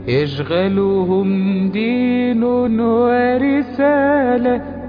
يشغلهم دين ورسالة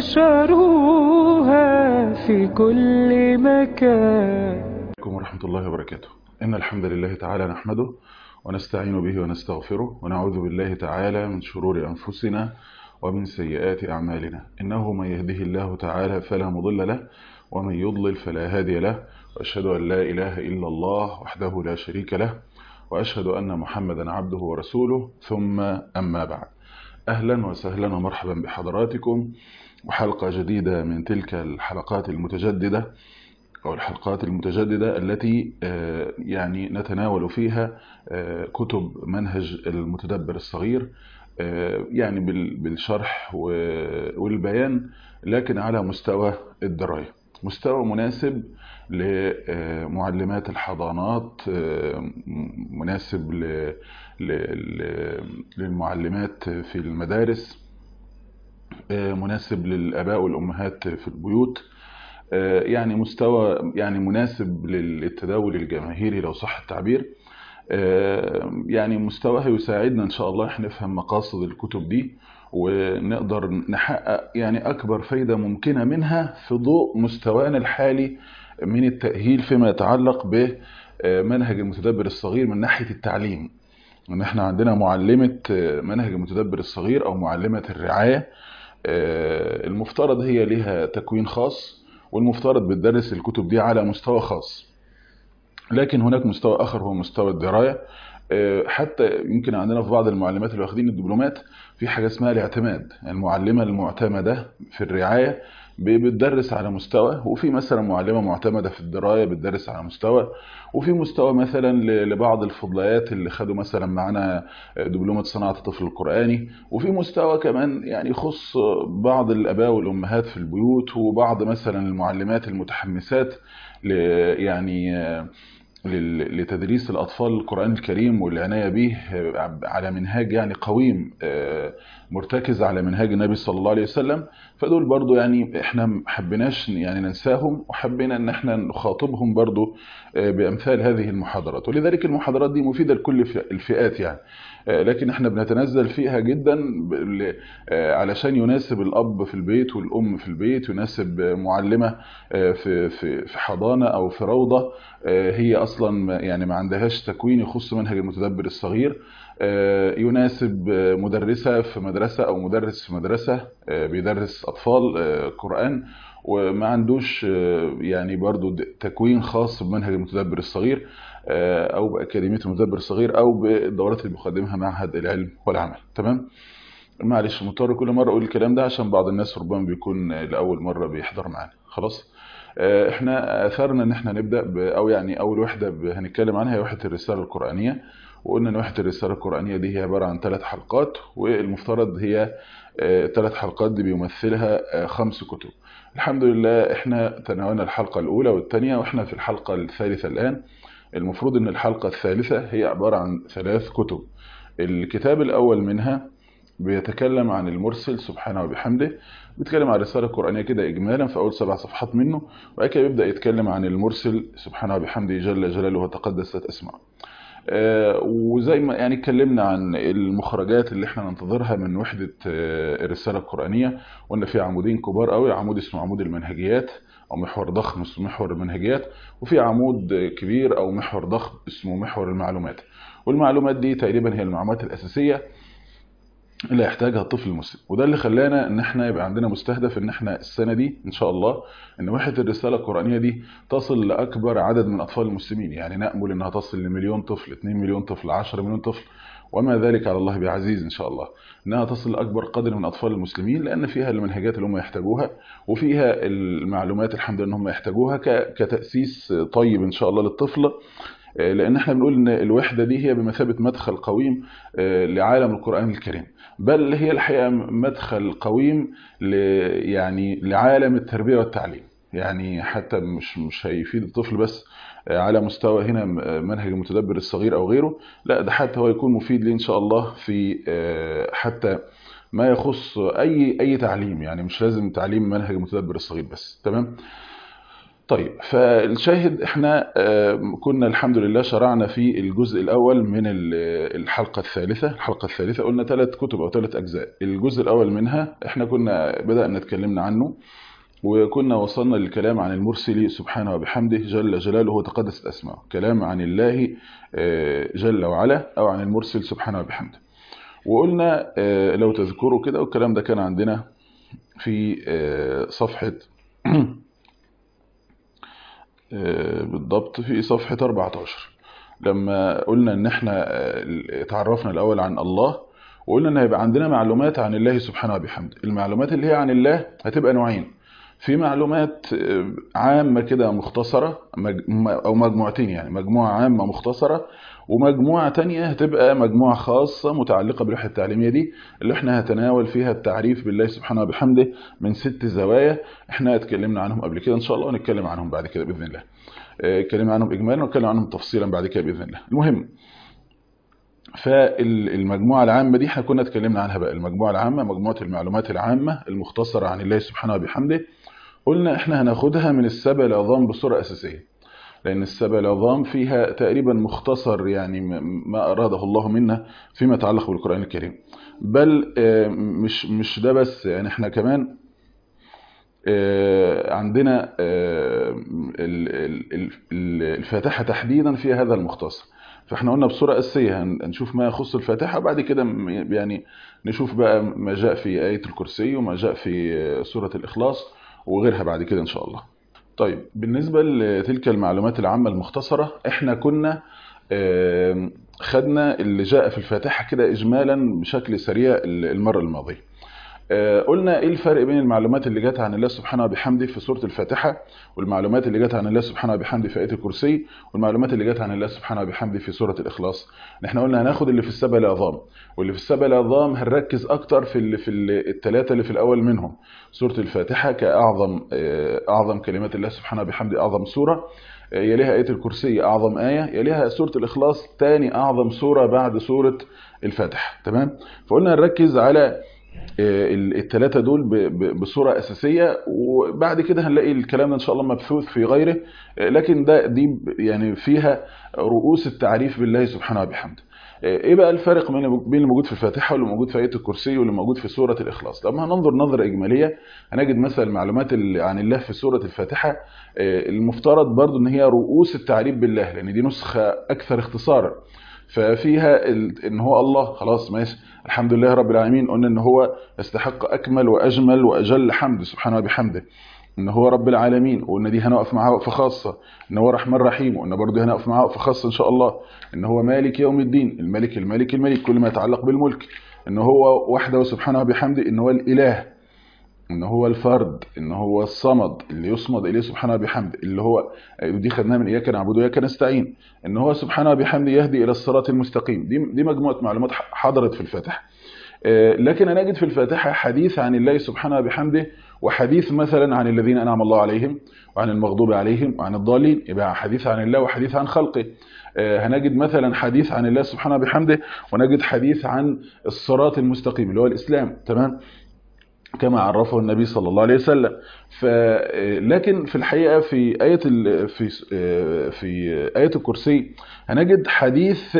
نشروها في كل مكان عليكم ورحمة الله وبركاته إن الحمد لله تعالى نحمده ونستعين به ونستغفره ونعوذ بالله تعالى من شرور أنفسنا ومن سيئات أعمالنا إنه من يهده الله تعالى فلا مضل له ومن يضلل فلا هادي له وأشهد أن لا إله إلا الله وحده لا شريك له وأشهد أن محمدا عبده ورسوله ثم أما بعد أهلا وسهلا ومرحبا بحضراتكم وحلقة جديدة من تلك الحلقات المتجددة أو الحلقات المتجددة التي يعني نتناول فيها كتب منهج المتدبر الصغير يعني بالشرح والبيان لكن على مستوى الدراية مستوى مناسب لمعلمات الحضانات مناسب للمعلمات في المدارس مناسب للآباء والأمهات في البيوت يعني مستوى يعني مناسب للتداول الجماهيري لو صح التعبير يعني مستواها يساعدنا ان شاء الله احنا نفهم مقاصد الكتب دي ونقدر نحقق يعني اكبر فايدة ممكنة منها في ضوء مستوانا الحالي من التأهيل فيما يتعلق بمنهج المتدبر الصغير من ناحية التعليم ان احنا عندنا معلمة منهج المتدبر الصغير او معلمة الرعاية المفترض هي لها تكوين خاص والمفترض بتدرس الكتب دي على مستوى خاص لكن هناك مستوى آخر هو مستوى الدراية حتى يمكن عندنا في بعض المعلمات اللي واخدين الدبلومات في حاجة اسمها الاعتماد المعلمة المعتمدة في الرعاية بتدرس على مستوى وفي مثلا معلمة معتمدة في الدراية بتدرس على مستوى وفي مستوى مثلا لبعض الفضليات اللي خدوا مثلا معنا دبلومة صناعة الطفل القرآني وفي مستوى كمان يعني يخص بعض الآباء والأمهات في البيوت وبعض مثلا المعلمات المتحمسات يعني لتدريس الأطفال القرآن الكريم والعناية به على منهاج يعني قويم مرتكز على منهاج النبي صلى الله عليه وسلم فدول برضو يعني احنا حبيناش يعني ننساهم وحبينا ان احنا نخاطبهم برضو بأمثال هذه المحاضرات ولذلك المحاضرات دي مفيدة لكل الفئات يعني لكن احنا بنتنزل فيها جدا علشان يناسب الأب في البيت والأم في البيت يناسب معلمة في في في حضانة أو في روضة هي أصلا يعني ما عندهاش تكوين يخص منهج المتدبر الصغير يناسب مدرسة في مدرسة أو مدرس في مدرسة بيدرس أطفال قرآن وما عندوش يعني برضو تكوين خاص بمنهج المتدبر الصغير أو بأكاديمية المتدبر الصغير أو بالدورات اللي بيقدمها معهد العلم والعمل تمام؟ معلش مضطر كل مرة أقول الكلام ده عشان بعض الناس ربما بيكون لأول مرة بيحضر معانا خلاص؟ احنا اثرنا ان احنا نبدا او يعني اول وحده هنتكلم عنها هي وحده الرساله القرانيه وقلنا ان وحده الرساله القرانيه دي هي عباره عن ثلاث حلقات والمفترض هي ثلاث حلقات دي بيمثلها خمس كتب الحمد لله احنا تناولنا الحلقه الاولى والثانيه واحنا في الحلقه الثالثه الان المفروض ان الحلقه الثالثه هي عباره عن ثلاث كتب الكتاب الاول منها بيتكلم عن المرسل سبحانه وبحمده بيتكلم عن الرسالة القرآنية كده إجمالا في أول سبع صفحات منه وبعد كده بيبدأ يتكلم عن المرسل سبحانه وبحمده جل جلاله وتقدست أسماءه آه وزي ما يعني اتكلمنا عن المخرجات اللي احنا ننتظرها من وحدة آه الرسالة القرآنية وان في عمودين كبار قوي عمود اسمه عمود المنهجيات او محور ضخم اسمه محور المنهجيات وفي عمود كبير او محور ضخم اسمه محور المعلومات والمعلومات دي تقريبا هي المعلومات الأساسية اللي يحتاجها الطفل المسلم وده اللي خلانا ان احنا يبقى عندنا مستهدف ان احنا السنة دي ان شاء الله ان وحدة الرسالة القرآنية دي تصل لأكبر عدد من أطفال المسلمين يعني نأمل انها تصل لمليون طفل 2 مليون طفل 10 مليون طفل وما ذلك على الله بعزيز ان شاء الله انها تصل لاكبر قدر من اطفال المسلمين لان فيها المنهجات اللي هم يحتاجوها وفيها المعلومات الحمد لله ان هم يحتاجوها كتاسيس طيب ان شاء الله للطفل لان احنا بنقول ان الوحده دي هي بمثابه مدخل قويم لعالم القران الكريم بل هي الحقيقه مدخل قويم ل يعني لعالم التربيه والتعليم يعني حتى مش مش هيفيد الطفل بس على مستوى هنا منهج المتدبر الصغير او غيره لا ده حتى هو يكون مفيد ليه ان شاء الله في حتى ما يخص اي اي تعليم يعني مش لازم تعليم منهج المتدبر الصغير بس تمام طيب فالشاهد احنا آه، كنا الحمد لله شرعنا في الجزء الاول من ال- الحلقه الثالثه الحلقه الثالثه قلنا ثلاث كتب او ثلاث اجزاء الجزء الاول منها احنا كنا بدانا اتكلمنا عنه وكنا وصلنا للكلام عن المرسل سبحانه وبحمده جل جلاله وتقدست اسماؤه كلام عن الله آه، جل وعلا او عن المرسل سبحانه وبحمده وقلنا آه، لو تذكروا كده والكلام ده كان عندنا في آه، صفحه آه، بالضبط في صفحة 14 لما قلنا ان احنا آه، اتعرفنا الاول عن الله وقلنا ان هيبقى عندنا معلومات عن الله سبحانه وبحمده المعلومات اللي هي عن الله هتبقى نوعين في معلومات آه، عامة كده مختصرة مج- او مجموعتين يعني مجموعة عامة مختصرة ومجموعة تانية هتبقى مجموعة خاصة متعلقة بالوحدة التعليمية دي اللي احنا هتناول فيها التعريف بالله سبحانه وبحمده من ست زوايا احنا اتكلمنا عنهم قبل كده ان شاء الله ونتكلم عنهم بعد كده باذن الله آه، اتكلمنا عنهم اجمالا ونتكلم عنهم تفصيلا بعد كده باذن الله المهم فالمجموعة العامة دي احنا كنا اتكلمنا عنها بقى المجموعة العامة مجموعة المعلومات العامة المختصرة عن الله سبحانه وبحمده قلنا احنا هناخدها من السبع العظام بصورة أساسية لأن السبع العظام فيها تقريبا مختصر يعني م- ما أراده الله منا فيما يتعلق بالقرآن الكريم بل آه، مش مش ده بس يعني احنا كمان آه، عندنا آه، ال- ال- ال- ال- الفاتحة تحديدا في هذا المختصر فاحنا قلنا بصورة أساسية هن- هنشوف ما يخص الفاتحة بعد كده م- يعني نشوف بقى ما جاء في آية الكرسي وما جاء في آه، سورة الإخلاص وغيرها بعد كده إن شاء الله طيب بالنسبة لتلك المعلومات العامة المختصرة احنا كنا آم، خدنا اللي جاء في الفاتحة كده إجمالا بشكل سريع المرة الماضية آه، قلنا ايه الفرق بين المعلومات اللي جت عن الله سبحانه وبحمده في سورة الفاتحة والمعلومات اللي جت عن الله سبحانه وبحمده في آية الكرسي والمعلومات اللي جت عن الله سبحانه وبحمده في سورة الإخلاص احنا قلنا هناخد اللي في السبع العظام واللي في السبع العظام هنركز اكتر في اللي في الثلاثة اللي في الأول منهم سورة الفاتحة كأعظم آه، أعظم كلمات الله سبحانه وبحمده أعظم سورة آه، يليها آية الكرسي أعظم آية يليها سورة الإخلاص تاني أعظم سورة بعد سورة الفاتحة تمام فقلنا نركز على الثلاثة دول ب- ب- بصورة أساسية وبعد كده هنلاقي الكلام ده إن شاء الله مبثوث في غيره لكن ده دي ب- يعني فيها رؤوس التعريف بالله سبحانه وبحمده ايه بقى الفرق بين بين اللي موجود في الفاتحه واللي موجود في ايه الكرسي واللي موجود في سوره الاخلاص لما هننظر نظره اجماليه هنجد مثلا المعلومات اللي عن الله في سوره الفاتحه آه، المفترض برضو ان هي رؤوس التعريف بالله لان دي نسخه اكثر اختصارا ففيها ال- ان هو الله خلاص ماشي الحمد لله رب العالمين قلنا ان هو يستحق اكمل واجمل واجل حمد سبحانه وبحمده ان هو رب العالمين وان دي هنقف معاه وقفه خاصه ان هو رحمن رحيم وان برضه هنقف معاه وقفه خاصه ان شاء الله ان هو مالك يوم الدين الملك الملك الملك كل ما يتعلق بالملك ان هو وحده سبحانه وبحمده ان هو الاله ان هو الفرد ان هو الصمد اللي يصمد اليه سبحانه وبحمده اللي هو ودي خدناها من اياك نعبد واياك نستعين ان هو سبحانه وبحمده يهدي الى الصراط المستقيم دي دي مجموعه معلومات حضرت في الفاتحه آه، لكن انا اجد في الفاتحه حديث عن الله سبحانه وبحمده وحديث مثلا عن الذين انعم الله عليهم وعن المغضوب عليهم وعن الضالين يبقى حديث عن الله وحديث عن خلقه آه، هنجد مثلا حديث عن الله سبحانه وبحمده ونجد حديث عن الصراط المستقيم اللي هو الاسلام تمام كما عرفه النبي صلى الله عليه وسلم ف لكن في الحقيقه في ايه ال... في في ايه الكرسي هنجد حديث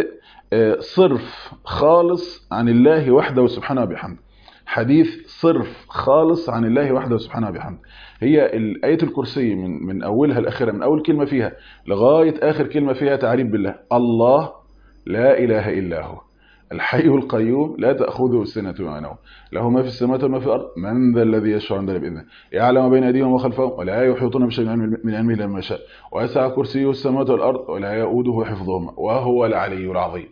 صرف خالص عن الله وحده سبحانه وبحمده حديث صرف خالص عن الله وحده سبحانه وبحمده هي ال- آية الكرسي من من أولها لآخرها من أول كلمة فيها لغاية آخر كلمة فيها تعريف بالله الله لا إله إلا هو الحي القيوم لا تأخذه سنة ولا نوم له ما في السماوات وما في الأرض من ذا الذي يشفع عنده بإذنه يعلم ما بين أيديهم وخلفهم ولا يحيطون بشيء من علمه- من علمه إلا ما شاء ويسع كرسيه السماوات والأرض ولا يؤوده حفظهما وهو العلي العظيم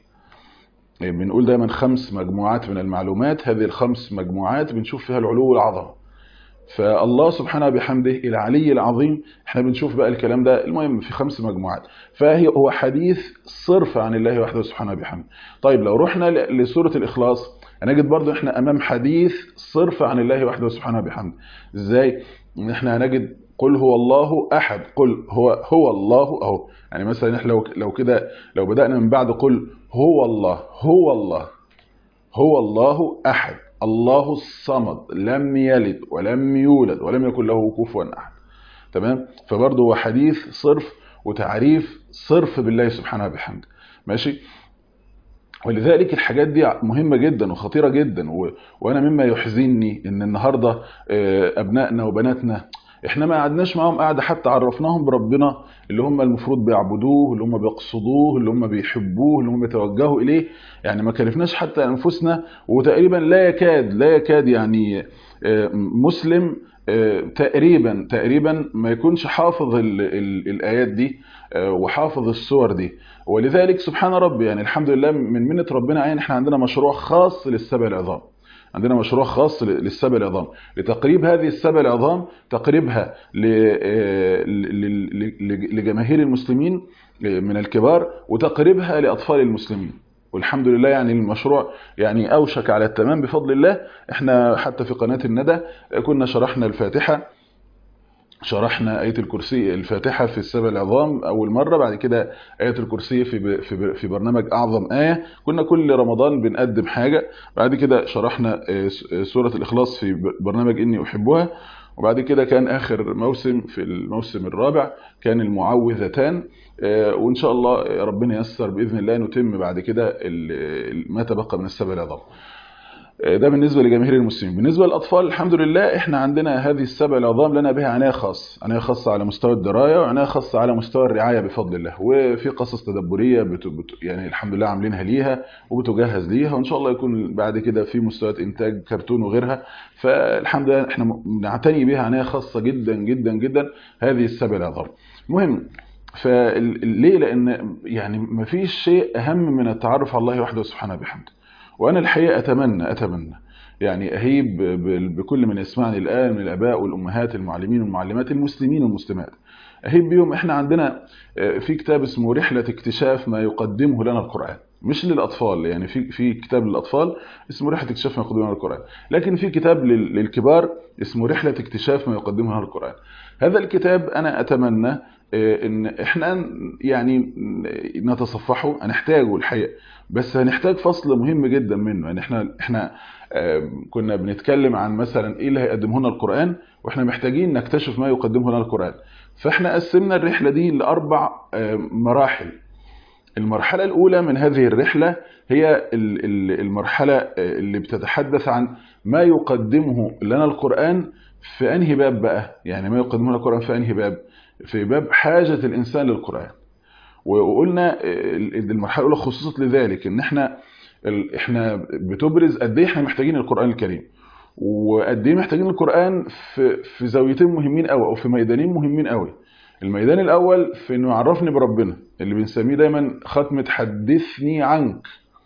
بنقول دايما خمس مجموعات من المعلومات هذه الخمس مجموعات بنشوف فيها العلو والعظمه فالله سبحانه بحمده العلي العظيم احنا بنشوف بقى الكلام ده المهم في خمس مجموعات فهي هو حديث صرف عن الله وحده سبحانه بحمده طيب لو رحنا ل- لسوره الاخلاص هنجد برضو احنا امام حديث صرف عن الله وحده سبحانه بحمده ازاي ان احنا هنجد قل هو الله احد قل هو هو الله اهو يعني مثلا احنا لو لو كده لو بدانا من بعد قل هو الله هو الله هو الله احد الله الصمد لم يلد ولم يولد ولم يكن له كفوا احد تمام فبرضه هو حديث صرف وتعريف صرف بالله سبحانه وبحمده ماشي ولذلك الحاجات دي مهمة جدا وخطيرة جدا و... وأنا مما يحزنني إن النهاردة آه، أبنائنا وبناتنا إحنا ما قعدناش معاهم قعدة حتى عرفناهم بربنا اللي هم المفروض بيعبدوه اللي هم بيقصدوه اللي هم بيحبوه اللي هم بيتوجهوا إليه يعني ما كلفناش حتى أنفسنا وتقريبا لا يكاد لا يكاد يعني آه، مسلم آه، تقريبا تقريبا ما يكونش حافظ ال ال الآيات دي آه، وحافظ السور دي ولذلك سبحان ربي يعني الحمد لله من منة ربنا عين احنا عندنا مشروع خاص للسبع العظام عندنا مشروع خاص للسبع العظام لتقريب هذه السبع العظام تقريبها ل- آه، ل- ل- لجماهير المسلمين آه، من الكبار وتقريبها لأطفال المسلمين والحمد لله يعني المشروع يعني أوشك على التمام بفضل الله احنا حتى في قناة الندى كنا شرحنا الفاتحة شرحنا آية الكرسي الفاتحة في السبع العظام أول مرة بعد كده آية الكرسي في في في برنامج أعظم آية كنا كل رمضان بنقدم حاجة بعد كده شرحنا آه، سورة الإخلاص في برنامج إني أحبها وبعد كده كان آخر موسم في الموسم الرابع كان المعوذتان آه، وإن شاء الله ربنا ييسر بإذن الله نتم بعد كده ال- ال- ما تبقى من السبع العظام ده بالنسبة لجماهير المسلمين بالنسبة للأطفال الحمد لله احنا عندنا هذه السبع العظام لنا بها عناية خاص عناية خاصة على مستوى الدراية وعناية خاصة على مستوى الرعاية بفضل الله وفي قصص تدبرية بت... بت... يعني الحمد لله عاملينها ليها وبتجهز ليها وإن شاء الله يكون بعد كده في مستويات إنتاج كرتون وغيرها فالحمد لله احنا نعتني بها عناية خاصة جدا جدا جدا هذه السبع العظام مهم فليه لأن يعني مفيش شيء أهم من التعرف على الله وحده سبحانه بحمده وانا الحقيقه اتمنى اتمنى يعني اهيب ب- بكل من يسمعني الان من الاباء والامهات المعلمين والمعلمات المسلمين والمسلمات اهيب بيهم احنا عندنا آه، في كتاب اسمه رحله اكتشاف ما يقدمه لنا القران مش للاطفال يعني في في كتاب للاطفال اسمه رحله اكتشاف ما يقدمه لنا القران لكن في كتاب لل- للكبار اسمه رحله اكتشاف ما يقدمه لنا القران هذا الكتاب انا اتمنى آه، ان احنا يعني نتصفحه هنحتاجه الحقيقه بس هنحتاج فصل مهم جدا منه يعني احنا احنا آه، كنا بنتكلم عن مثلا ايه اللي هيقدمه لنا القران واحنا محتاجين نكتشف ما يقدمه لنا القران فاحنا قسمنا الرحله دي لاربع آه، مراحل المرحله الاولى من هذه الرحله هي ال- ال- المرحله آه، اللي بتتحدث عن ما يقدمه لنا القران في انهي باب بقى يعني ما يقدمه لنا القران في انهي باب في باب حاجه الانسان للقران وقلنا ال- المرحله الاولى خصصت لذلك ان احنا ال- احنا بتبرز قد ايه احنا محتاجين القران الكريم وقد ايه محتاجين القران في في زاويتين مهمين قوي او في ميدانين مهمين قوي الميدان الاول في انه يعرفني بربنا اللي بنسميه دايما ختمه حدثني عنك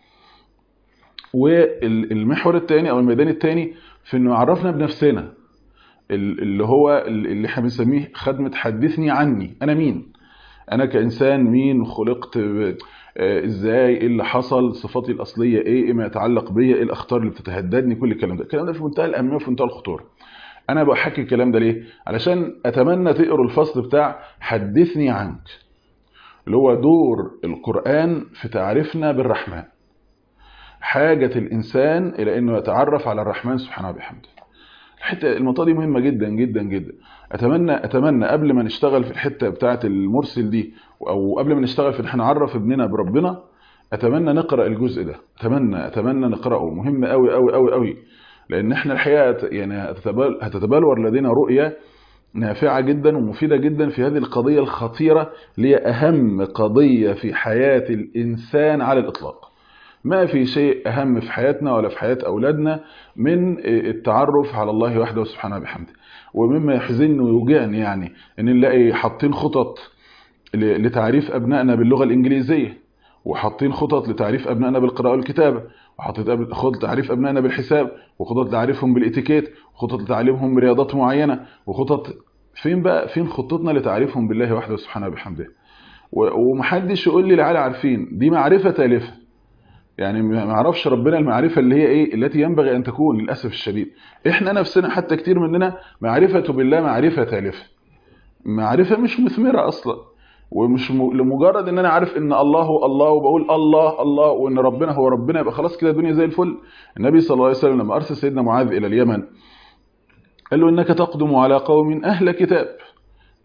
والمحور الثاني او الميدان الثاني في انه يعرفنا بنفسنا ال- اللي هو اللي احنا بنسميه خدمه حدثني عني انا مين انا كانسان مين خلقت ب- آه، ازاي ايه اللي حصل صفاتي الاصليه ايه ايه ما يتعلق بيا ايه الاخطار اللي بتتهددني كل الكلام ده الكلام ده في منتهى الاهميه وفي منتهى الخطوره انا بحكي الكلام ده ليه علشان اتمنى تقروا الفصل بتاع حدثني عنك اللي هو دور القران في تعريفنا بالرحمن حاجه الانسان الى انه يتعرف على الرحمن سبحانه وبحمده الحته المنطقه دي مهمه جدا جدا جدا اتمنى اتمنى قبل ما نشتغل في الحته بتاعه المرسل دي او قبل ما نشتغل في ان احنا نعرف ابننا بربنا اتمنى نقرا الجزء ده اتمنى اتمنى نقراه مهم قوي قوي قوي قوي لان احنا الحقيقه يعني هتتبال- هتتبلور لدينا رؤيه نافعه جدا ومفيده جدا في هذه القضيه الخطيره اللي هي اهم قضيه في حياه الانسان على الاطلاق ما في شيء أهم في حياتنا ولا في حياة أولادنا من التعرف على الله وحده سبحانه وبحمده ومما يحزنني ويوجعني يعني ان نلاقي حاطين خطط ل- لتعريف أبنائنا باللغة الإنجليزية وحاطين خطط لتعريف أبنائنا بالقراءة والكتابة وحاطين أب- خطط لتعريف أبنائنا بالحساب وخطط لتعريفهم بالإتيكيت وخطط لتعليمهم برياضات معينة وخطط فين بقى فين خطتنا لتعريفهم بالله وحده سبحانه وبحمده و- ومحدش يقول لي العيال عارفين دي معرفة تالفة يعني ما اعرفش ربنا المعرفه اللي هي ايه التي ينبغي ان تكون للاسف الشديد احنا نفسنا حتى كتير مننا معرفه بالله معرفه تالفه معرفه مش مثمره اصلا ومش م... لمجرد ان انا عارف ان الله هو الله وبقول الله الله وان ربنا هو ربنا يبقى خلاص كده الدنيا زي الفل النبي صلى الله عليه وسلم لما ارسل سيدنا معاذ الى اليمن قال له انك تقدم على قوم اهل كتاب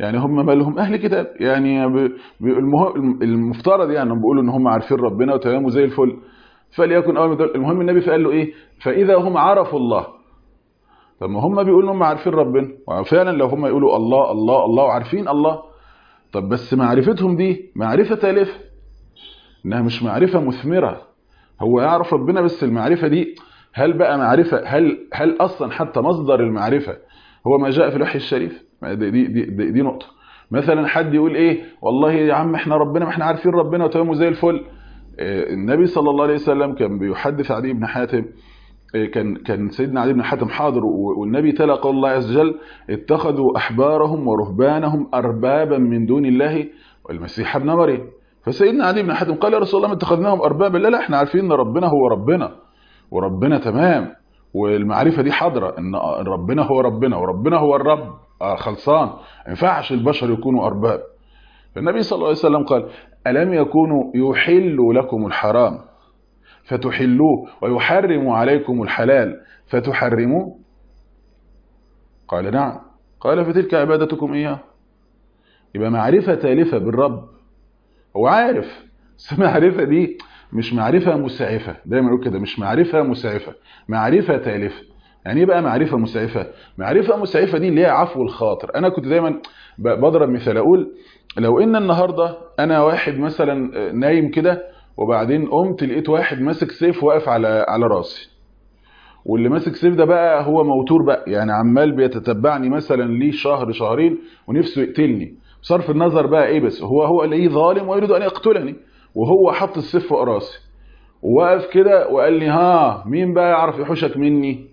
يعني هم مالهم اهل كتاب يعني ب- ب- المه- المفترض يعني بيقولوا ان هم عارفين ربنا وتمام وزي الفل فليكن اول ما دول- المهم النبي فقال له ايه فاذا هم عرفوا الله طب ما هم بيقولوا ان هم عارفين ربنا وفعلا لو هم يقولوا الله الله الله وعارفين الله طب بس معرفتهم دي معرفه تالفه انها مش معرفه مثمره هو يعرف ربنا بس المعرفه دي هل بقى معرفه هل هل اصلا حتى مصدر المعرفه هو ما جاء في الوحي الشريف دي دي دي, دي, دي نقطه مثلا حد يقول ايه والله يا عم احنا ربنا ما احنا عارفين ربنا وتمام وزي الفل آه، النبي صلى الله عليه وسلم كان بيحدث عدي بن حاتم آه، كان كان سيدنا علي بن حاتم حاضر و- والنبي تلا قول الله عز وجل اتخذوا احبارهم ورهبانهم اربابا من دون الله والمسيح ابن مريم فسيدنا علي بن حاتم قال يا رسول الله ما اتخذناهم اربابا لا لا احنا عارفين ان ربنا هو ربنا وربنا تمام والمعرفه دي حاضره ان ربنا هو ربنا وربنا هو الرب آه، خلصان ما ينفعش البشر يكونوا ارباب فالنبي صلى الله عليه وسلم قال الم يكونوا يحلوا لكم الحرام فتحلوه ويحرموا عليكم الحلال فتحرموه قال نعم قال فتلك عبادتكم اياه يبقى معرفه تالفه بالرب هو عارف بس المعرفه دي مش معرفه مسعفه دايما يقول كده مش معرفه مسعفه معرفه تالفه يعني ايه بقى معرفه مسعفه معرفه مسعفه دي اللي هي عفو الخاطر انا كنت دايما ب- بضرب مثال اقول لو ان النهارده انا واحد مثلا نايم كده وبعدين قمت لقيت واحد ماسك سيف واقف على على راسي واللي ماسك سيف ده بقى هو موتور بقى يعني عمال بيتتبعني مثلا ليه شهر شهرين ونفسه يقتلني بصرف النظر بقى ايه بس هو هو اللي ظالم ويريد ان يقتلني وهو حط السيف فوق راسي ووقف كده وقال لي ها مين بقى يعرف يحوشك مني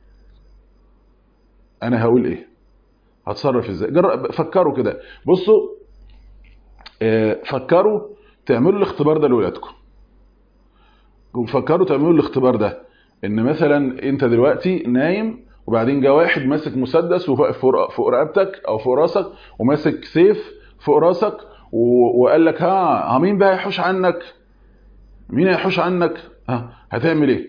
انا هقول ايه هتصرف ازاي جرب فكروا كده بصوا آه، فكروا تعملوا الاختبار ده لاولادكم وفكروا تعملوا الاختبار ده ان مثلا انت دلوقتي نايم وبعدين جه واحد ماسك مسدس وواقف فوق فوق رقبتك او فوق راسك وماسك سيف فوق راسك و- وقال لك ها ها مين بقى يحوش عنك مين هيحوش عنك ها هتعمل ايه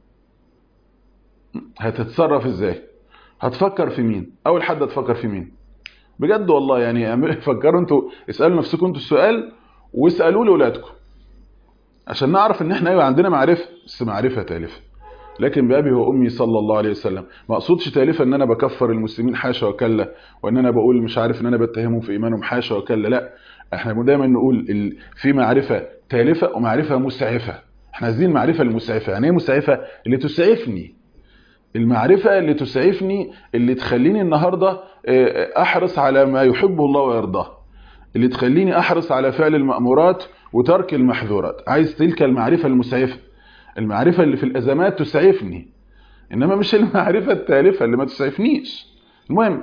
هتتصرف ازاي هتفكر في مين اول حد هتفكر في مين بجد والله يعني اعملوا- فكروا انتوا اسالوا نفسكم انتوا السؤال واسالوه لاولادكم عشان نعرف ان احنا ايوه عندنا معرفه بس معرفه تالفه لكن بابي وامي صلى الله عليه وسلم ما اقصدش تالفه ان انا بكفر المسلمين حاشا وكلا وان انا بقول مش عارف ان انا بتهمهم في ايمانهم حاشا وكلا لا احنا دايما نقول ال- في معرفه تالفه ومعرفه مسعفه احنا عايزين المعرفه المسعفه يعني ايه مسعفه اللي تسعفني المعرفة اللي تسعفني اللي تخليني النهاردة آه، أحرص على ما يحبه الله ويرضاه اللي تخليني أحرص على فعل المأمورات وترك المحظورات عايز تلك المعرفة المسعفة المعرفة اللي في الأزمات تسعفني إنما مش المعرفة التالفة اللي ما تسعفنيش المهم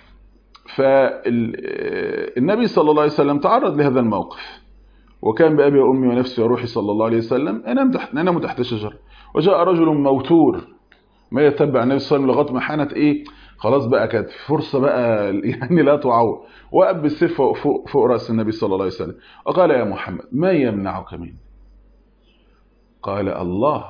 فالنبي صلى الله عليه وسلم تعرض لهذا الموقف وكان بأبي وأمي ونفسي وروحي صلى الله عليه وسلم أنام تحت ننام تحت شجرة وجاء رجل موتور ما يتبع النبي صلى الله عليه وسلم لغايه ما حانت ايه خلاص بقى كانت فرصه بقى يعني لا تعوض وقف بالسيف فوق, فوق, فوق راس النبي صلى الله عليه وسلم وقال يا محمد ما يمنعك مني قال الله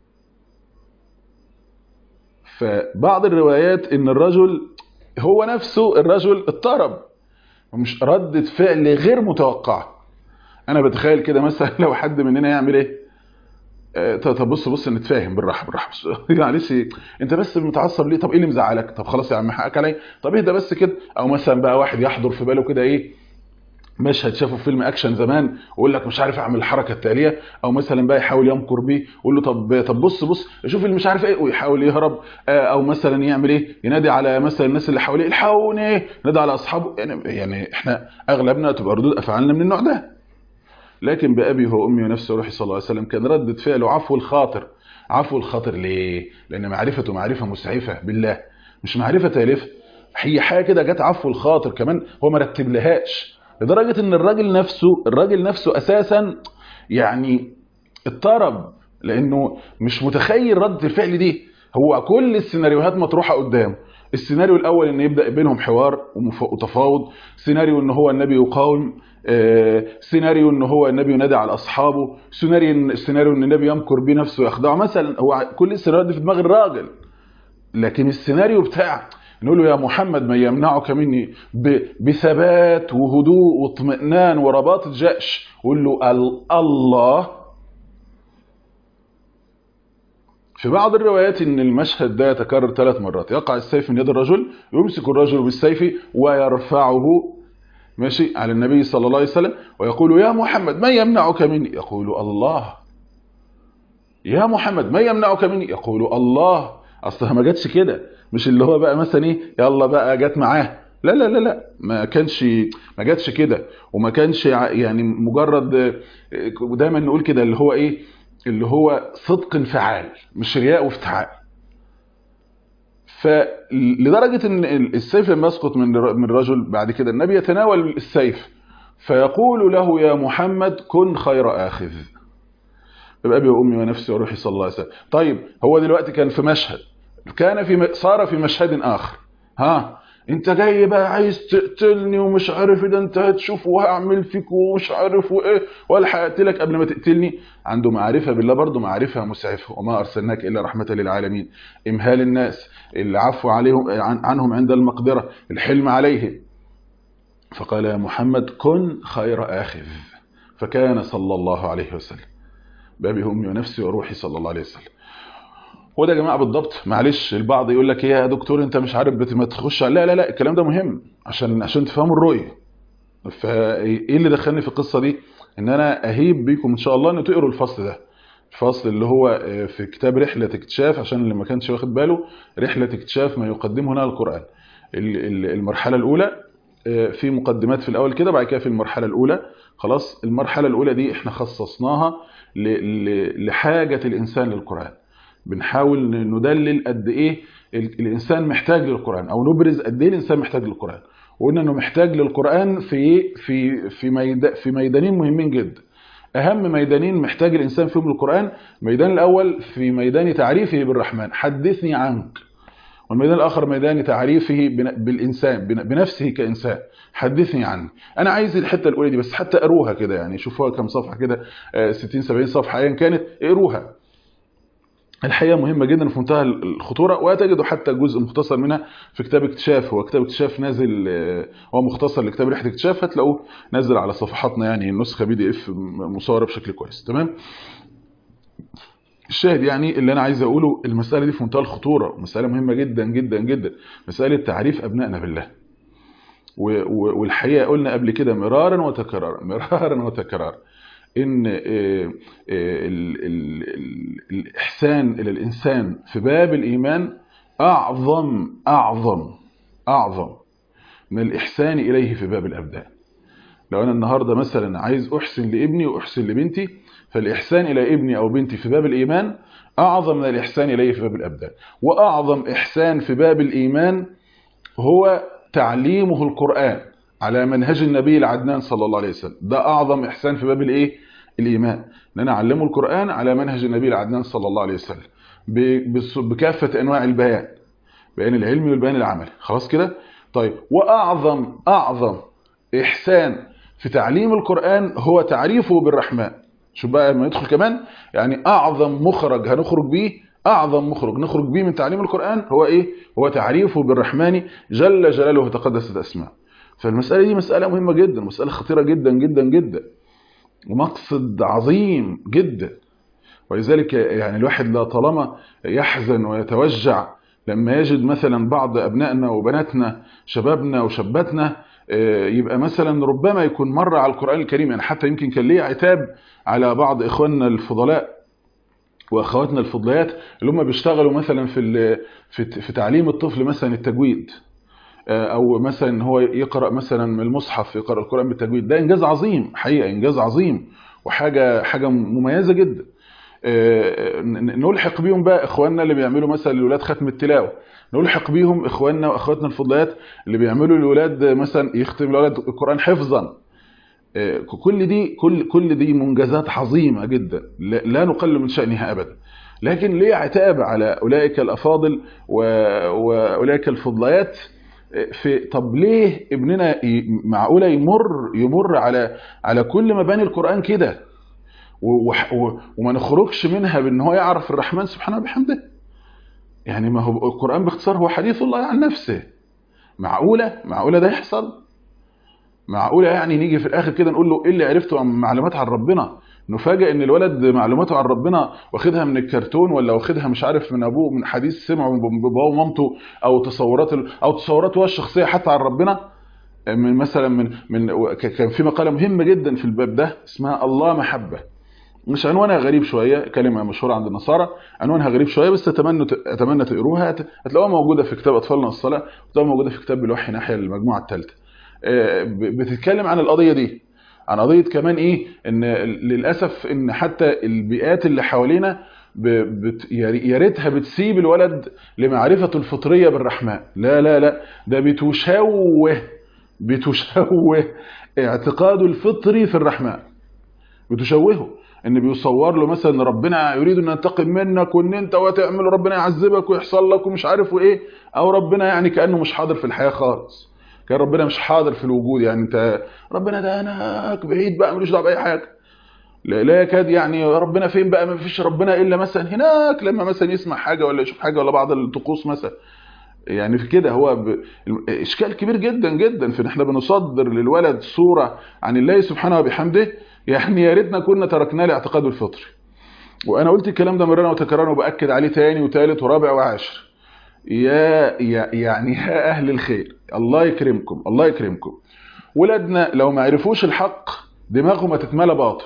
فبعض الروايات ان الرجل هو نفسه الرجل اضطرب ومش ردة فعل غير متوقعة انا بتخيل كده مثلا لو حد مننا يعمل ايه آه، طب طب بص بص نتفاهم بالراحه بالراحه بص معلش انت بس متعصب ليه طب ايه اللي مزعلك طب خلاص يا عم حقك عليا طب اهدى بس كده او مثلا بقى واحد يحضر في باله كده ايه مشهد شافه في فيلم اكشن زمان ويقول لك مش عارف اعمل الحركه التاليه او مثلا بقى يحاول يمكر بيه يقول له طب طب بص بص شوف اللي مش عارف ايه ويحاول يهرب آه، او مثلا يعمل ايه ينادي على مثلا الناس اللي حواليه الحقوني ينادي على اصحابه يعني يعني احنا اغلبنا تبقى ردود افعالنا من النوع ده لكن بأبي وأمي ونفسي وروحي صلى الله عليه وسلم كان ردة فعله عفو الخاطر عفو الخاطر ليه؟ لأن معرفته معرفة مسعفة بالله مش معرفة تالفة هي حاجة كده جت عفو الخاطر كمان هو ما رتب لهاش لدرجة إن الراجل نفسه الراجل نفسه أساسا يعني اضطرب لأنه مش متخيل ردة الفعل دي هو كل السيناريوهات مطروحة قدامه السيناريو الأول إن يبدأ بينهم حوار ومف- وتفاوض سيناريو إن هو النبي يقاوم آه، سيناريو ان هو النبي ينادي على اصحابه سيناريو سيناريو ان النبي يمكر بيه نفسه ويخدعه مثلا هو كل السيناريوهات دي في دماغ الراجل لكن السيناريو بتاع نقول له يا محمد ما يمنعك مني بثبات وهدوء واطمئنان ورباط جأش قول له الله في بعض الروايات ان المشهد ده يتكرر ثلاث مرات يقع السيف من يد الرجل يمسك الرجل بالسيف ويرفعه ماشي على النبي صلى الله عليه وسلم ويقول يا محمد ما يمنعك مني يقول الله يا محمد ما يمنعك مني يقول الله اصلها ما جاتش كده مش اللي هو بقى مثلا ايه يلا بقى جت معاه لا لا لا لا ما كانش ما جاتش كده وما كانش يعني مجرد دايما نقول كده اللي هو ايه اللي هو صدق انفعال مش رياء وافتعال فلدرجة ان السيف لما يسقط من من الرجل بعد كده النبي يتناول السيف فيقول له يا محمد كن خير آخذ بأبي وأمي ونفسي وروحي صلى الله عليه وسلم طيب هو دلوقتي كان في مشهد كان في صار في مشهد آخر ها انت جاي بقى عايز تقتلني ومش عارف ده انت هتشوف وهعمل فيك ومش عارف وايه والحق اقتلك قبل ما تقتلني عنده معرفه بالله برضه معرفه مسعفه وما ارسلناك الا رحمه للعالمين امهال الناس العفو عليهم عنهم عند المقدره الحلم عليهم فقال يا محمد كن خير اخذ فكان صلى الله عليه وسلم بابي امي ونفسي وروحي صلى الله عليه وسلم وده يا جماعه بالضبط معلش البعض يقول لك ايه يا دكتور انت مش عارف ما تخش لا لا لا الكلام ده مهم عشان عشان تفهموا الرؤيه فايه اللي دخلني في القصه دي ان انا اهيب بيكم ان شاء الله ان تقروا الفصل ده الفصل اللي هو في كتاب رحله اكتشاف عشان اللي ما كانش واخد باله رحله اكتشاف ما يقدمه لنا القران المرحله الاولى في مقدمات في الاول كده بعد كده في المرحله الاولى خلاص المرحله الاولى دي احنا خصصناها لحاجه الانسان للقران بنحاول ندلل قد ايه الانسان محتاج للقران او نبرز قد ايه الانسان محتاج للقران وقلنا انه محتاج للقران في في في ميدا في ميدانين مهمين جدا اهم ميدانين محتاج الانسان فيهم للقران الميدان الاول في ميدان تعريفه بالرحمن حدثني عنك والميدان الاخر ميدان تعريفه بالانسان بنفسه كانسان حدثني عنه انا عايز الحته الاولى دي بس حتى اقروها كده يعني شوفوها كم صفحه كده 60 70 صفحه ايا كانت اقروها الحقيقه مهمه جدا في منتهى الخطوره وتجدوا حتى جزء مختصر منها في كتاب اكتشاف هو كتاب اكتشاف نازل هو مختصر لكتاب رحله اكتشاف هتلاقوه نازل على صفحاتنا يعني النسخه بي دي اف مصوره بشكل كويس تمام الشاهد يعني اللي انا عايز اقوله المساله دي في منتهى الخطوره مساله مهمه جدا جدا جدا مساله تعريف ابنائنا بالله والحقيقه قلنا قبل كده مرارا وتكرارا مرارا وتكرارا ان الاحسان الى الانسان في باب الايمان اعظم اعظم اعظم من الاحسان اليه في باب الابدان لو انا النهارده مثلا عايز احسن لابني واحسن لبنتي فالاحسان الى ابني او بنتي في باب الايمان اعظم من الاحسان اليه في باب الابدان واعظم احسان في باب الايمان هو تعليمه القران على منهج النبي العدنان صلى الله عليه وسلم ده اعظم احسان في باب الايه الايمان ان انا اعلمه القران على منهج النبي العدنان صلى الله عليه وسلم بكافه انواع البيان بيان العلمي والبيان العملي خلاص كده طيب واعظم اعظم احسان في تعليم القران هو تعريفه بالرحمن شوف بقى لما يدخل كمان يعني اعظم مخرج هنخرج بيه اعظم مخرج نخرج بيه من تعليم القران هو ايه هو تعريفه بالرحمن جل جلاله وتقدست اسماءه فالمسألة دي مسألة مهمة جدا مسألة خطيرة جدا جدا جدا ومقصد عظيم جدا ولذلك يعني الواحد لا طالما يحزن ويتوجع لما يجد مثلا بعض أبنائنا وبناتنا شبابنا وشاباتنا يبقى مثلا ربما يكون مر على القرآن الكريم يعني حتى يمكن كان ليه عتاب على بعض إخواننا الفضلاء واخواتنا الفضليات اللي هم بيشتغلوا مثلا في في تعليم الطفل مثلا التجويد او مثلا هو يقرا مثلا من المصحف يقرا القران بالتجويد ده انجاز عظيم حقيقه انجاز عظيم وحاجه حاجه مميزه جدا نلحق بيهم بقى اخواننا اللي بيعملوا مثلا لاولاد ختم التلاوه نلحق بيهم اخواننا واخواتنا الفضليات اللي بيعملوا لاولاد مثلا يختم الاولاد القران حفظا كل دي كل كل دي منجزات عظيمه جدا لا نقلل من شانها ابدا لكن ليه عتاب على اولئك الافاضل واولئك الفضليات في طب ليه ابننا معقوله يمر يمر على على كل مباني القران كده وما نخرجش منها بان هو يعرف الرحمن سبحانه وبحمده يعني ما هو القرآن باختصار هو حديث الله عن نفسه معقولة معقولة ده يحصل معقولة يعني نيجي في الآخر كده نقول له إيه اللي عرفته عن معلومات عن ربنا نفاجئ ان الولد معلوماته عن ربنا واخدها من الكرتون ولا واخدها مش عارف من ابوه من حديث سمعه من باباه ومامته او تصورات او تصوراته هو الشخصيه حتى عن ربنا من مثلا من من كان في مقاله مهمه جدا في الباب ده اسمها الله محبه مش عنوانها غريب شويه كلمه مشهوره عند النصارى عنوانها غريب شويه بس اتمنى اتمنى تقروها هتلاقوها موجوده في كتاب اطفالنا الصلاه وتلاقوها موجوده في كتاب الوحي ناحيه المجموعه الثالثه بتتكلم عن القضيه دي عن قضيه كمان ايه ان للاسف ان حتى البيئات اللي حوالينا بت يا ريتها بتسيب الولد لمعرفته الفطريه بالرحمن لا لا لا ده بتشوه بتشوه اعتقاده الفطري في الرحمن بتشوهه ان بيصور له مثلا ان ربنا يريد ان ينتقم منك وان انت وتعمل ربنا يعذبك ويحصل لك ومش عارف وايه او ربنا يعني كانه مش حاضر في الحياه خالص كان ربنا مش حاضر في الوجود يعني انت ربنا ده هناك بعيد بقى ملوش دعوه باي حاجه لا, لا يكاد يعني ربنا فين بقى ما فيش ربنا الا مثلا هناك لما مثلا يسمع حاجه ولا يشوف حاجه ولا بعض الطقوس مثلا يعني في كده هو ب... اشكال كبير جدا جدا في ان احنا بنصدر للولد صوره عن الله سبحانه وبحمده يعني يا ريتنا كنا تركناه لاعتقاده الفطري وانا قلت الكلام ده مرارا وتكرارا وباكد عليه تاني وتالت ورابع وعاشر يا, يا يعني يا اهل الخير الله يكرمكم الله يكرمكم ولادنا لو ما عرفوش الحق دماغهم هتتملى باطل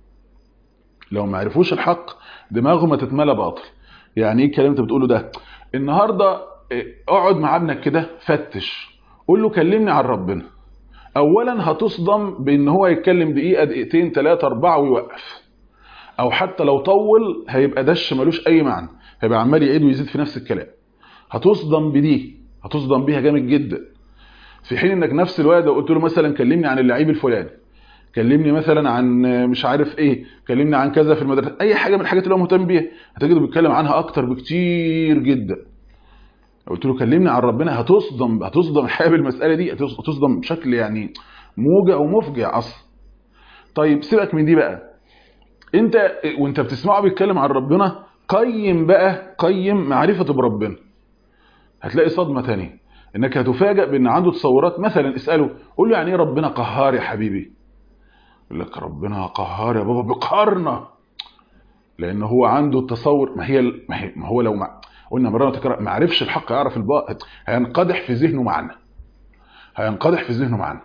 لو ما عرفوش الحق دماغهم هتتملى باطل يعني ايه الكلام انت بتقوله ده النهارده اقعد مع ابنك كده فتش قول له كلمني عن ربنا اولا هتصدم بان هو يتكلم دقيقه دقيقتين ثلاثه اربعه ويوقف او حتى لو طول هيبقى دش ملوش اي معنى هيبقى عمال يعيد ويزيد في نفس الكلام هتصدم بدي هتصدم بيها جامد جدا في حين انك نفس الولد لو قلت له مثلا كلمني عن اللعيب الفلاني كلمني مثلا عن مش عارف ايه كلمني عن كذا في المدرسه اي حاجه من الحاجات اللي هو مهتم بيها هتجده بيتكلم عنها اكتر بكتير جدا قلت له كلمني عن ربنا هتصدم هتصدم الحقيقه بالمساله دي هتصدم بشكل يعني موجع ومفجع اصلا طيب سيبك من دي بقى انت وانت بتسمعه بيتكلم عن ربنا قيم بقى قيم معرفته بربنا هتلاقي صدمه ثانيه انك هتفاجئ بان عنده تصورات مثلا اساله قول له يعني ايه ربنا قهار يا حبيبي يقول لك ربنا قهار يا بابا بقهرنا لان هو عنده التصور ما هي ما, هي ما هو لو ما قلنا مرة تكرر ما عرفش الحق يعرف الباطل هينقدح في ذهنه معنى هينقدح في ذهنه معنى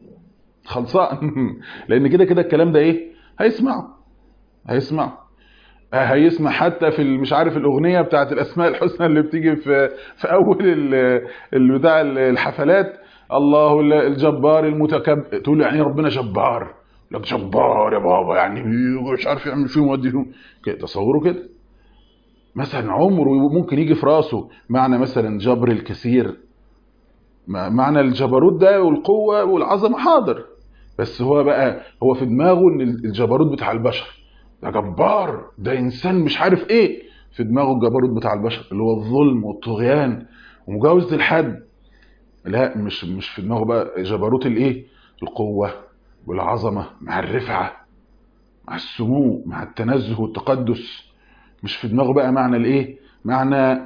خلصان لان كده كده الكلام ده ايه هيسمعه هيسمعه هيسمع حتى في مش عارف الاغنيه بتاعت الاسماء الحسنى اللي بتيجي في في اول بتاع الحفلات الله الجبار المتكبر تقول يعني ربنا جبار لك جبار يا بابا يعني مش عارف يعمل فيهم ويودي فيهم كده تصوروا كده مثلا عمره ممكن يجي في راسه معنى مثلا جبر الكثير معنى الجبروت ده والقوه والعظمه حاضر بس هو بقى هو في دماغه ان الجبروت بتاع البشر ده جبار ده انسان مش عارف ايه في دماغه الجبروت بتاع البشر اللي هو الظلم والطغيان ومجاوزه الحد لا مش مش في دماغه بقى جبروت الايه القوه والعظمه مع الرفعه مع السمو مع التنزه والتقدس مش في دماغه بقى معنى الايه معنى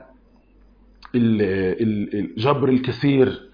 الجبر الكثير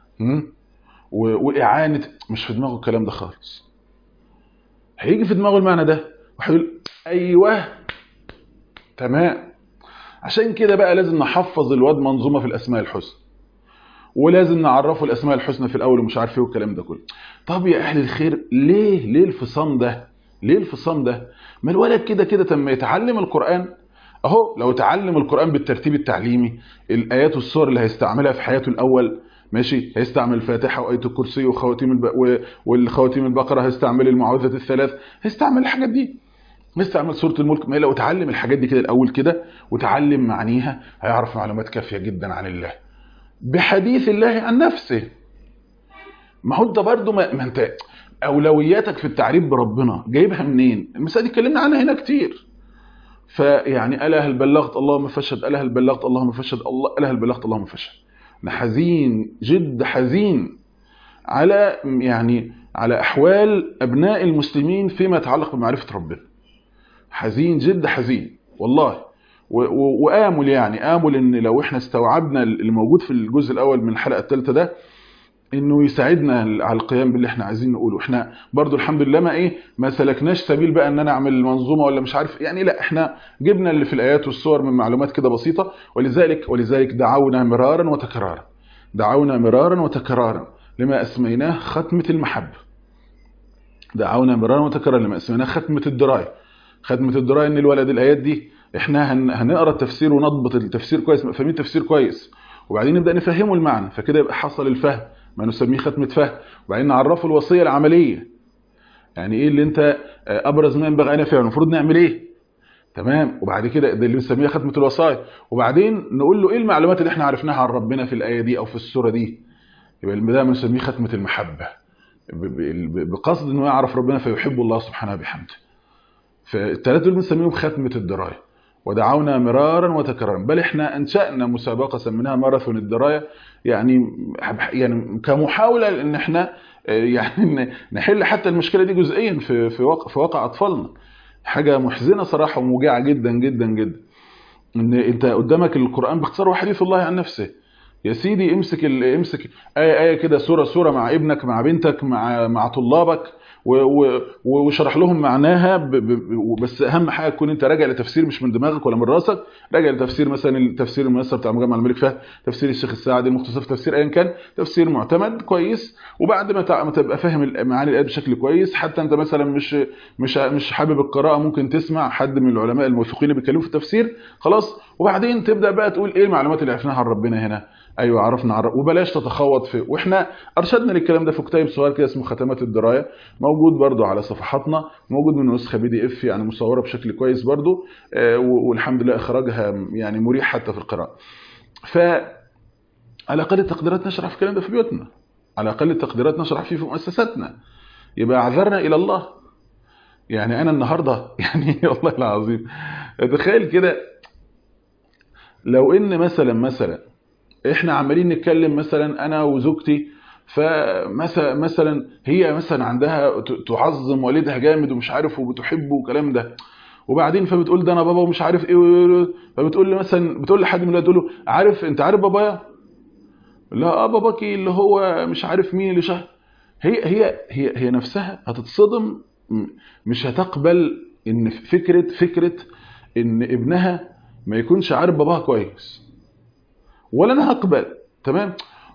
واعانه مش في دماغه الكلام ده خالص هيجي في دماغه المعنى ده وهيقول ايوه تمام عشان كده بقى لازم نحفظ الواد منظومه في الاسماء الحسنى ولازم نعرفه الاسماء الحسنى في الاول ومش عارف ايه والكلام ده كله طب يا اهل الخير ليه ليه الفصام ده ليه الفصام ده ما الولد كده كده تم يتعلم القران اهو لو تعلم القران بالترتيب التعليمي الايات والسور اللي هيستعملها في حياته الاول ماشي هيستعمل الفاتحه وايه الكرسي وخواتيم الب... والخواتيم البقره هيستعمل المعوذات الثلاث هيستعمل الحاجات دي هيستعمل سوره الملك ما لو اتعلم الحاجات دي كده الاول كده وتعلم معانيها هيعرف معلومات كافيه جدا عن الله بحديث الله عن نفسه ما هو انت برضه ما, ما انت اولوياتك في التعريف بربنا جايبها منين المسائل دي اتكلمنا عنها هنا كتير فيعني الا هل بلغت اللهم فاشهد الا هل بلغت اللهم فاشهد الله الا هل بلغت اللهم فاشهد انا حزين جد حزين على يعني على احوال ابناء المسلمين فيما يتعلق بمعرفه ربنا حزين جد حزين والله و- و- وآمل يعني آمل إن لو إحنا استوعبنا اللي موجود في الجزء الأول من الحلقة الثالثة ده انه يساعدنا على القيام باللي احنا عايزين نقوله احنا برضو الحمد لله ما ايه ما سلكناش سبيل بقى ان انا اعمل منظومه ولا مش عارف يعني لا احنا جبنا اللي في الايات والصور من معلومات كده بسيطه ولذلك ولذلك دعونا مرارا وتكرارا دعونا مرارا وتكرارا لما اسميناه ختمه المحبه دعونا مرارا وتكرارا لما اسميناه ختمه الدرايه ختمه الدرايه ان الولد الايات دي احنا هن... هنقرا التفسير ونضبط التفسير كويس نبقى فاهمين التفسير كويس وبعدين نبدا نفهمه المعنى فكده يبقى حصل الفهم ما نسميه ختمه فهم وبعدين نعرفه الوصيه العمليه يعني ايه اللي انت ابرز ما ينبغي ان يفعله المفروض نعمل ايه تمام وبعد كده ده اللي بنسميها ختمه الوصايا وبعدين نقول له ايه المعلومات اللي احنا عرفناها عن ربنا في الايه دي او في السوره دي يبقى ده بنسميه ختمه المحبه ب- ب- بقصد انه يعرف ربنا فيحب الله سبحانه بحمده فالثلاثه دول بنسميهم ختمه الدرايه ودعونا مرارا وتكرارا بل احنا انشانا مسابقه سميناها ماراثون الدرايه يعني يعني كمحاوله ان احنا آه، يعني نحل حتى المشكله دي جزئيا في في واقع في واقع اطفالنا حاجه محزنه صراحه وموجعه جدا جدا جدا ان انت قدامك القران باختصار وحديث الله عن نفسه يا سيدي امسك ال... امسك ايه ايه كده سوره سوره مع ابنك مع بنتك مع مع طلابك و... و... وشرح لهم معناها ب... ب... بس اهم حاجه تكون انت راجع لتفسير مش من دماغك ولا من راسك راجع لتفسير مثلا التفسير الميسر بتاع مجمع الملك فهد تفسير الشيخ السعدي المختصر في تفسير ايا كان تفسير معتمد كويس وبعد ما تع- ما تبقى فاهم معاني الايات بشكل كويس حتى انت مثلا مش مش مش حابب القراءه ممكن تسمع حد من العلماء الموثوقين اللي بيتكلموا في التفسير خلاص وبعدين تبدا بقى تقول ايه المعلومات اللي عرفناها عن ربنا هنا ايوه عرفنا عن رب- وبلاش تتخوض في واحنا ارشدنا للكلام ده في كتيب صغير كده اسمه ختمات الدرايه موجود برضو على صفحاتنا موجود من نسخه بي دي اف يعني مصوره بشكل كويس برضو آه، و- والحمد لله اخراجها يعني مريح حتى في القراءه ف على اقل التقديرات نشرح في الكلام ده في بيوتنا على اقل التقديرات نشرح فيه في مؤسساتنا يبقى اعذرنا الى الله يعني انا النهارده يعني والله العظيم تخيل كده لو ان مثلا مثلا احنا عمالين نتكلم مثلا انا وزوجتي فمثلا مثلا هي مثلا عندها ت- تعظم والدها جامد ومش عارف وبتحبه والكلام ده وبعدين فبتقول ده انا بابا ومش عارف ايه و- فبتقول لي مثلا بتقول لحد من الولاد تقول له عارف انت عارف بابايا لا اه باباكي اللي هو مش عارف مين اللي شهر هي هي هي هي نفسها هتتصدم م- مش هتقبل ان فكره فكره ان ابنها ما يكونش عارف باباها كويس ولا انا هقبل تمام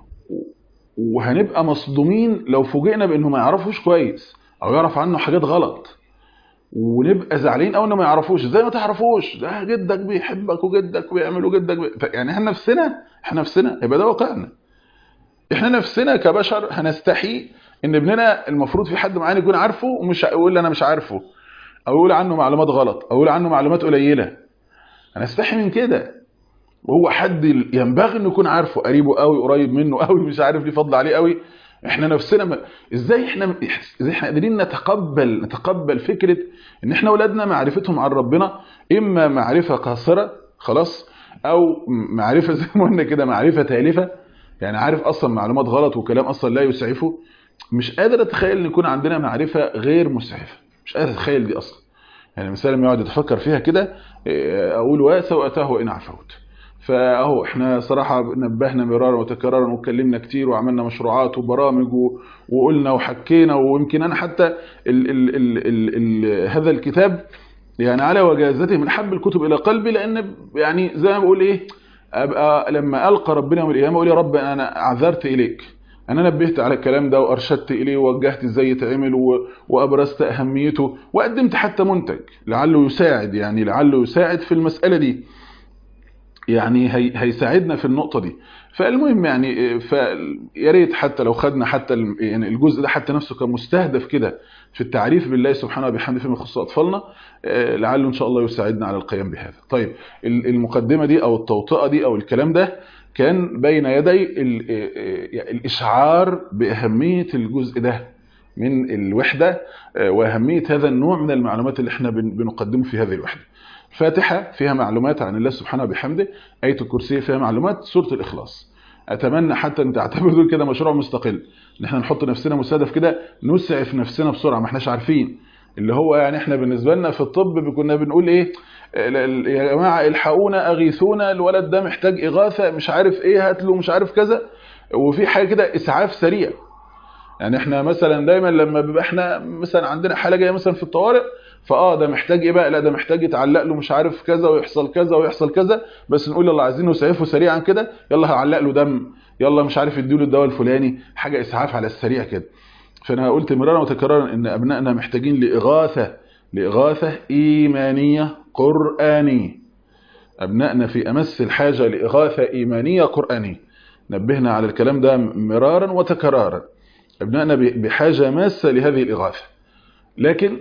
وهنبقى مصدومين لو فوجئنا بانه ما يعرفوش كويس او يعرف عنه حاجات غلط ونبقى زعلانين او انه ما يعرفوش ازاي ما تعرفوش ده جدك بيحبك وجدك بيعمل وجدك بي... ف- يعني احنا نفسنا احنا نفسنا يبقى ده واقعنا احنا نفسنا كبشر هنستحي ان ابننا المفروض في حد معين يكون عارفه ومش يقول لي انا مش عارفه او يقول عنه معلومات غلط او يقول عنه معلومات قليله هنستحي من كده وهو حد ينبغي انه يكون عارفه قريبه قوي قريب منه قوي مش عارف ليه فضل عليه قوي احنا نفسنا ما... ازاي احنا ازاي احنا قادرين نتقبل نتقبل فكره ان احنا اولادنا معرفتهم عن ربنا اما معرفه قاصره خلاص او معرفه زي ما قلنا كده معرفه تالفه يعني عارف اصلا معلومات غلط وكلام اصلا لا يسعفه مش قادر اتخيل ان يكون عندنا معرفه غير مسعفه مش قادر اتخيل دي اصلا يعني مثال لما يقعد يتفكر فيها كده إيه، اقول وسوءته وان عفوت فاهو احنا صراحه نبهنا مرارا وتكرارا واتكلمنا كتير وعملنا مشروعات وبرامج و... وقلنا وحكينا ويمكن انا حتى ال... ال... ال... ال... ال... هذا الكتاب يعني على وجازته من حب الكتب الى قلبي لان يعني زي ما بقول ايه ابقى لما القى ربنا يوم القيامه اقول يا رب انا عذرت اليك انا نبهت على الكلام ده وارشدت اليه ووجهت ازاي يتعمل و... وابرزت اهميته وقدمت حتى منتج لعله يساعد يعني لعله يساعد في المساله دي يعني هي هيساعدنا في النقطه دي فالمهم يعني فيا ريت حتى لو خدنا حتى ال- يعني الجزء ده حتى نفسه كان مستهدف كده في التعريف بالله سبحانه وبحمده فيما يخص اطفالنا آه، لعله ان شاء الله يساعدنا على القيام بهذا. طيب ال- المقدمه دي او التوطئه دي او الكلام ده كان بين يدي ال- آه، آه، الاشعار باهميه الجزء ده من الوحده آه، واهميه هذا النوع من المعلومات اللي احنا بن- بنقدمه في هذه الوحده. الفاتحه فيها معلومات عن الله سبحانه وبحمده، ايه الكرسي فيها معلومات، سوره الاخلاص. اتمنى حتى ان تعتبروا دول كده مشروع مستقل ان احنا نحط نفسنا مستهدف كده نسعف نفسنا بسرعه ما احناش عارفين اللي هو يعني احنا بالنسبه لنا في الطب كنا بنقول ايه يا جماعه الحقونا اغيثونا الولد ده محتاج اغاثه مش عارف ايه هات له مش عارف كذا وفي حاجه كده اسعاف سريع يعني احنا مثلا دايما لما بيبقى احنا مثلا عندنا حاله جايه مثلا في الطوارئ فاه ده محتاج ايه بقى لا ده محتاج يتعلق له مش عارف كذا ويحصل كذا ويحصل كذا بس نقول يلا عايزين نسعفه سريعا كده يلا هعلق له دم يلا مش عارف اديله الدواء الفلاني حاجه اسعاف على السريع كده فانا قلت مرارا وتكرارا ان ابنائنا محتاجين لاغاثه لاغاثه ايمانيه قرانيه ابنائنا في امس الحاجه لاغاثه ايمانيه قرانيه نبهنا على الكلام ده مرارا وتكرارا ابنائنا بحاجه ماسه لهذه الاغاثه لكن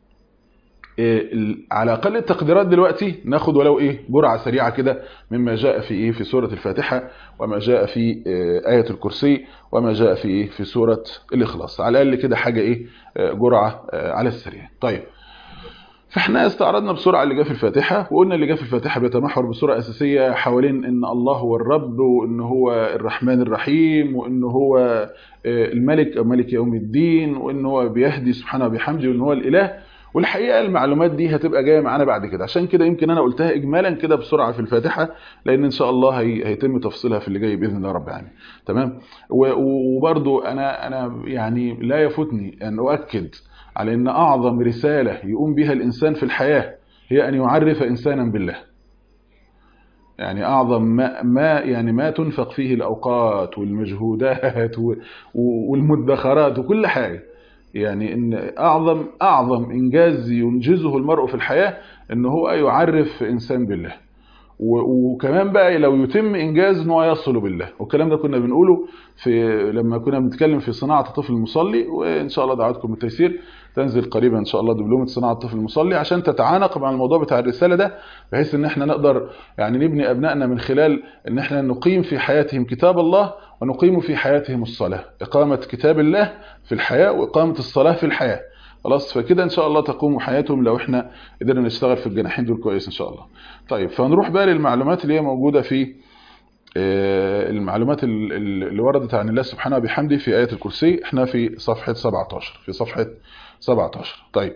على اقل التقديرات دلوقتي ناخد ولو ايه جرعه سريعه كده مما جاء في ايه في سوره الفاتحه وما جاء في ايه الكرسي وما جاء في ايه في سوره الاخلاص على الاقل كده حاجه ايه جرعه على السريع طيب فاحنا استعرضنا بسرعه اللي جاء في الفاتحه وقلنا اللي جاء في الفاتحه بيتمحور بصوره اساسيه حوالين ان الله هو الرب وان هو الرحمن الرحيم وان هو الملك او ملك يوم الدين وان هو بيهدي سبحانه وبحمده وان هو الاله والحقيقه المعلومات دي هتبقى جايه معانا بعد كده عشان كده يمكن انا قلتها اجمالا كده بسرعه في الفاتحه لان ان شاء الله هي هيتم تفصيلها في اللي جاي باذن الله رب العالمين تمام وبرضو انا انا يعني لا يفوتني ان اؤكد على ان اعظم رساله يقوم بها الانسان في الحياه هي ان يعرف انسانا بالله يعني اعظم ما, ما يعني ما تنفق فيه الاوقات والمجهودات والمدخرات وكل حاجه يعني ان اعظم اعظم انجاز ينجزه المرء في الحياه ان هو يعرف انسان بالله وكمان بقى لو يتم انجاز ان هو يصل بالله والكلام ده كنا بنقوله في لما كنا بنتكلم في صناعه الطفل المصلي وان شاء الله دعواتكم بالتيسير تنزل قريبا ان شاء الله دبلومه صناعه الطفل المصلي عشان تتعانق مع الموضوع بتاع الرساله ده بحيث ان احنا نقدر يعني نبني ابنائنا من خلال ان احنا نقيم في حياتهم كتاب الله ونقيم في حياتهم الصلاه اقامه كتاب الله في الحياه واقامه الصلاه في الحياه خلاص فكده ان شاء الله تقوم حياتهم لو احنا قدرنا نشتغل في الجناحين دول كويس ان شاء الله طيب فنروح بقى للمعلومات اللي هي موجوده في المعلومات اللي وردت عن الله سبحانه وبحمده في آية الكرسي احنا في صفحة 17 في صفحة 17 طيب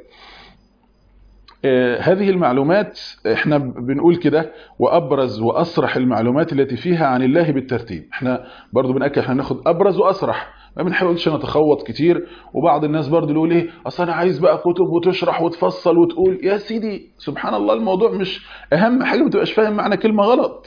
هذه المعلومات احنا بنقول كده وابرز واسرح المعلومات التي فيها عن الله بالترتيب احنا برضو بنأكد احنا ناخد ابرز واسرح ما بنحاولش نتخوض كتير وبعض الناس برضو يقول ايه اصل انا عايز بقى كتب وتشرح وتفصل وتقول يا سيدي سبحان الله الموضوع مش اهم حاجه ما تبقاش فاهم معنى كلمه غلط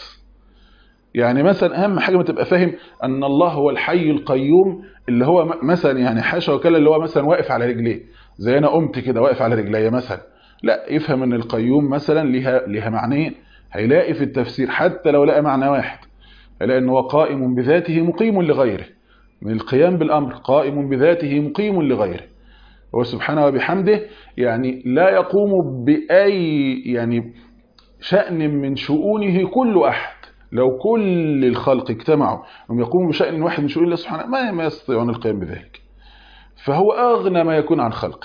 يعني مثلا اهم حاجه ما تبقى فاهم ان الله هو الحي القيوم اللي هو مثلا يعني حاشا وكلا اللي هو مثلا واقف على رجليه زي انا قمت كده واقف على رجليا مثلا لا يفهم ان القيوم مثلا ليها ليها معنيين هيلاقي في التفسير حتى لو لقى معنى واحد هيلاقي ان هو قائم بذاته مقيم لغيره من القيام بالامر قائم بذاته مقيم لغيره هو سبحانه وبحمده يعني لا يقوم باي يعني شأن من شؤونه كل احد لو كل الخلق اجتمعوا انهم يقوموا بشأن واحد من شؤون الله سبحانه ما ما يستطيعون القيام بذلك فهو اغنى ما يكون عن خلقه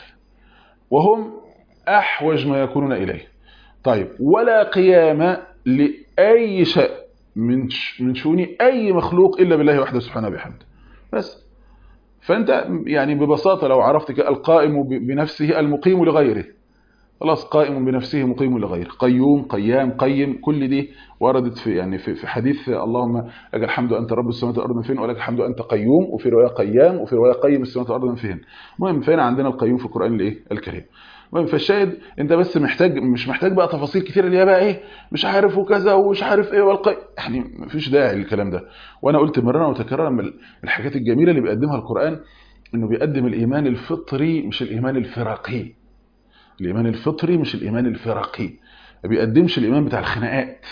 وهم احوج ما يكونون اليه طيب ولا قيام لاي شأن من من شؤون اي مخلوق الا بالله وحده سبحانه وبحمده بس فانت يعني ببساطه لو عرفت القائم بنفسه المقيم لغيره خلاص قائم بنفسه مقيم لغيره قيوم قيام قيم كل دي وردت في يعني في, في حديث اللهم لك الحمد انت رب السماوات والارض فين ولك الحمد انت قيوم وفي روايه قيام وفي روايه قيم السماوات والارض فين المهم فين عندنا القيوم في القران الايه الكريم المهم فالشاهد انت بس محتاج مش محتاج بقى تفاصيل كتير اللي هي بقى ايه مش عارف وكذا ومش عارف ايه والقي يعني مفيش داعي للكلام ده وانا قلت مرارا وتكرارا من الحاجات الجميله اللي بيقدمها القران انه بيقدم الايمان الفطري مش الايمان الفرقي الايمان الفطري مش الايمان الفرقي ما بيقدمش الايمان بتاع الخناقات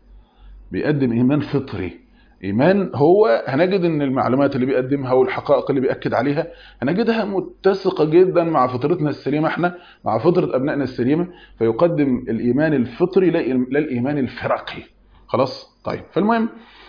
بيقدم ايمان فطري ايمان هو هنجد ان المعلومات اللي بيقدمها والحقائق اللي بياكد عليها هنجدها متسقه جدا مع فطرتنا السليمه احنا مع فطره ابنائنا السليمه فيقدم الايمان الفطري لا الايمان الفرقي خلاص طيب فالمهم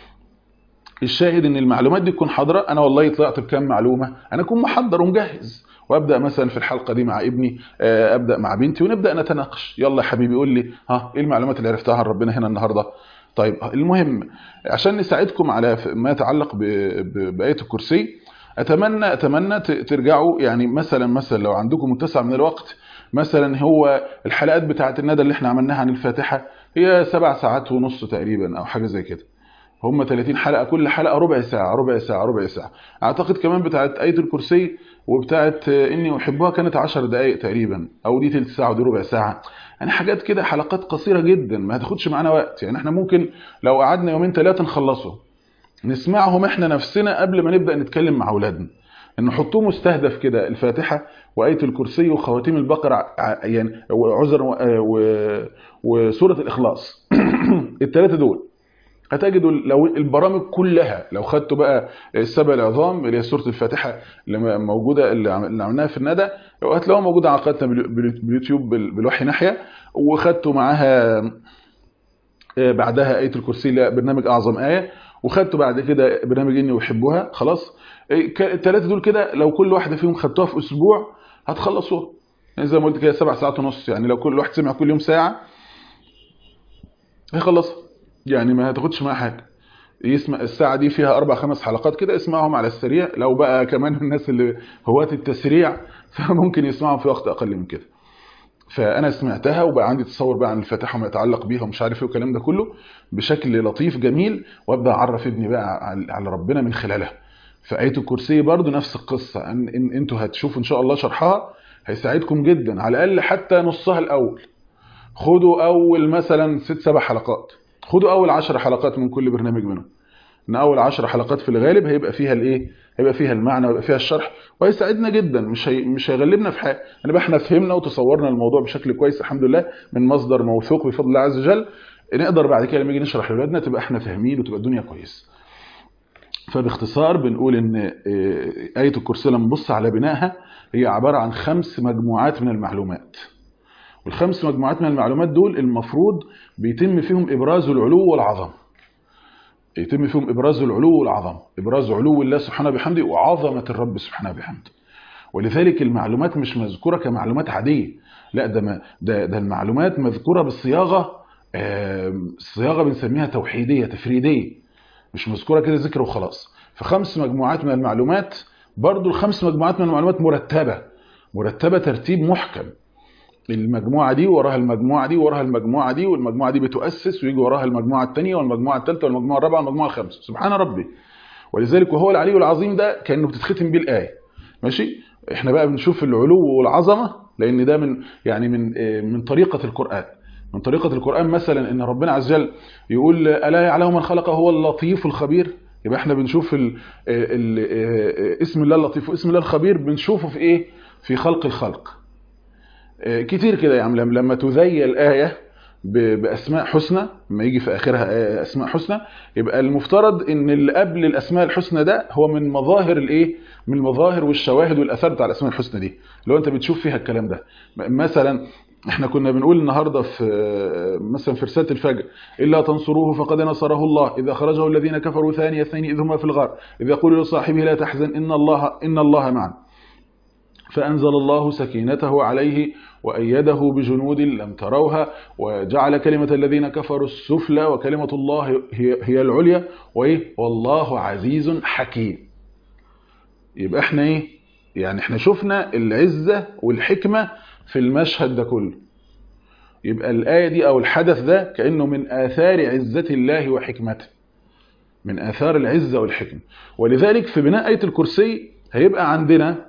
الشاهد ان المعلومات دي تكون حاضره انا والله طلعت بكام معلومه انا اكون محضر ومجهز وابدا مثلا في الحلقه دي مع ابني ابدا مع بنتي ونبدا نتناقش يلا يا حبيبي قول لي ها ايه المعلومات اللي عرفتها عن ربنا هنا النهارده طيب المهم عشان نساعدكم على ما يتعلق بايه الكرسي اتمنى اتمنى ترجعوا يعني مثلا مثلا لو عندكم متسع من الوقت مثلا هو الحلقات بتاعه الندى اللي احنا عملناها عن الفاتحه هي سبع ساعات ونص تقريبا او حاجه زي كده هم 30 حلقه كل حلقه ربع ساعه ربع ساعه ربع ساعه اعتقد كمان بتاعه ايه الكرسي وبتاعه اني احبها كانت 10 دقائق تقريبا او دي ثلث ساعه ودي ربع ساعه يعني حاجات كده حلقات قصيره جدا ما هتاخدش معانا وقت يعني احنا ممكن لو قعدنا يومين ثلاثه نخلصه نسمعهم احنا نفسنا قبل ما نبدا نتكلم مع اولادنا ان نحطوه مستهدف كده الفاتحه وايه الكرسي وخواتيم البقره يعني وعذر وسوره الاخلاص الثلاثه دول هتجدوا لو البرامج كلها لو خدتوا بقى السبع العظام اللي هي سوره الفاتحه اللي موجوده اللي عملناها في الندى هتلاقوها موجوده على قناتنا باليوتيوب بالوحي ناحيه وخدتوا معاها بعدها ايه الكرسي اللي برنامج اعظم ايه وخدتوا بعد كده برنامج اني احبها خلاص الثلاثه دول كده لو كل واحده فيهم خدتوها في اسبوع هتخلصوها يعني زي ما قلت كده سبع ساعات ونص يعني لو كل واحد سمع كل يوم ساعه هيخلصها يعني ما هتاخدش معاه حاجه يسمع الساعه دي فيها اربع خمس حلقات كده اسمعهم على السريع لو بقى كمان الناس اللي هواة التسريع فممكن يسمعهم في وقت اقل من كده فانا سمعتها وبقى عندي تصور بقى عن الفاتحه وما يتعلق بيها ومش عارف ايه والكلام ده كله بشكل لطيف جميل وابدا اعرف ابني بقى على ربنا من خلالها فآية الكرسي برضو نفس القصة ان, إن انتوا هتشوفوا ان شاء الله شرحها هيساعدكم جدا على الاقل حتى نصها الاول خدوا اول مثلا ست سبع حلقات خدوا اول عشر حلقات من كل برنامج منهم ان اول عشر حلقات في الغالب هيبقى فيها الايه هيبقى فيها المعنى ويبقى فيها الشرح وهيساعدنا جدا مش هي... مش هيغلبنا في حاجه يعني احنا فهمنا وتصورنا الموضوع بشكل كويس الحمد لله من مصدر موثوق بفضل الله عز وجل نقدر بعد كده لما نيجي نشرح لاولادنا تبقى احنا فاهمين وتبقى الدنيا كويس فباختصار بنقول ان آية الكرسي لما نبص على بنائها هي عبارة عن خمس مجموعات من المعلومات والخمس مجموعات من المعلومات دول المفروض بيتم فيهم إبراز العلو والعظم يتم فيهم إبراز العلو والعظم إبراز علو الله سبحانه بحمده وعظمة الرب سبحانه بحمده ولذلك المعلومات مش مذكورة كمعلومات عادية لا ده ما ده, ده المعلومات مذكورة بالصياغة الصياغة بنسميها توحيدية تفريدية مش مذكورة كده ذكر وخلاص فخمس مجموعات من المعلومات برضو الخمس مجموعات من المعلومات مرتبة مرتبة ترتيب محكم المجموعة دي وراها المجموعة دي وراها المجموعة دي والمجموعة دي بتؤسس ويجي وراها المجموعة الثانية والمجموعة الثالثة والمجموعة الرابعة والمجموعة الخامسة سبحان ربي ولذلك وهو العلي العظيم ده كأنه بتتختم بيه الآية ماشي احنا بقى بنشوف العلو والعظمة لأن ده من يعني من من طريقة القرآن من طريقة القرآن مثلا ان ربنا عز وجل يقول ألا يعلم من خلق هو اللطيف الخبير يبقى احنا بنشوف ال ال اسم الله اللطيف واسم الله الخبير بنشوفه في ايه في خلق الخلق كتير كده يعني لما تذيل آية بأسماء حسنى لما يجي في آخرها أسماء حسنى يبقى المفترض ان اللي قبل الأسماء الحسنى ده هو من مظاهر الايه من المظاهر والشواهد والأثار بتاع الأسماء الحسنى دي لو انت بتشوف فيها الكلام ده مثلا احنا كنا بنقول النهارده في مثلا في رساله الفجر الا تنصروه فقد نصره الله اذا خرجه الذين كفروا ثاني اثنين اذ هما في الغار اذ يقول لصاحبه لا تحزن ان الله ان الله معنا فانزل الله سكينته عليه وايده بجنود لم تروها وجعل كلمه الذين كفروا السفلى وكلمه الله هي, هي العليا وايه والله عزيز حكيم يبقى احنا ايه يعني احنا شفنا العزه والحكمه في المشهد ده كله يبقى الآية دي أو الحدث ده كأنه من آثار عزة الله وحكمته من آثار العزة والحكمة ولذلك في بناء آية الكرسي هيبقى عندنا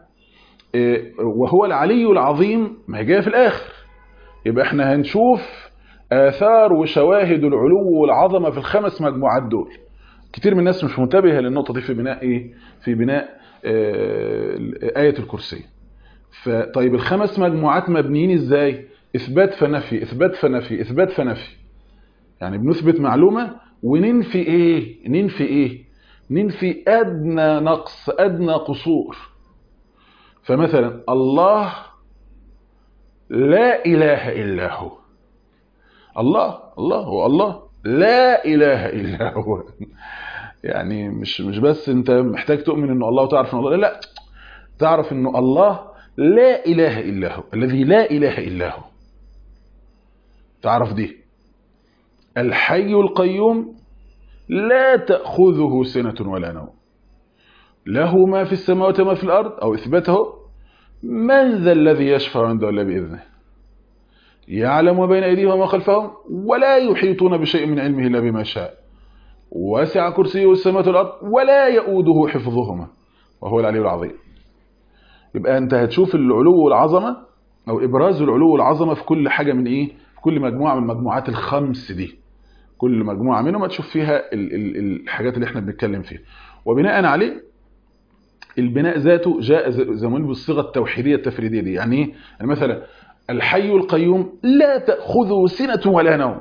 وهو العلي العظيم ما هي جايه في الآخر يبقى احنا هنشوف آثار وشواهد العلو والعظمة في الخمس مجموعات دول كتير من الناس مش منتبهة للنقطة دي في بناء ايه في بناء آية الكرسي فطيب الخمس مجموعات مبنيين ازاي اثبات فنفي اثبات فنفي اثبات فنفي يعني بنثبت معلومة وننفي ايه ننفي ايه ننفي ادنى نقص ادنى قصور فمثلا الله لا اله الا هو الله الله هو الله لا اله الا هو يعني مش مش بس انت محتاج تؤمن انه الله وتعرف انه الله لا تعرف انه الله لا إله إلا هو الذي لا إله إلا هو تعرف دي الحي القيوم لا تأخذه سنة ولا نوم له ما في السماوات وما في الأرض أو إثباته من ذا الذي يشفع عنده إلا بإذنه يعلم ما بين أيديهم وما خلفهم ولا يحيطون بشيء من علمه إلا بما شاء وسع كرسيه السماوات والأرض ولا يؤوده حفظهما وهو العلي العظيم يبقى أنت هتشوف العلو والعظمة أو إبراز العلو والعظمة في كل حاجة من إيه في كل مجموعة من المجموعات الخمس دي كل مجموعة منهم هتشوف فيها ال ال الحاجات اللي احنا بنتكلم فيها وبناء عليه البناء ذاته جاء زي ما بالصيغه التوحيديه التفريديه دي يعني ايه يعني مثلا الحي القيوم لا تاخذه سنه ولا نوم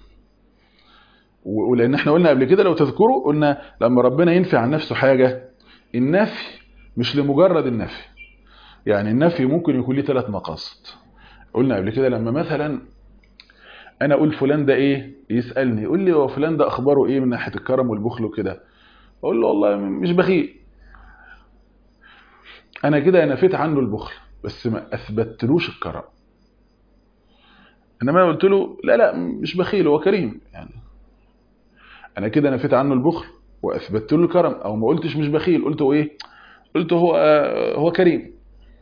ولان احنا قلنا قبل كده لو تذكروا قلنا لما ربنا ينفي عن نفسه حاجه النفي مش لمجرد النفي يعني النفي ممكن يكون له ثلاث مقاصد قلنا قبل كده لما مثلا انا اقول فلان ده ايه يسالني يقول لي هو فلان ده اخباره ايه من ناحيه الكرم والبخل وكده اقول له والله مش بخيل انا كده نفيت عنه البخل بس ما اثبتلوش الكرم انما انا قلت له لا لا مش بخيل هو كريم يعني انا كده نفيت عنه البخل واثبتت له الكرم او ما قلتش مش بخيل قلت هو ايه قلت هو هو كريم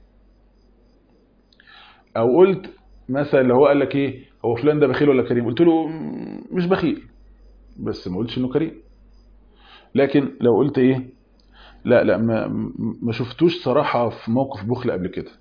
او قلت مثلا لو هو قال لك ايه هو فلان ده بخيل ولا كريم قلت له مش بخيل بس ما قلتش انه كريم لكن لو قلت ايه لا لا ما ما شفتوش صراحة في موقف بخل قبل كده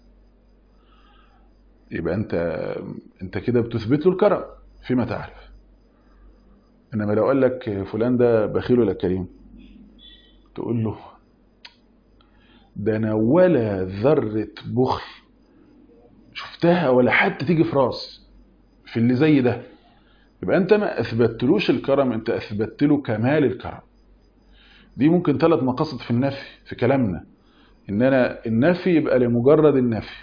يبقى انت انت كده بتثبت له الكرم فيما تعرف انما لو قال لك فلان ده بخيل ولا كريم تقول له ده انا ولا ذرة بخل شفتها ولا حتى تيجي في راس في اللي زي ده يبقى انت ما اثبتلوش الكرم انت اثبت له كمال الكرم دي ممكن ثلاث مقاصد في النفي في كلامنا ان انا النفي يبقى لمجرد النفي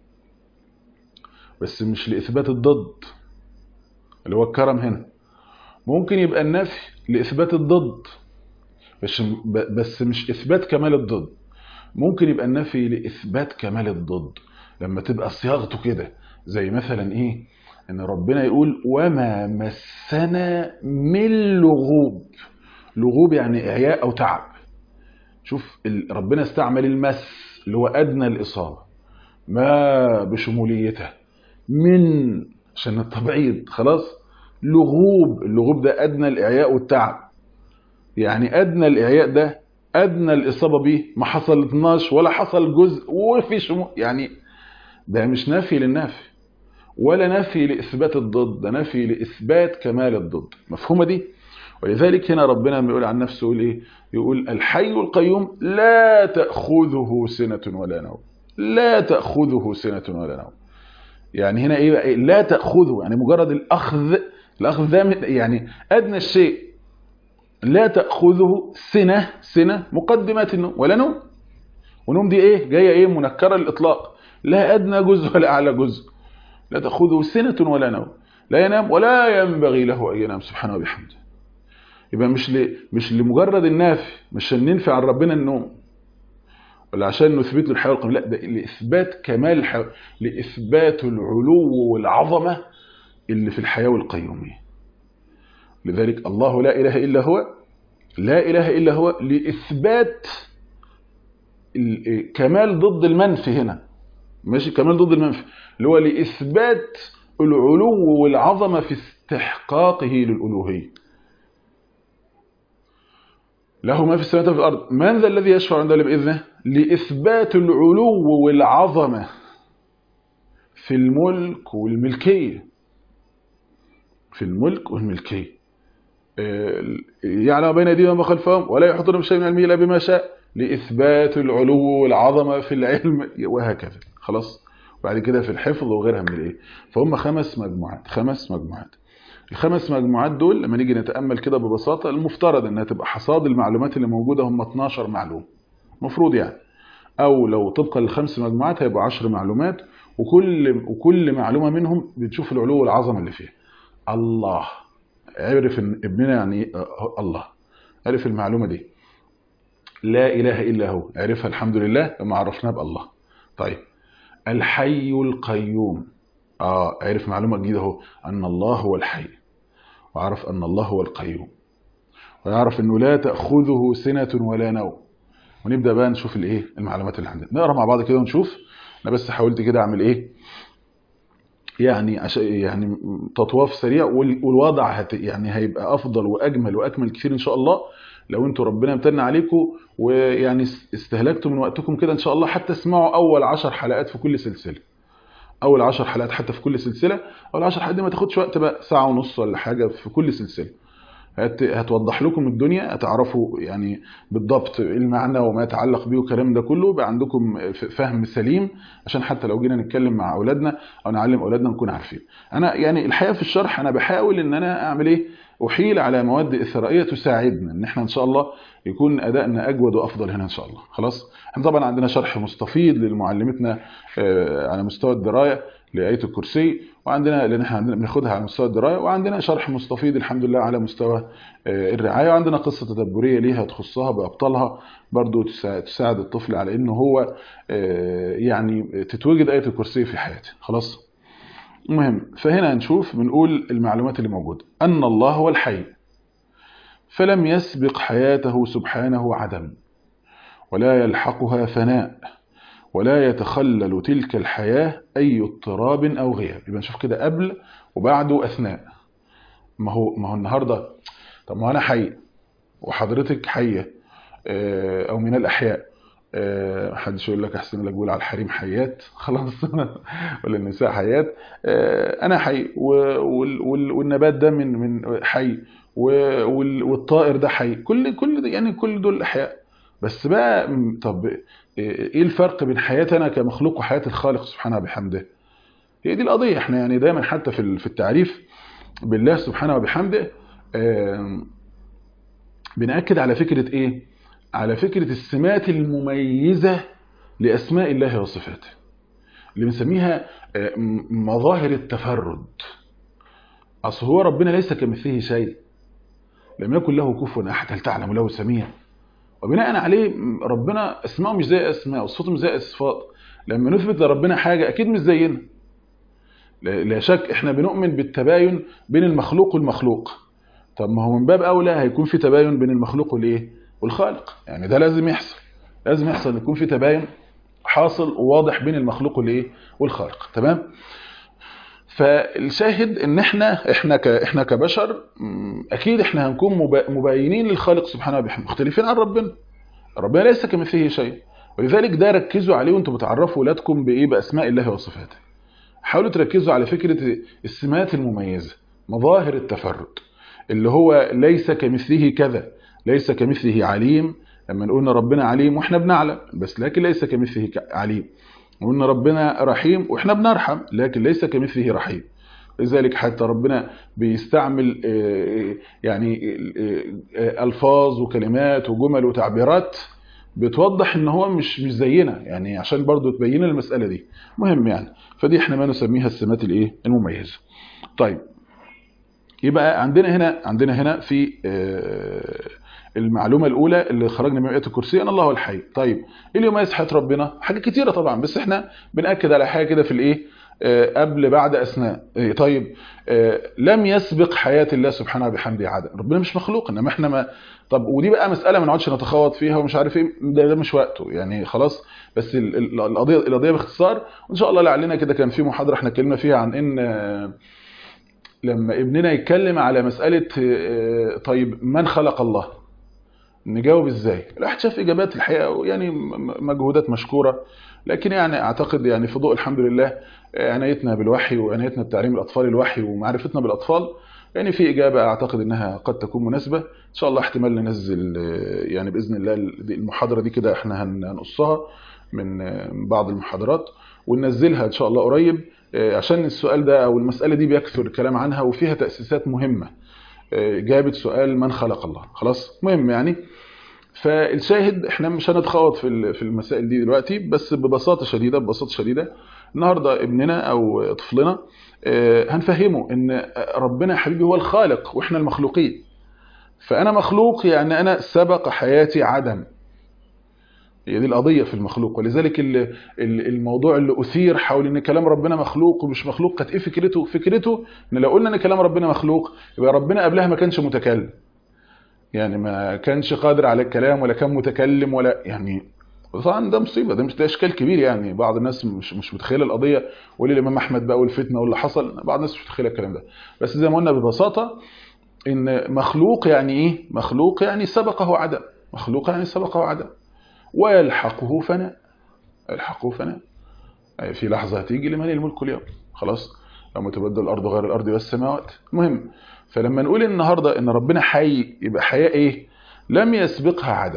بس مش لاثبات الضد اللي هو الكرم هنا ممكن يبقى النفي لاثبات الضد بس بس مش اثبات كمال الضد ممكن يبقى النفي لاثبات كمال الضد لما تبقى صياغته كده زي مثلا ايه ان ربنا يقول وما مسنا من لغوب لغوب يعني إعياء أو تعب شوف ربنا استعمل المس اللي هو أدنى الإصابة ما بشموليته من عشان التبعيض خلاص لغوب اللغوب ده أدنى الإعياء والتعب يعني أدنى الإعياء ده أدنى الإصابة بيه ما حصل 12 ولا حصل جزء وفي شمول يعني ده مش نفي للنفي ولا نفي لإثبات الضد ده نفي لإثبات كمال الضد مفهومة دي؟ ولذلك هنا ربنا لما يقول عن نفسه يقول ايه يقول الحي القيوم لا تأخذه سنة ولا نوم لا تأخذه سنة ولا نوم يعني هنا ايه بقى لا تأخذه يعني مجرد الأخذ الأخذ ده يعني أدنى الشيء لا تأخذه سنة سنة مقدمة النوم ولا نوم ونوم دي ايه جاية ايه منكرة الإطلاق لا أدنى جزء ولا أعلى جزء لا تأخذه سنة ولا نوم لا ينام ولا ينبغي له أن ينام سبحانه وبحمده يبقى مش ل... مش لمجرد النافي مش عشان ننفي عن ربنا النوم ولا عشان نثبت له الحياه والقيام لا ده لاثبات كمال الحياه لاثبات العلو والعظمه اللي في الحياه والقيوميه لذلك الله لا اله الا هو لا اله الا هو لاثبات كمال ضد المنفي هنا ماشي كمال ضد المنفي اللي هو لاثبات العلو والعظمه في استحقاقه للالوهيه له ما في السماوات وفي الأرض من ذا الذي يشفع عنده بإذنه لإثبات العلو والعظمة في الملك والملكية في الملك والملكية يعلم بين أيديهم وما خلفهم ولا يحطون بشيء من علمه إلا بما شاء لإثبات العلو والعظمة في العلم وهكذا خلاص بعد كده في الحفظ وغيرها من الايه فهم خمس مجموعات خمس مجموعات الخمس مجموعات دول لما نيجي نتأمل كده ببساطة المفترض انها تبقى حصاد المعلومات اللي موجودة هم 12 معلومة مفروض يعني او لو طبقا للخمس مجموعات هيبقى 10 معلومات وكل وكل معلومة منهم بتشوف العلو والعظمة اللي فيها الله عرف ان ابننا يعني الله عرف المعلومة دي لا اله الا هو عرفها الحمد لله لما عرفناها بالله طيب الحي القيوم اه عرف معلومة جديدة اهو ان الله هو الحي وعرف ان الله هو القيوم ويعرف انه لا تأخذه سنة ولا نوم ونبدأ بقى نشوف الايه المعلومات اللي عندنا نقرا مع بعض كده ونشوف انا بس حاولت كده اعمل ايه يعني عش... يعني تطواف سريع وال- والوضع هت... يعني هيبقى افضل واجمل واكمل كتير ان شاء الله لو انتوا ربنا امتن عليكم ويعني اس- استهلكتوا من وقتكم كده ان شاء الله حتى اسمعوا اول عشر حلقات في كل سلسله اول عشر حلقات حتى في كل سلسله اول عشر حلقات دي ما تاخدش وقت بقى ساعه ونص ولا حاجه في كل سلسله هت... هتوضح لكم الدنيا هتعرفوا يعني بالضبط إيه المعنى وما يتعلق بيه والكلام ده كله يبقى عندكم ف- فهم سليم عشان حتى لو جينا نتكلم مع اولادنا او نعلم اولادنا نكون عارفين انا يعني الحقيقه في الشرح انا بحاول ان انا اعمل ايه احيل على مواد اثرائيه تساعدنا ان احنا ان شاء الله يكون ادائنا اجود وافضل هنا ان شاء الله خلاص احنا طبعا عندنا شرح مستفيض لمعلمتنا آه، على مستوى الدرايه لايه الكرسي وعندنا لان احنا عندنا بناخدها على مستوى الدرايه وعندنا شرح مستفيض الحمد لله على مستوى آه، الرعايه وعندنا قصه تدبريه ليها تخصها بابطالها برضو تسا- تساعد الطفل على انه هو آه، يعني تتوجد ايه الكرسي في حياته خلاص المهم فهنا هنشوف بنقول المعلومات اللي موجوده ان الله هو الحي فلم يسبق حياته سبحانه عدم ولا يلحقها فناء ولا يتخلل تلك الحياة أي اضطراب أو غياب يبقى نشوف كده قبل وبعد وأثناء ما هو ما هو النهاردة طب ما هو أنا حي وحضرتك حية آه، أو من الأحياء آه، محدش يقول لك أحسن لك بقول على الحريم حيات خلاص ولا النساء حيات آه، أنا حي و- وال- وال- والنبات ده من من حي و- وال- والطائر ده حي كل كل ده يعني كل دول أحياء بس بقى م، طب ايه الفرق بين حياتي انا كمخلوق وحياه الخالق سبحانه وبحمده هي دي القضيه احنا يعني دايما حتى في ال- في التعريف بالله سبحانه وبحمده آم، بنأكد على فكره ايه على فكره السمات المميزه لاسماء الله وصفاته اللي بنسميها آه، م- مظاهر التفرد اصل هو ربنا ليس كمثله شيء لم يكن له كفوا احد هل تعلم له سميع وبناء عليه ربنا اسماءه مش زي اسماء وصفاته مش زي صفات لما نثبت لربنا حاجه اكيد مش زينا لا لا شك احنا بنؤمن بالتباين بين المخلوق والمخلوق طب ما هو من باب اولى هيكون في تباين بين المخلوق والايه والخالق يعني ده لازم يحصل لازم يحصل ان يكون في تباين حاصل وواضح بين المخلوق والايه والخالق تمام فالشاهد ان احنا احنا ك احنا كبشر م، اكيد احنا هنكون مبا- مباينين للخالق سبحانه وبحمده مختلفين عن ربنا ربنا ليس كمثله شيء ولذلك ده ركزوا عليه وانتم بتعرفوا اولادكم بايه باسماء الله وصفاته حاولوا تركزوا على فكره السمات المميزه مظاهر التفرد اللي هو ليس كمثله كذا ليس كمثله عليم لما نقول ان ربنا عليم واحنا بنعلم بس لكن ليس كمثله ك- عليم وان ربنا رحيم واحنا بنرحم لكن ليس كمثله رحيم لذلك حتى ربنا بيستعمل آه، يعني آه، آه، الفاظ وكلمات وجمل وتعبيرات بتوضح ان هو مش مش زينا يعني عشان برضو تبين المساله دي مهم يعني فدي احنا ما نسميها السمات الايه المميزه طيب يبقى عندنا هنا عندنا هنا في آه، المعلومه الاولى اللي خرجنا من ايه الكرسي ان الله هو الحي طيب ايه اللي يميز حياه ربنا حاجات كتيره طبعا بس احنا بناكد على حاجه كده في الايه آه، قبل بعد اثناء إيه، طيب آه، لم يسبق حياه الله سبحانه وبحمده عدم ربنا مش مخلوق انما احنا ما طب ودي بقى مساله ما نقعدش نتخوض فيها ومش عارف ايه ده, ده مش وقته يعني خلاص بس ال- ال- القضيه القضيه باختصار وان شاء الله لعلنا كده كان في محاضره احنا اتكلمنا فيها عن ان آه، لما ابننا يتكلم على مساله آه، طيب من خلق الله نجاوب ازاي الواحد شاف اجابات الحقيقه يعني م- مجهودات مشكوره لكن يعني اعتقد يعني في ضوء الحمد لله عنايتنا بالوحي وعنايتنا بتعليم الاطفال الوحي ومعرفتنا بالاطفال يعني في اجابه اعتقد انها قد تكون مناسبه ان شاء الله احتمال ننزل آه، يعني باذن الله المحاضره دي كده احنا هن- هنقصها من آه، بعض المحاضرات وننزلها ان شاء الله قريب آه، عشان السؤال ده او المساله دي بيكثر الكلام عنها وفيها تاسيسات مهمه آه، اجابه سؤال من خلق الله خلاص مهم يعني فالشاهد احنا مش هنتخوض في ال- في المسائل دي دلوقتي بس ببساطه شديده ببساطه شديده النهارده ابننا او طفلنا آه، هنفهمه ان ربنا يا حبيبي هو الخالق واحنا المخلوقين فانا مخلوق يعني انا سبق حياتي عدم هي دي القضيه في المخلوق ولذلك ال- ال- الموضوع اللي اثير حول ان كلام ربنا مخلوق ومش مخلوق كانت ايه فكرته فكرته ان لو قلنا ان كلام ربنا مخلوق يبقى ربنا قبلها ما كانش متكلم يعني ما كانش قادر على الكلام ولا كان متكلم ولا يعني وطبعا ده مصيبه ده مش ده اشكال كبير يعني بعض الناس مش مش متخيله القضيه واللي الامام احمد بقى والفتنه واللي حصل بعض الناس مش متخيله الكلام ده بس زي ما قلنا ببساطه ان مخلوق يعني ايه مخلوق يعني سبقه عدم مخلوق يعني سبقه عدم ويلحقه فناء يلحقه فناء يعني في لحظه هتيجي لمن الملك اليوم خلاص يوم تبدل الارض غير الارض والسماوات المهم فلما نقول النهارده ان ربنا حي يبقى حياه ايه لم يسبقها عدم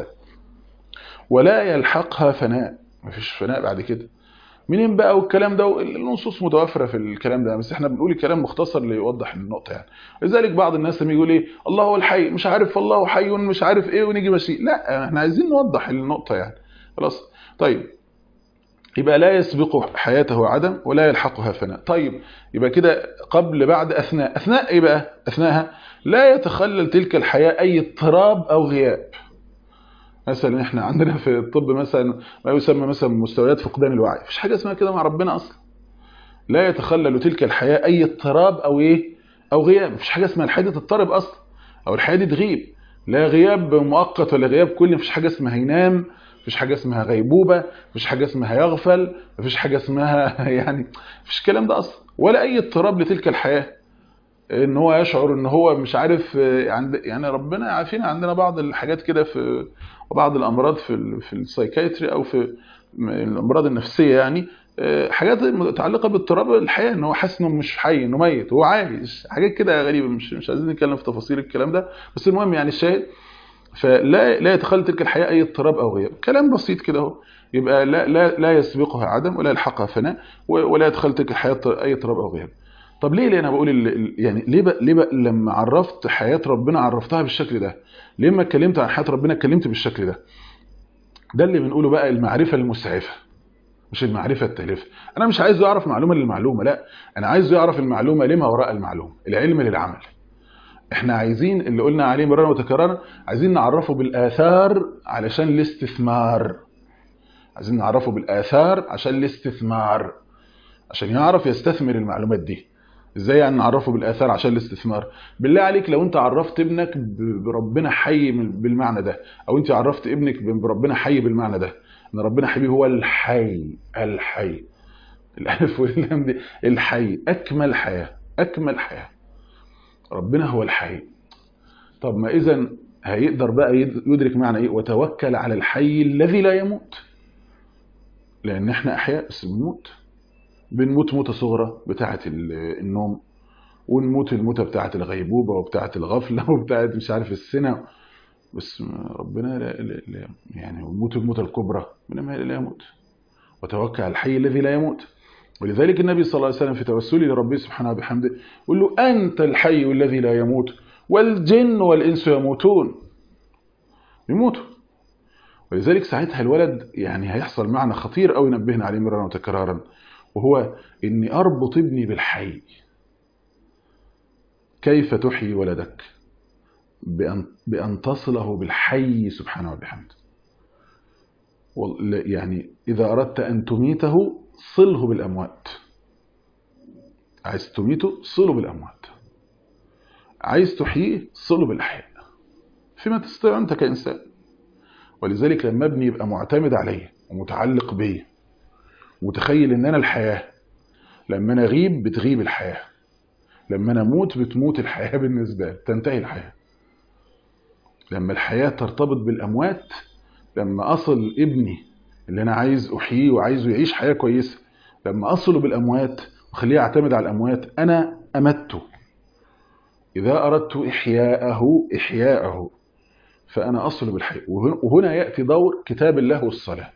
ولا يلحقها فناء مفيش فناء بعد كده منين بقى والكلام ده النصوص متوفره في الكلام ده بس احنا بنقول الكلام مختصر ليوضح النقطه يعني لذلك بعض الناس لما يقول ايه الله هو الحي مش عارف الله حي مش عارف ايه ونيجي ماشي لا احنا عايزين نوضح النقطه يعني خلاص طيب يبقى لا يسبق حياته عدم ولا يلحقها فناء طيب يبقى كده قبل بعد اثناء اثناء ايه بقى اثناءها لا يتخلل تلك الحياه اي اضطراب او غياب مثلا احنا عندنا في الطب مثلا ما يسمى مثلا مستويات فقدان الوعي مفيش حاجه اسمها كده مع ربنا اصلا لا يتخلل تلك الحياه اي اضطراب او ايه او غياب مفيش حاجه اسمها الحياه دي تضطرب اصلا او الحياه دي تغيب لا غياب مؤقت ولا غياب كلي مفيش حاجه اسمها ينام مفيش حاجه اسمها غيبوبه مفيش حاجه اسمها يغفل مفيش حاجه اسمها يعني مفيش الكلام ده اصلا ولا اي اضطراب لتلك الحياه ان هو يشعر ان هو مش عارف عند يعني ربنا يعافينا عندنا بعض الحاجات كده في وبعض الامراض في ال في السايكايتري او في الامراض النفسيه يعني حاجات متعلقه باضطراب الحياه ان هو حاسس انه مش حي انه ميت هو عايش حاجات كده غريبه مش مش عايزين نتكلم في تفاصيل الكلام ده بس المهم يعني الشاهد فلا لا يتخلل تلك الحياه اي اضطراب او غياب كلام بسيط كده اهو يبقى لا لا لا يسبقها عدم ولا يلحقها فناء ولا يتخلل تلك الحياه اي اضطراب او غياب طب ليه ليه انا بقول ال... يعني ليه بقى ليه بقى لما عرفت حياه ربنا عرفتها بالشكل ده ليه ما اتكلمت عن حياه ربنا اتكلمت بالشكل ده ده اللي بنقوله بقى المعرفه المسعفه مش المعرفه التالفه انا مش عايزه يعرف معلومه للمعلومه لا انا عايزه يعرف المعلومه لما وراء المعلومه العلم للعمل احنا عايزين اللي قلنا عليه مرارا وتكرارا عايزين نعرفه بالاثار علشان الاستثمار عايزين نعرفه بالاثار عشان الاستثمار عشان يعرف يستثمر المعلومات دي ازاي يعني نعرفه بالاثار عشان الاستثمار بالله عليك لو انت عرفت ابنك بربنا حي بالمعنى ده او انت عرفت ابنك بربنا حي بالمعنى ده ان ربنا حبيبي هو الحي الحي الالف واللام دي الحي اكمل حياه اكمل حياه ربنا هو الحي طب ما اذا هيقدر بقى يدرك معنى ايه وتوكل على الحي الذي لا يموت لان احنا احياء بس بنموت بنموت موتة صغرى بتاعة النوم ونموت الموتة بتاعة الغيبوبة وبتاعة الغفلة وبتاعة مش عارف السنة بس ربنا لا لا لا يعني ونموت الموتة الكبرى من ما لا يموت وتوكل على الحي الذي لا يموت ولذلك النبي صلى الله عليه وسلم في توسله لربه سبحانه وبحمده يقول له أنت الحي الذي لا يموت والجن والإنس يموتون يموتوا ولذلك ساعتها الولد يعني هيحصل معنى خطير قوي نبهنا عليه مرارا وتكرارا وهو اني اربط ابني بالحي كيف تحيي ولدك بأن, بأن تصله بالحي سبحانه وبحمده يعني إذا أردت أن تميته صله بالأموات عايز تميته صله بالأموات عايز تحييه صله بالأحياء فيما تستطيع أنت كإنسان ولذلك لما ابني يبقى معتمد عليه ومتعلق بيه متخيل ان انا الحياة لما انا اغيب بتغيب الحياة لما انا اموت بتموت الحياة بالنسبة لي تنتهي الحياة لما الحياة ترتبط بالاموات لما اصل ابني اللي انا عايز احييه وعايزه يعيش حياة كويسة لما اصله بالاموات وخليه يعتمد على الاموات انا امته اذا اردت احياءه احياءه فانا اصل بالحي وهنا ياتي دور كتاب الله والصلاه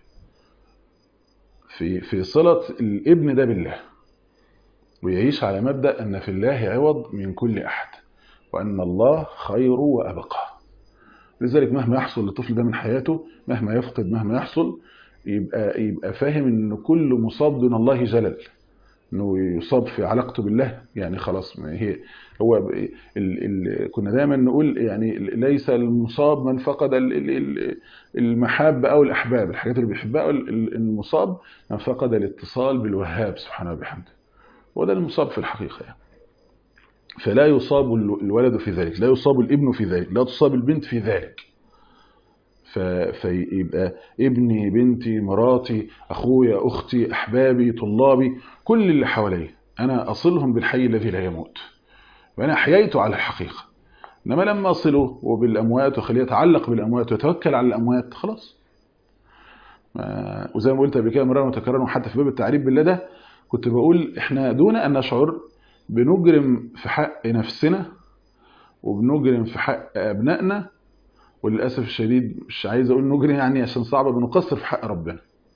في في صلة الابن ده بالله ويعيش على مبدأ أن في الله عوض من كل أحد وأن الله خير وأبقى لذلك مهما يحصل للطفل ده من حياته مهما يفقد مهما يحصل يبقى يبقى فاهم ان كل مصاب دون الله جلل انه يصاب في علاقته بالله يعني خلاص ما هي هو ال ال كنا دايما نقول يعني ليس المصاب من فقد المحاب او الاحباب الحاجات اللي بيحبها المصاب من فقد الاتصال بالوهاب سبحانه وبحمده وده المصاب في الحقيقه يعني فلا يصاب الولد في ذلك لا يصاب الابن في ذلك لا تصاب البنت في ذلك ف... فيبقى ابني بنتي مراتي اخويا اختي احبابي طلابي كل اللي حواليا انا اصلهم بالحي الذي لا يموت وانا احييته على الحقيقه انما لما اصله وبالاموات وخليه يتعلق بالاموات ويتوكل على الاموات خلاص ما... وزي ما قلت قبل كده مرة متكررة حتى في باب التعريف بالله ده كنت بقول احنا دون ان نشعر بنجرم في حق نفسنا وبنجرم في حق ابنائنا وللاسف الشديد مش عايز اقول نجرم يعني عشان صعبه بنقصر في حق ربنا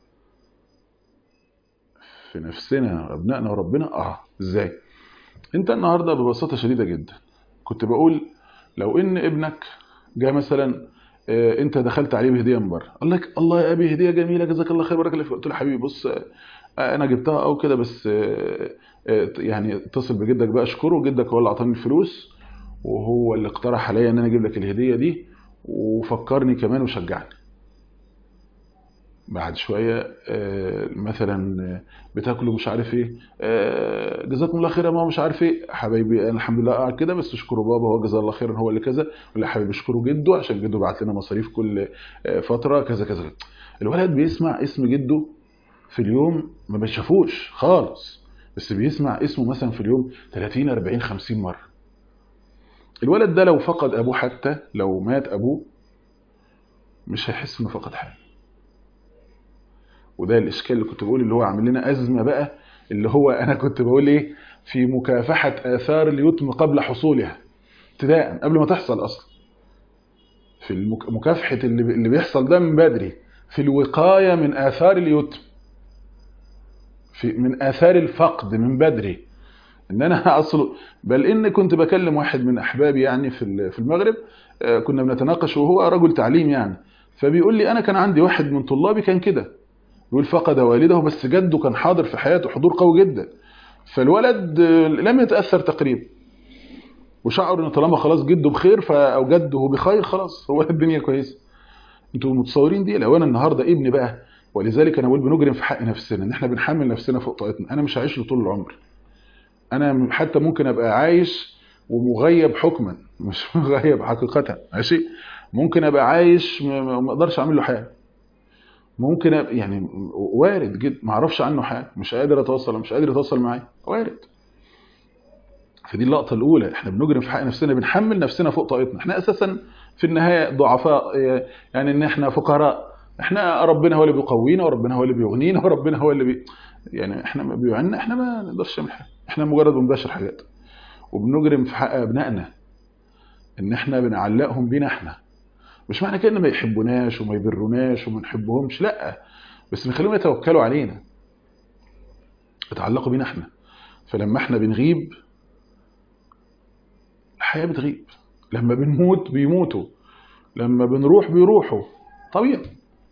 في نفسنا وابنائنا وربنا اه ازاي انت النهارده ببساطه شديده جدا كنت بقول لو ان ابنك جاء مثلا آه، انت دخلت عليه بهديه من بره قال لك الله يا ابي هديه جميله جزاك الله خير بارك الله فيك قلت له حبيبي بص آه، انا جبتها او كده بس آه، آه، يعني اتصل بجدك بقى اشكره جدك هو اللي اعطاني الفلوس وهو اللي اقترح عليا ان انا اجيب لك الهديه دي وفكرني كمان وشجعني بعد شويه آه، مثلا آه، بتاكلوا مش عارف ايه آه، جزاكم الله خير يا ماما مش عارف ايه حبايبي انا الحمد لله قاعد كده بس اشكروا بابا هو جزاه الله خيرا هو اللي كذا ولا حبيبي اشكروا جده عشان جده بعت لنا مصاريف كل آه، فتره كذا كذا الولد بيسمع اسم جده في اليوم ما بيشافوش خالص بس بيسمع اسمه مثلا في اليوم 30 40 50 مره الولد ده لو فقد ابوه حتى لو مات ابوه مش هيحس انه فقد حاجه وده الاشكال اللي كنت بقول اللي هو عامل لنا ازمه بقى اللي هو انا كنت بقول ايه في مكافحه اثار اليتم قبل حصولها ابتداء قبل ما تحصل اصلا في المك- مكافحه اللي بي- اللي بيحصل ده من بدري في الوقايه من اثار اليتم في من اثار الفقد من بدري ان انا اصل بل ان كنت بكلم واحد من احبابي يعني في ال- في المغرب آه، كنا بنتناقش وهو رجل تعليم يعني فبيقول لي انا كان عندي واحد من طلابي كان كده بيقول فقد والده بس جده كان حاضر في حياته حضور قوي جدا فالولد آه، لم يتاثر تقريبا وشعر ان طالما خلاص جده بخير ف- او جده بخير خلاص هو الدنيا كويسه انتوا متصورين دي لو انا النهارده ابني بقى ولذلك انا بقول بنجرم في حق نفسنا ان احنا بنحمل نفسنا فوق طاقتنا انا مش هعيش له طول العمر انا حتى ممكن ابقى عايش ومغيب حكما مش مغيب حقيقه ماشي ممكن ابقى عايش ما ما- ما اقدرش اعمل له حاجه ممكن أبقى يعني وارد جدا ما اعرفش عنه حاجه مش قادر اتواصل مش قادر يتواصل معايا وارد فدي اللقطه الاولى احنا بنجرم في حق نفسنا بنحمل نفسنا فوق طاقتنا احنا اساسا في النهايه ضعفاء يعني ان احنا فقراء احنا ربنا هو اللي بيقوينا وربنا هو اللي بيغنينا وربنا هو اللي بي يعني احنا ما بيعنا احنا ما نقدرش نعمل حاجه احنا مجرد بنباشر حاجات وبنجرم في حق ابنائنا ان احنا بنعلقهم بينا احنا مش معنى كده ان ما يحبوناش وما يبروناش وما نحبهمش لا بس نخليهم يتوكلوا علينا يتعلقوا بينا احنا فلما احنا بنغيب الحياه بتغيب لما بنموت بيموتوا لما بنروح بيروحوا طبيعي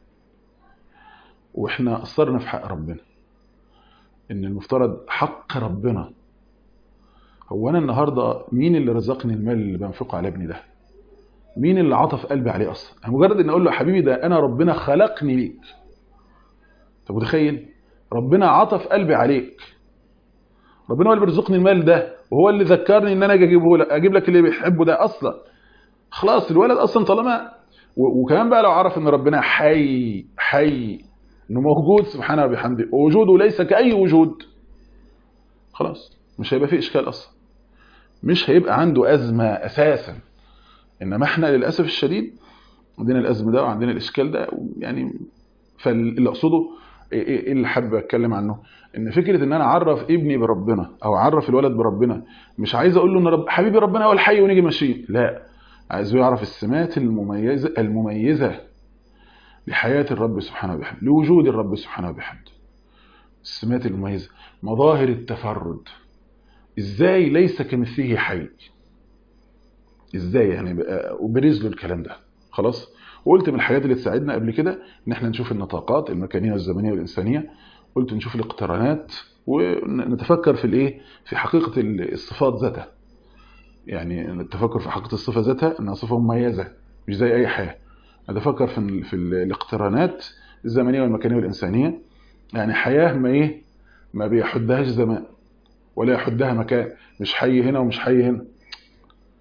واحنا قصرنا في حق ربنا ان المفترض حق ربنا هو انا النهارده مين اللي رزقني المال اللي بنفقه على ابني ده مين اللي عطف قلبي عليه اصلا انا مجرد ان اقول له يا حبيبي ده انا ربنا خلقني ليك طب متخيل ربنا عطف قلبي عليك ربنا هو اللي بيرزقني المال ده وهو اللي ذكرني ان انا اجي اجيبه لك اجيب لك اللي بيحبه ده اصلا خلاص الولد اصلا طالما و- وكمان بقى لو عرف ان ربنا حي حي انه موجود سبحانه وبحمده ووجوده ليس كاي وجود خلاص مش هيبقى فيه اشكال اصلا مش هيبقى عنده ازمه اساسا انما احنا للاسف الشديد عندنا الازمه ده وعندنا الاشكال ده يعني فاللي اقصده ايه إيه اللي حابب اتكلم عنه ان فكره ان انا اعرف ابني بربنا او اعرف الولد بربنا مش عايز اقول له ان رب حبيبي ربنا هو الحي ونيجي ماشيين لا عايزه يعرف السمات المميزه المميزه لحياه الرب سبحانه وبحمده لوجود الرب سبحانه وبحمده السمات المميزه مظاهر التفرد ازاي ليس كمثله حي ازاي يعني بقى وبرز له الكلام ده خلاص وقلت من الحاجات اللي تساعدنا قبل كده ان احنا نشوف النطاقات المكانيه والزمنيه والانسانيه قلت نشوف الاقترانات ونتفكر في الايه في حقيقه الصفات ذاتها يعني التفكر في حقيقه الصفه ذاتها انها صفه مميزه مش زي اي حاجه نتفكر في ال- في ال- الاقترانات الزمنيه والمكانيه والانسانيه يعني حياه ما ايه ما بيحدهاش زمان ولا يحدها مكان مش حي هنا ومش حي هنا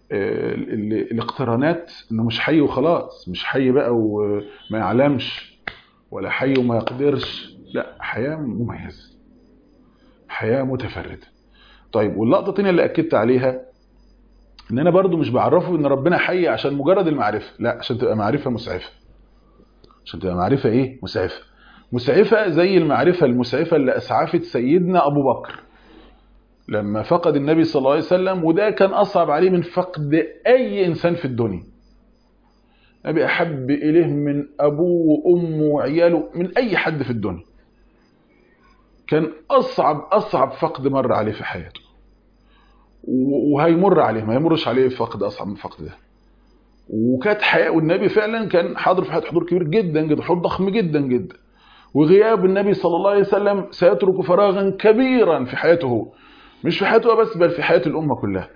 آه، ال- الاقترانات انه مش حي وخلاص مش حي بقى وما يعلمش ولا حي وما يقدرش لا حياة مميزة حياة متفردة طيب واللقطة الثانية اللي أكدت عليها ان انا برضو مش بعرفه ان ربنا حي عشان مجرد المعرفة لا عشان تبقى معرفة مسعفة عشان تبقى معرفة ايه مسعفة مسعفة زي المعرفة المسعفة اللي اسعفت سيدنا ابو بكر لما فقد النبي صلى الله عليه وسلم وده كان اصعب عليه من فقد اي انسان في الدنيا النبي احب اليه من ابوه وامه وعياله من اي حد في الدنيا كان اصعب اصعب فقد مر عليه في حياته و- وهيمر عليه ما يمرش عليه فقد اصعب من الفقد ده وكانت حياه والنبي فعلا كان حاضر في حياته حضور كبير جدا جدا حضور ضخم جدا جدا وغياب النبي صلى الله عليه وسلم سيترك فراغا كبيرا في حياته هو مش في حياته هو بس بل في حياه الامه كلها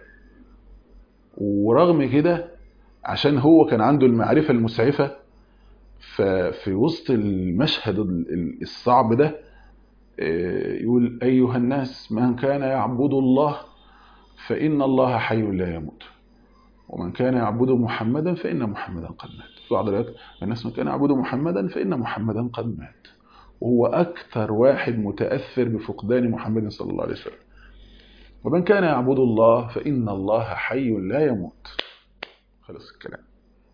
ورغم كده عشان هو كان عنده المعرفه المسعفه ففي وسط المشهد ال- ال- الصعب ده آه، يقول ايها الناس من كان يعبد الله فإن الله حي لا يموت ومن كان يعبد محمدا فإن محمدا قد مات في بعض الآيات الناس من كان يعبد محمدا فإن محمدا قد مات وهو أكثر واحد متأثر بفقدان محمد صلى الله عليه وسلم ومن كان يعبد الله فإن الله حي لا يموت خلص الكلام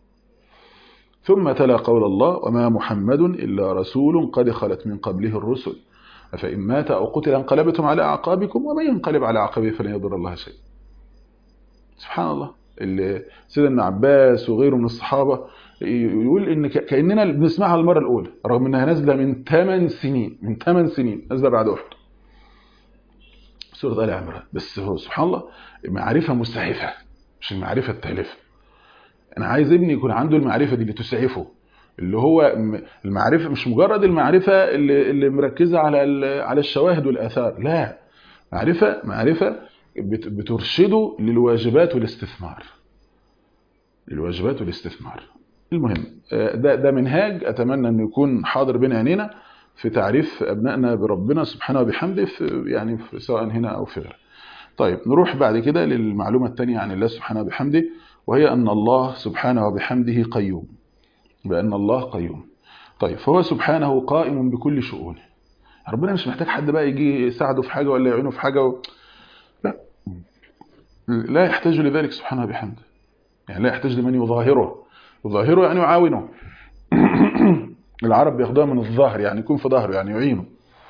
ثم تلا قول الله وما محمد إلا رسول قد خلت من قبله الرسل أفإن مات أو قتل انقلبتم على أعقابكم ومن ينقلب على عقبه فلن يضر الله شيئا سبحان الله اللي سيدنا ابن عباس وغيره من الصحابة يقول إن ك- كأننا بنسمعها المرة الأولى رغم إنها نازلة من 8 سنين من 8 سنين نازلة بعد أحد سورة آل عمران بس هو سبحان الله معرفة مستعفة مش المعرفة التالفة أنا عايز ابني يكون عنده المعرفة دي اللي تسعفه اللي هو م- المعرفة مش مجرد المعرفة اللي, اللي مركزة على ال- على الشواهد والآثار لا معرفة معرفة بت- بترشده للواجبات والاستثمار للواجبات والاستثمار المهم آه، ده ده منهاج اتمنى انه يكون حاضر بين عينينا في تعريف ابنائنا بربنا سبحانه وبحمده في يعني في سواء هنا او في غيره. طيب نروح بعد كده للمعلومه الثانيه عن الله سبحانه وبحمده وهي ان الله سبحانه وبحمده قيوم. بان الله قيوم. طيب فهو سبحانه قائم بكل شؤونه. ربنا مش محتاج حد بقى يجي يساعده في حاجه ولا يعينه في حاجه و... لا لا يحتاج لذلك سبحانه وبحمده. يعني لا يحتاج لمن يظاهره يظاهره يعني يعاونه العرب بياخدوها من الظهر يعني يكون في ظهره يعني يعينه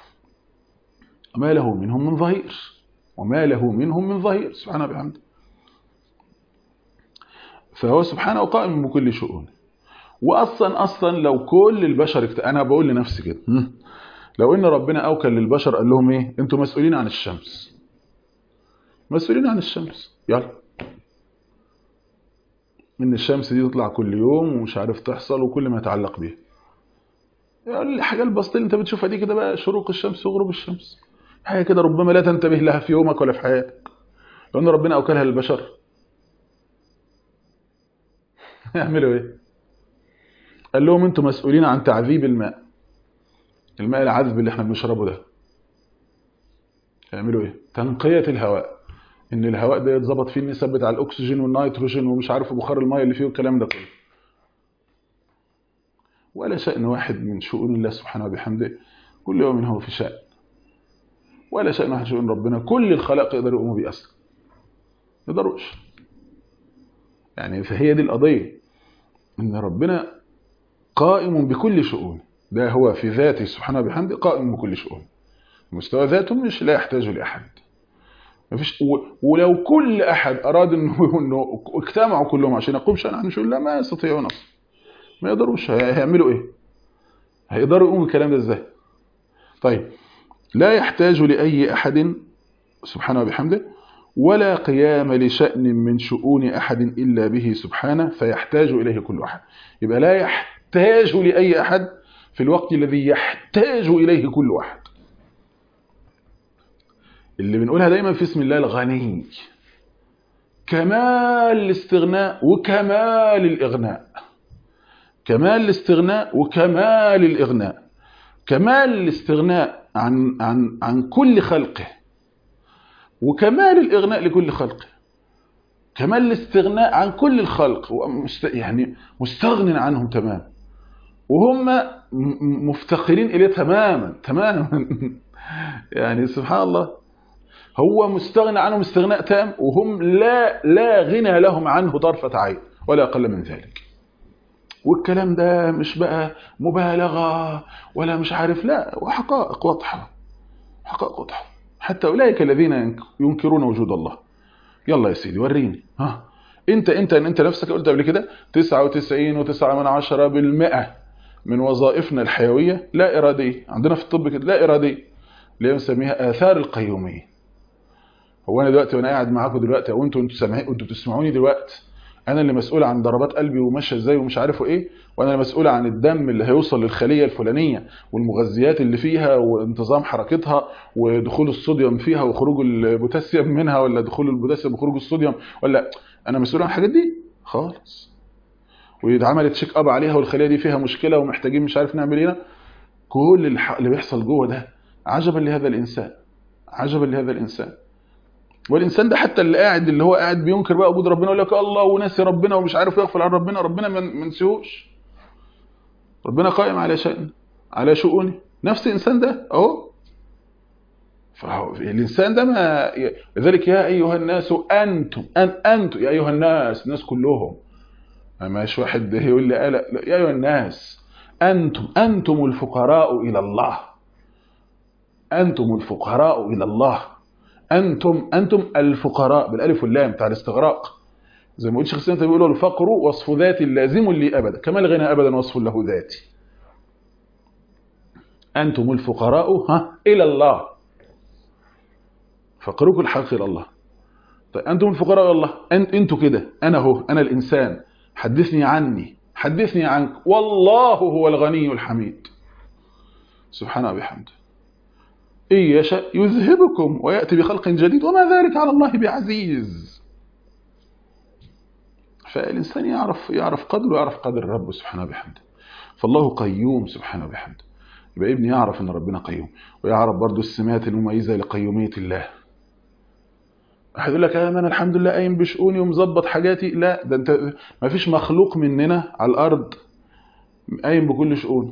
ما له منهم من ظهير وما له منهم من ظهير سبحانه وبحمده فهو سبحانه قائم بكل شؤونه واصلا اصلا لو كل البشر اكت... انا بقول لنفسي كده هم؟ لو ان ربنا اوكل للبشر قال لهم ايه انتوا مسؤولين عن الشمس مسؤولين عن الشمس يلا ان الشمس دي تطلع كل يوم ومش عارف تحصل وكل ما يتعلق بيها يعني الحاجه البسيطه اللي انت بتشوفها دي كده بقى شروق الشمس وغروب الشمس حاجه كده ربما لا تنتبه لها في يومك ولا في حياتك لو ان ربنا اوكلها للبشر يعملوا ايه قال لهم انتم مسؤولين عن تعذيب الماء الماء العذب اللي احنا بنشربه ده يعملوا ايه تنقيه الهواء ان الهواء ده يتظبط فيه النسب بتاع الاكسجين والنيتروجين ومش عارف بخار الميه اللي فيه والكلام ده كله ولا شأن واحد من شؤون الله سبحانه وبحمده كل يوم هو في شأن ولا شأن واحد شؤون ربنا كل الخلائق يقدروا يقوموا بيه اصلا ما يقدروش يعني فهي دي القضيه ان ربنا قائم بكل شؤونه ده هو في ذاته سبحانه وبحمده قائم بكل شؤونه مستوى ذاته مش لا يحتاج لاحد مفيش و... ولو كل احد اراد انه انه اجتمعوا كلهم عشان يقوم شأن عن شؤون لا ما يستطيعون اصلا ما يقدروش هي- هيعملوا ايه هيقدروا يقوموا بالكلام ده ازاي طيب لا يحتاج لاي احد سبحانه وبحمده ولا قيام لشأن من شؤون احد الا به سبحانه فيحتاج اليه كل احد يبقى لا يحتاج لاي احد في الوقت الذي يحتاج اليه كل احد اللي بنقولها دايما في اسم الله الغني كمال الاستغناء وكمال الإغناء كمال الاستغناء وكمال الإغناء كمال الاستغناء عن عن عن كل خلقه وكمال الإغناء لكل خلقه كمال الاستغناء عن كل الخلق هو مست... يعني مستغن عنهم تماما وهم م- م- مفتقرين اليه تماما تماما يعني سبحان الله هو مستغنى عنهم استغناء تام وهم لا لا غنى لهم عنه طرفة عين ولا أقل من ذلك والكلام ده مش بقى مبالغة ولا مش عارف لا وحقائق واضحة حقائق واضحة حتى أولئك الذين ينك- ينكرون وجود الله يلا يا سيدي وريني ها انت انت انت نفسك قلت قبل كده 99 و9 من عشرة بالمئة من وظائفنا الحيوية لا إرادية عندنا في الطب كده لا إرادية اللي هي بنسميها آثار القيومية هو انا دلوقتي وانا قاعد معاكم دلوقتي او انتوا انتوا سامعين انتوا بتسمعوني دلوقتي انا اللي مسؤول عن ضربات قلبي وماشيه ازاي ومش عارفه ايه وانا اللي مسؤول عن الدم اللي هيوصل للخليه الفلانيه والمغذيات اللي فيها وانتظام حركتها ودخول الصوديوم فيها وخروج البوتاسيوم منها ولا دخول البوتاسيوم وخروج الصوديوم ولا انا مسؤول عن الحاجات دي خالص واتعملت تشيك اب عليها والخليه دي فيها مشكله ومحتاجين مش عارف نعمل ايه كل الح- اللي بيحصل جوه ده عجبا لهذا الانسان عجبا لهذا الانسان والانسان ده حتى اللي قاعد اللي هو قاعد بينكر بقى وجود ربنا يقول لك الله وناسي ربنا ومش عارف يغفل عن ربنا ربنا ما ما نسيهوش ربنا قائم على شأن على شؤونه نفس الانسان ده اهو فهو الانسان ده ما لذلك يا ايها الناس انتم ان انتم يا ايها الناس الناس كلهم ما مش واحد يقول لي قال لا، يا ايها الناس انتم انتم الفقراء الى الله انتم الفقراء الى الله انتم انتم الفقراء بالالف واللام بتاع الاستغراق زي ما قلت شيخ الاسلام بيقولوا الفقر وصف ذاتي لازم لي ابدا كما الغنى ابدا وصف له ذاتي انتم الفقراء ها الى الله فقركم الحق الى الله طيب انتم الفقراء الى الله انت انتوا كده انا هو انا الانسان حدثني عني حدثني عنك والله هو الغني الحميد سبحانه وبحمده إن يشاء يذهبكم ويأتي بخلق جديد وما ذلك على الله بعزيز فالإنسان يعرف يعرف قدره ويعرف قدر الرب سبحانه وبحمده فالله قيوم سبحانه وبحمده يبقى ابني يعرف ان ربنا قيوم ويعرف برضو السمات المميزة لقيومية الله واحد يقول لك آه انا الحمد لله قايم بشؤوني ومظبط حاجاتي لا ده انت ما فيش مخلوق مننا على الارض قايم بكل شؤونه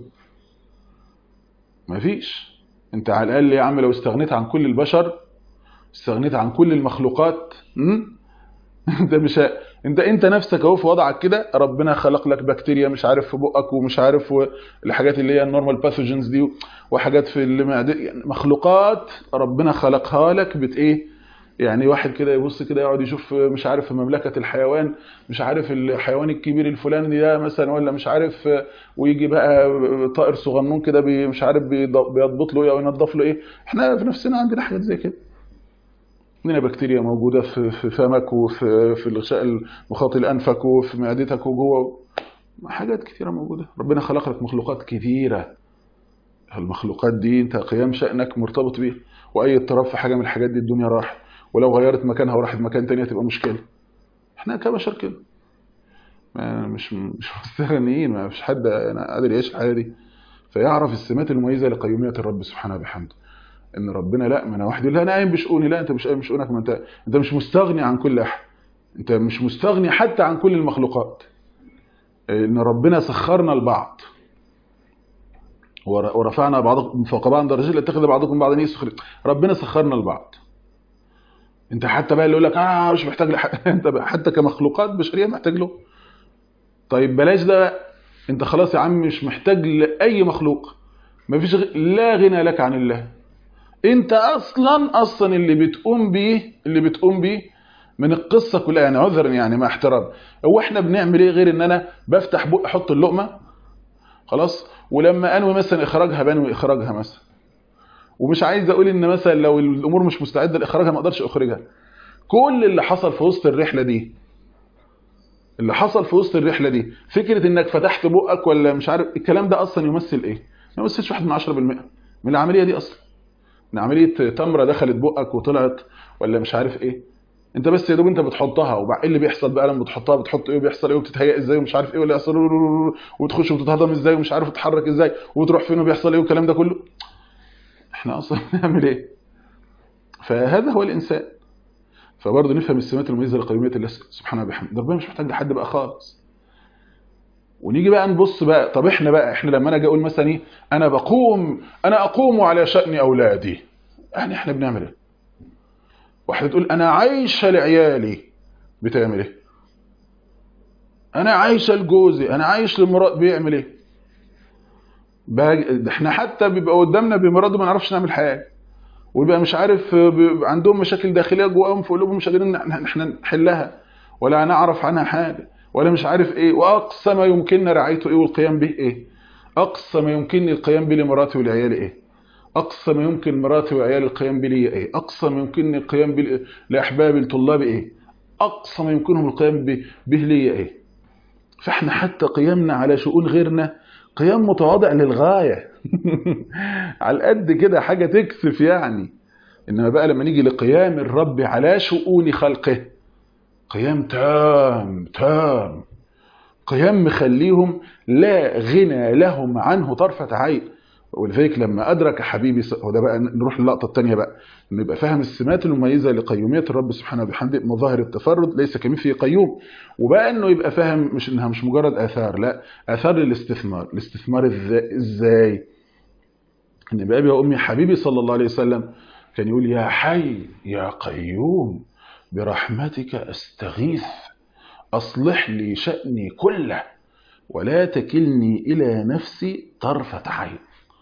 ما فيش انت على الاقل يا عم لو استغنيت عن كل البشر استغنيت عن كل المخلوقات م? انت مش ه... انت انت نفسك اهو في وضعك كده ربنا خلق لك بكتيريا مش عارف في بقك ومش عارف و... الحاجات اللي هي النورمال باثوجنز دي وحاجات في المعده يعني مخلوقات ربنا خلقها لك بت ايه يعني واحد كده يبص كده يقعد يشوف مش عارف في مملكة الحيوان مش عارف الحيوان الكبير الفلاني ده مثلا ولا مش عارف ويجي بقى طائر صغنون كده بي- مش عارف بيض- بيضبط له ايه او ينظف له ايه احنا في نفسنا عندنا حاجات زي كده عندنا بكتيريا موجودة في في فمك وفي في الغشاء المخاطي لأنفك وفي معدتك وجوه حاجات كثيرة موجودة ربنا خلق لك مخلوقات كثيرة المخلوقات دي انت قيام شأنك مرتبط بيها واي اضطراب في حاجة من الحاجات دي الدنيا راح ولو غيرت مكانها وراحت مكان تاني هتبقى مشكلة احنا كبشر كده ما مش مش مستغنيين ما فيش حد انا قادر يعيش الحياة دي فيعرف السمات المميزة لقيومية الرب سبحانه وبحمده ان ربنا لا ما انا واحد يقول لا انا قايم بشؤوني لا انت مش قايم بشؤونك ما انت انت مش مستغني عن كل احد انت مش مستغني حتى عن كل المخلوقات ان ربنا سخرنا البعض ور- ورفعنا بعضكم فوق بعض درجات لاتخذ بعضكم بعضا يسخر ربنا سخرنا البعض انت حتى بقى اللي يقول لك اه مش محتاج لحد انت بقى حتى كمخلوقات بشريه محتاج له طيب بلاش ده بقى. انت خلاص يا عم مش محتاج لاي مخلوق مفيش غ... لا غنى لك عن الله انت اصلا اصلا اللي بتقوم بيه اللي بتقوم بيه من القصه كلها يعني عذرا يعني مع احترام هو احنا بنعمل ايه غير ان انا بفتح بق احط اللقمه خلاص ولما انوي مثلا اخراجها بنوي اخراجها مثلا ومش عايز اقول ان مثلا لو الامور مش مستعده لاخراجها ما اقدرش اخرجها كل اللي حصل في وسط الرحله دي اللي حصل في وسط الرحله دي فكره انك فتحت بقك ولا مش عارف الكلام ده اصلا يمثل ايه ما يمثلش واحد من 10% من العمليه دي اصلا من عمليه تمره دخلت بقك وطلعت ولا مش عارف ايه انت بس يا دوب انت بتحطها وبعد ايه اللي بيحصل بقى لما بتحطها بتحط ايه وبيحصل ايه وبتتهيأ ازاي ومش عارف ايه واللي يحصل وتخش وتتهضم ازاي ومش عارف تتحرك ازاي وتروح فين وبيحصل ايه والكلام ده كله احنا اصلا بنعمل ايه فهذا هو الانسان فبرضه نفهم السمات المميزه لقيوميه الله سبحانه وبحمده ربنا مش محتاج لحد بقى خالص ونيجي بقى نبص بقى طب احنا بقى احنا لما انا اجي اقول مثلا ايه انا بقوم انا اقوم على شان اولادي يعني احنا بنعمل ايه واحده تقول انا عايشه لعيالي بتعمل ايه انا عايشه لجوزي انا عايش لمراد بيعمل ايه بقى احنا حتى بيبقى قدامنا بمراد ما نعرفش نعمل حاجه ويبقى مش عارف بيبقى عندهم مشاكل داخليه جواهم في قلوبهم مش قادرين احنا نحلها ولا نعرف عنها حاجه ولا مش عارف ايه واقصى ما يمكننا رعايته ايه والقيام به ايه اقصى ما يمكنني القيام به لمراتي ولعيالي ايه اقصى ما يمكن مراتي وعيالي القيام به لي ايه اقصى ما يمكنني القيام به لاحبابي لطلابي ايه اقصى ما يمكنهم القيام به, به لي ايه فاحنا حتى قيامنا على شؤون غيرنا قيام متواضع للغايه على قد كده حاجه تكسف يعني انما بقى لما نيجي لقيام الرب على شؤون خلقه قيام تام تام قيام مخليهم لا غنى لهم عنه طرفة عين ولذلك لما أدرك حبيبي وده بقى نروح للقطة الثانية بقى إنه يبقى فاهم السمات المميزة لقيومية الرب سبحانه وبحمده مظاهر التفرد ليس كمثله قيوم وبقى إنه يبقى فاهم مش إنها مش مجرد آثار لا آثار للاستثمار الاستثمار إزاي إن بأبي وأمي حبيبي صلى الله عليه وسلم كان يقول يا حي يا قيوم برحمتك استغيث اصلح لي شأني كله ولا تكلني الى نفسي طرفة عين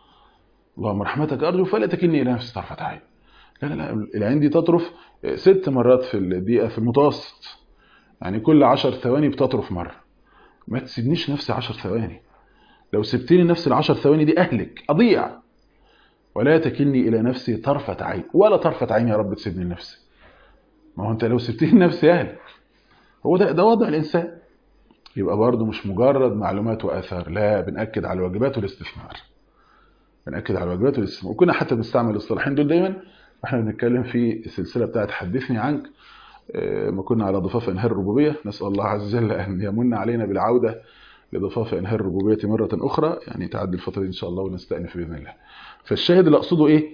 اللهم رحمتك ارجو فلا تكلني الى نفسي طرفة عين لا لا لا العين دي تطرف ست مرات في الدقيقة في المتوسط يعني كل عشر ثواني بتطرف مرة ما تسيبنيش نفسي عشر ثواني لو سبتني نفس العشر ثواني دي اهلك اضيع ولا تكلني الى نفسي طرفة عين ولا طرفة عين يا رب تسيبني لنفسي ما هو انت لو سبتني لنفسي اهلك هو ده ده وضع الانسان يبقى برضه مش مجرد معلومات واثار لا بناكد على الواجبات والاستثمار بناكد على الواجبات والاستثمار وكنا حتى بنستعمل الاصطلاحين دول دايما واحنا بنتكلم في السلسله بتاعت حدثني عنك ما كنا على ضفاف انهار الربوبيه نسال الله عز وجل ان يمن علينا بالعوده لضفاف انهار الربوبيه مره اخرى يعني تعدي الفتره دي ان شاء الله ونستأنف باذن الله فالشاهد اللي اقصده ايه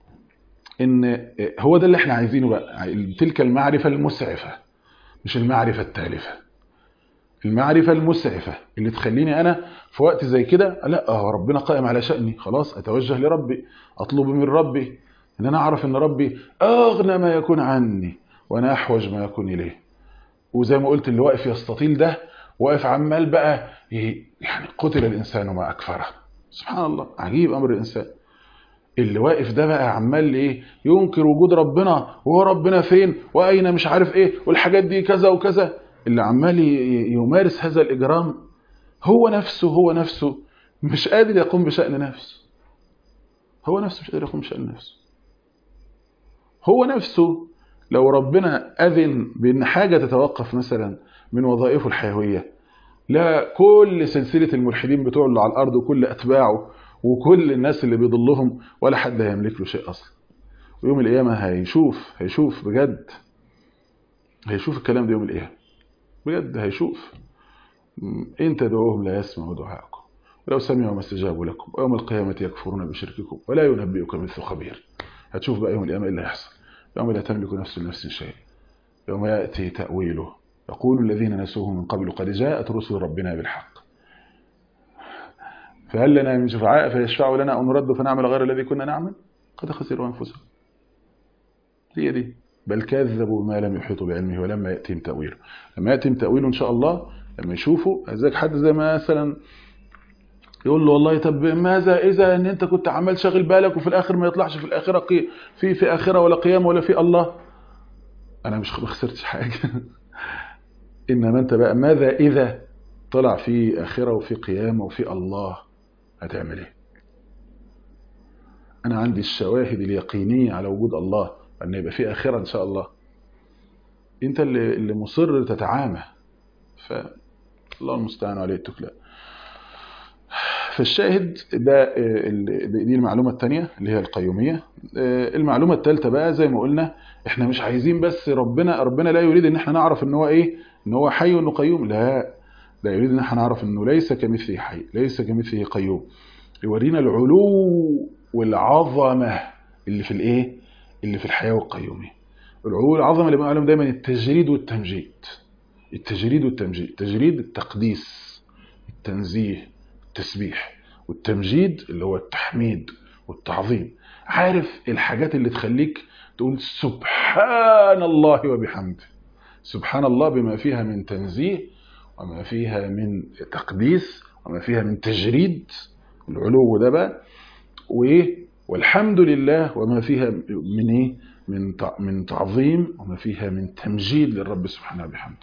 ان هو ده اللي احنا عايزينه بقى تلك المعرفه المسعفه مش المعرفة التالفة المعرفة المسعفة اللي تخليني أنا في وقت زي كده لا اه ربنا قائم على شأني خلاص أتوجه لربي أطلب من ربي إن أنا أعرف إن ربي أغنى ما يكون عني وأنا أحوج ما يكون إليه وزي ما قلت اللي واقف يستطيل ده واقف عمال بقى يعني قتل الإنسان ما أكفره سبحان الله عجيب أمر الإنسان اللي واقف ده بقى عمال ايه ينكر وجود ربنا وهو ربنا فين واين مش عارف ايه والحاجات دي كذا وكذا اللي عمال يمارس هذا الاجرام هو نفسه هو نفسه مش قادر يقوم بشأن نفسه هو نفسه مش قادر يقوم بشأن نفسه هو نفسه لو ربنا أذن بأن حاجة تتوقف مثلا من وظائفه الحيوية لا كل سلسلة الملحدين بتوع اللي على الأرض وكل أتباعه وكل الناس اللي بيضلهم ولا حد هيملك له شيء اصلا ويوم القيامه هيشوف هيشوف بجد هيشوف الكلام ده يوم القيامه بجد هيشوف ان تدعوهم لا يسمعوا دعاءكم ولو سمعوا ما استجابوا لكم ويوم القيامه يكفرون بشرككم ولا ينبئك مثل خبير هتشوف بقى يوم القيامه ايه اللي هيحصل يوم لا تملك نفس لنفس شيء يوم ياتي تاويله يقول الذين نسوه من قبل قد جاءت رسل ربنا بالحق فهل لنا من شفعاء فيشفعوا لنا أو نرد فنعمل غير الذي كنا نعمل قد خسروا أنفسهم هي دي بل كذبوا ما لم يحيطوا بعلمه ولما يأتيهم تأويله لما يأتيهم تأويله إن شاء الله لما يشوفوا ذاك حد زي مثلا يقول له والله طب ماذا إذا أن أنت كنت عمال شاغل بالك وفي الآخر ما يطلعش في الآخرة في في آخرة ولا قيام ولا في الله أنا مش ما خسرتش حاجة إنما أنت بقى ماذا إذا طلع في آخرة وفي قيامة وفي الله هتعمل ايه انا عندي الشواهد اليقينية على وجود الله ان يبقى في اخرة ان شاء الله انت اللي, اللي مصر تتعامى فالله المستعان عليه التكلاء فالشاهد ده دي المعلومة الثانية اللي هي القيومية المعلومة الثالثة بقى زي ما قلنا احنا مش عايزين بس ربنا ربنا لا يريد ان احنا نعرف ان هو ايه ان هو حي وانه قيوم لا لا يريد ان احنا نعرف انه ليس كمثله حي ليس كمثله قيوم يورينا العلو والعظمه اللي في الايه اللي في الحياه والقيوميه العلو العظمه اللي بنقول عليهم دايما التجريد والتمجيد التجريد والتمجيد التجريد التقديس التنزيه التسبيح والتمجيد اللي هو التحميد والتعظيم عارف الحاجات اللي تخليك تقول سبحان الله وبحمده سبحان الله بما فيها من تنزيه وما فيها من تقديس وما فيها من تجريد العلو ده بقى وايه والحمد لله وما فيها من ايه من من تعظيم وما فيها من تمجيد للرب سبحانه وبحمده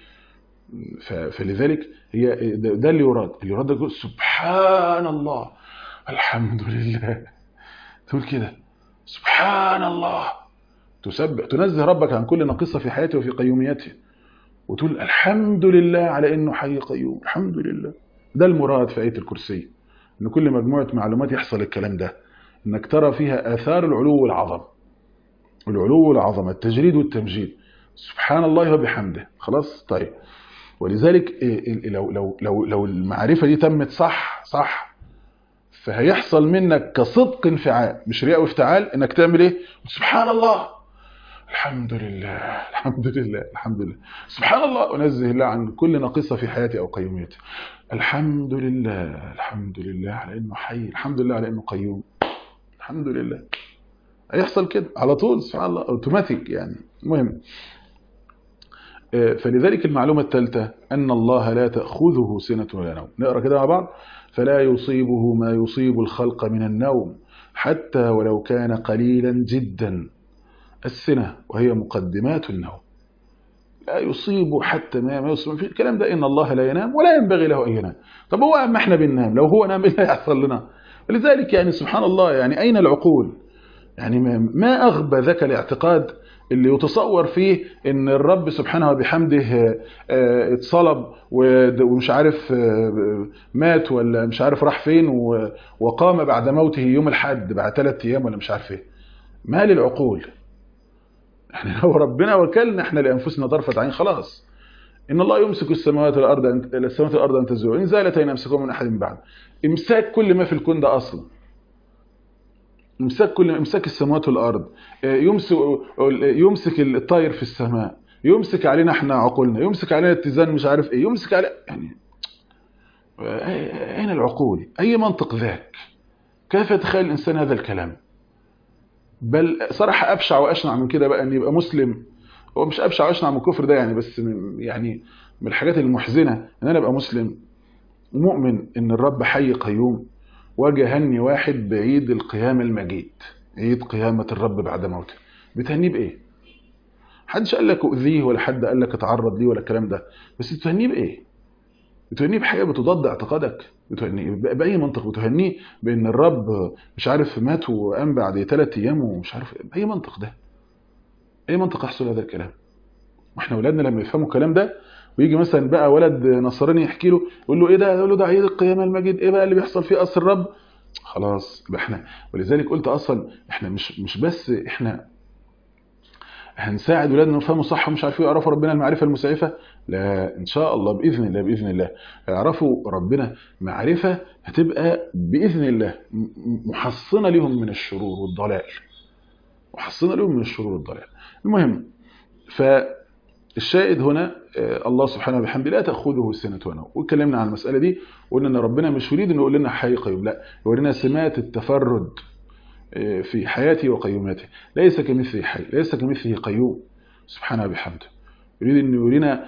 فلذلك هي ده اللي يراد اللي يراد يقول سبحان الله الحمد لله تقول كده سبحان الله تسبح تنزه ربك عن كل ناقصه في حياته وفي قيوميته وتقول الحمد لله على انه حي قيوم الحمد لله ده المراد في ايه الكرسي ان كل مجموعه معلومات يحصل الكلام ده انك ترى فيها اثار العلو والعظمه العلو والعظمه التجريد والتمجيد سبحان الله وبحمده خلاص طيب ولذلك لو لو لو لو المعرفه دي تمت صح صح فهيحصل منك كصدق انفعال مش رياء وافتعال انك تعمل ايه سبحان الله الحمد لله الحمد لله الحمد لله سبحان الله انزه الله عن كل ناقصه في حياتي او قيوميتي الحمد لله الحمد لله على انه حي الحمد لله على انه قيوم الحمد لله هيحصل كده على طول سبحان الله اوتوماتيك يعني المهم فلذلك المعلومة الثالثة أن الله لا تأخذه سنة ولا نوم نقرأ كده مع بعض فلا يصيبه ما يصيب الخلق من النوم حتى ولو كان قليلا جدا السنة وهي مقدمات النوم لا يصيب حتى ما ما يصيب في الكلام ده إن الله لا ينام ولا ينبغي له أن ينام طب هو أما احنا بننام لو هو نام إيه يحصل لنا ولذلك يعني سبحان الله يعني أين العقول يعني ما أغبى ذاك الاعتقاد اللي يتصور فيه ان الرب سبحانه وبحمده اتصلب ومش عارف مات ولا مش عارف راح فين وقام بعد موته يوم الحد بعد ثلاث ايام ولا مش عارف ايه ما للعقول احنا لو ربنا وكلنا احنا لانفسنا طرفه عين خلاص ان الله يمسك السماوات والارض ان السماوات والارض ان تزول ان زالتا يمسكهم من احد من بعد امساك كل ما في الكون ده اصلا امساك كل امساك السماوات والارض يمسك يمسك الطاير في السماء يمسك علينا احنا عقولنا يمسك علينا اتزان مش عارف ايه يمسك على يعني اين العقول اي منطق ذاك كيف يتخيل الانسان هذا الكلام بل صراحه ابشع واشنع من كده بقى ان يبقى مسلم هو مش ابشع واشنع من الكفر ده يعني بس من يعني من الحاجات المحزنه ان انا ابقى مسلم مؤمن ان الرب حي قيوم وجهني واحد بعيد القيام المجيد عيد قيامة الرب بعد موته بتهنيه بإيه حدش قال لك أؤذيه ولا حد قال لك اتعرض ليه ولا الكلام ده بس بتهنيه بإيه بتهنيه بحاجة بتضاد اعتقادك بتهنيه بأي منطق بتهنيه بأن الرب مش عارف مات وقام بعد ثلاث أيام ومش عارف بأي منطق ده أي منطق يحصل هذا الكلام واحنا ولادنا لما يفهموا الكلام ده ويجي مثلا بقى ولد نصراني يحكي له يقول له ايه ده يقول له ده عيد القيامه المجيد ايه بقى اللي بيحصل فيه اصل الرب خلاص يبقى احنا ولذلك قلت اصلا احنا مش مش بس احنا هنساعد ولادنا يفهموا صح ومش عارفين يعرفوا ربنا المعرفه المسعفه لا ان شاء الله باذن الله باذن الله يعرفوا ربنا معرفه هتبقى باذن الله محصنه لهم من الشرور والضلال محصنه لهم من الشرور والضلال المهم ف الشاهد هنا الله سبحانه وبحمده لا تأخذه سنة ونوم واتكلمنا عن المسألة دي وقلنا ان ربنا مش يريد انه يقول لنا حي قيوم لا يورينا سمات التفرد في حياته وقيوماته ليس كمثله حي ليس كمثله قيوم سبحانه وبحمده يريد انه يورينا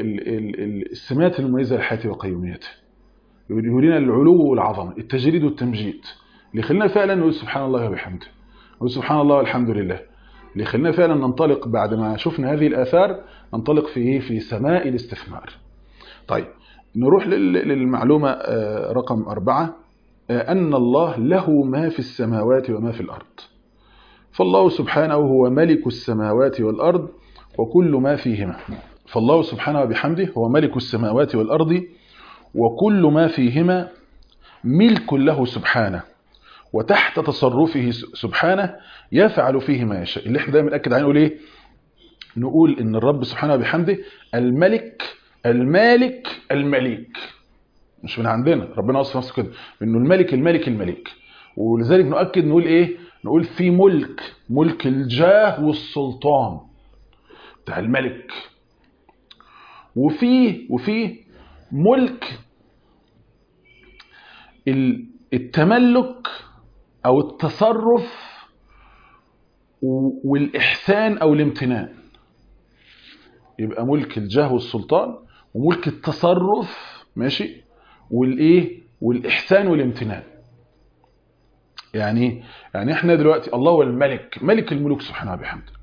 السمات المميزة لحياته وقيوميته يورينا العلو والعظمة التجريد والتمجيد اللي خلينا فعلا نقول سبحان الله وبحمده نقول سبحان الله والحمد لله اللي خلينا فعلا ننطلق بعد ما شفنا هذه الآثار ننطلق في في سماء الاستثمار طيب نروح للمعلومة رقم أربعة أن الله له ما في السماوات وما في الأرض فالله سبحانه هو ملك السماوات والأرض وكل ما فيهما فالله سبحانه وبحمده هو ملك السماوات والأرض وكل ما فيهما ملك له سبحانه وتحت تصرفه سبحانه يفعل فيه ما يشاء اللي احنا دايما ناكد عليه نقول ايه نقول ان الرب سبحانه وبحمده الملك المالك المليك مش من عندنا ربنا وصف نفسه كده انه الملك الملك المليك ولذلك نؤكد نقول ايه نقول في ملك ملك الجاه والسلطان بتاع الملك وفيه وفيه ملك ال- التملك او التصرف و- والاحسان او الامتنان يبقى ملك الجاه والسلطان وملك التصرف ماشي والايه والاحسان والامتنان يعني إيه؟ يعني احنا دلوقتي الله هو الملك ملك الملوك سبحانه وبحمده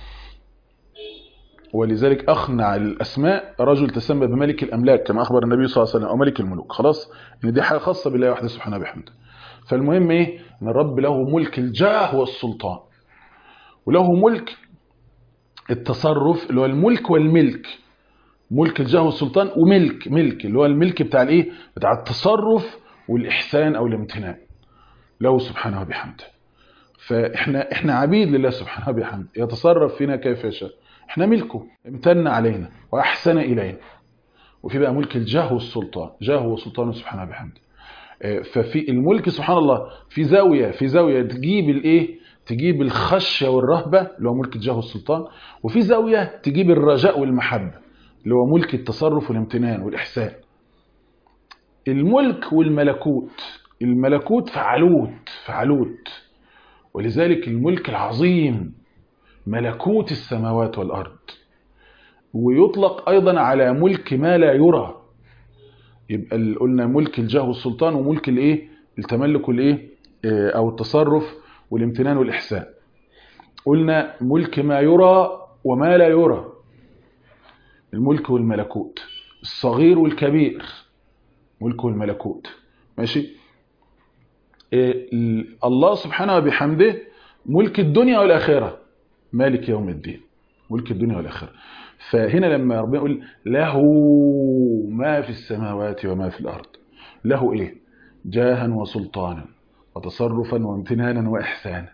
ولذلك اخنع الاسماء رجل تسمى بملك الاملاك كما اخبر النبي صلى الله عليه وسلم او ملك الملوك خلاص ان دي حاجه خاصه بالله وحده سبحانه وبحمده فالمهم ايه ان الرب له ملك الجاه والسلطان وله ملك التصرف اللي هو الملك والملك ملك الجاه والسلطان وملك ملك اللي هو الملك بتاع الايه بتاع التصرف والاحسان او الامتنان له سبحانه وبحمده فاحنا احنا عبيد لله سبحانه وبحمده يتصرف فينا كيف يشاء احنا ملكه امتن علينا واحسن الينا وفي بقى ملك الجاه والسلطان جاه وسلطانه سبحانه وبحمده آه، ففي الملك سبحان الله في زاويه في زاويه تجيب الايه تجيب الخشيه والرهبه اللي هو ملك الجاه والسلطان وفي زاويه تجيب الرجاء والمحبه اللي هو ملك التصرف والامتنان والاحسان الملك والملكوت الملكوت فعلوت فعلوت ولذلك الملك العظيم ملكوت السماوات والأرض ويطلق أيضا على ملك ما لا يرى يبقى ال- قلنا ملك الجاه والسلطان وملك الايه التملك والايه آه، او التصرف والامتنان والاحسان قلنا ملك ما يرى وما لا يرى الملك والملكوت الصغير والكبير ملك والملكوت ماشي إيه، ال- الله سبحانه وبحمده ملك الدنيا والآخرة مالك يوم الدين ملك الدنيا والآخرة فهنا لما ربنا يقول له ما في السماوات وما في الأرض له إيه جاها وسلطانا وتصرفا وامتنانا وإحسانا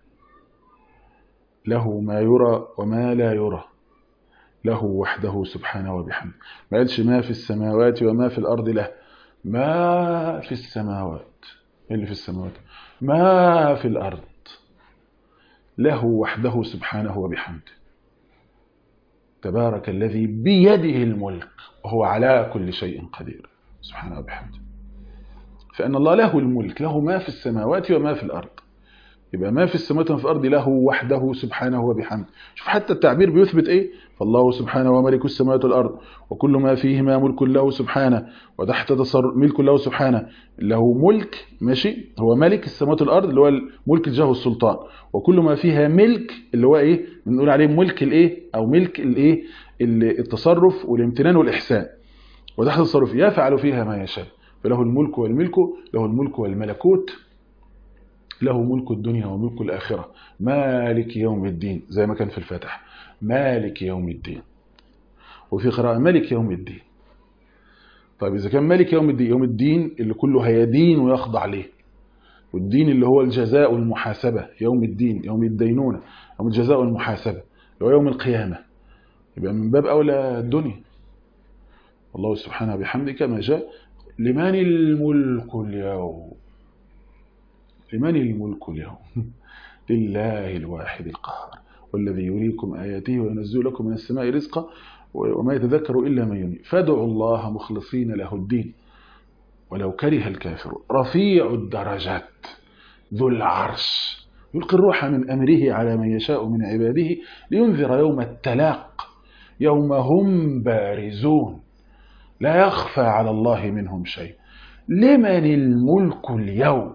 له ما يرى وما لا يرى له وحده سبحانه وبحمده ما قالش ما في السماوات وما في الأرض له ما في السماوات إيه اللي في السماوات ما في الأرض له وحده سبحانه وبحمده تبارك الذي بيده الملك وهو على كل شيء قدير سبحانه وبحمده فإن الله له الملك له ما في السماوات وما في الأرض يبقى ما في السماوات وما في الأرض له وحده سبحانه وبحمده شوف حتى التعبير بيثبت إيه فالله سبحانه وملك السماوات والأرض وكل ما فيهما ملك له سبحانه وتحت تصرف ملك له سبحانه له ملك ماشي هو ملك السماوات والأرض اللي هو ملك الجاه والسلطان وكل ما فيها ملك اللي هو إيه بنقول عليه ملك الإيه أو ملك الإيه التصرف والامتنان والإحسان وتحت التصرف يفعل فيها ما يشاء فله الملك والملك له الملك والملكوت له ملك الدنيا وملك الآخرة مالك يوم الدين زي ما كان في الفاتح مالك يوم الدين وفي قراءة ملك يوم الدين طيب إذا كان مالك يوم الدين يوم الدين اللي كله هيدين ويخضع ليه والدين اللي هو الجزاء والمحاسبة يوم الدين يوم الدينونة يوم الجزاء والمحاسبة اللي هو يوم القيامة يبقى من باب أولى الدنيا الله سبحانه بحمده كما جاء لمن الملك اليوم لمن الملك اليوم لله الواحد القهار والذي يريكم آياته وينزل لكم من السماء رزقا وما يتذكر إلا من ينيب فادعوا الله مخلصين له الدين ولو كره الكافرون رفيع الدرجات ذو العرش يلقي الروح من أمره على من يشاء من عباده لينذر يوم التلاق يوم هم بارزون لا يخفى على الله منهم شيء لمن الملك اليوم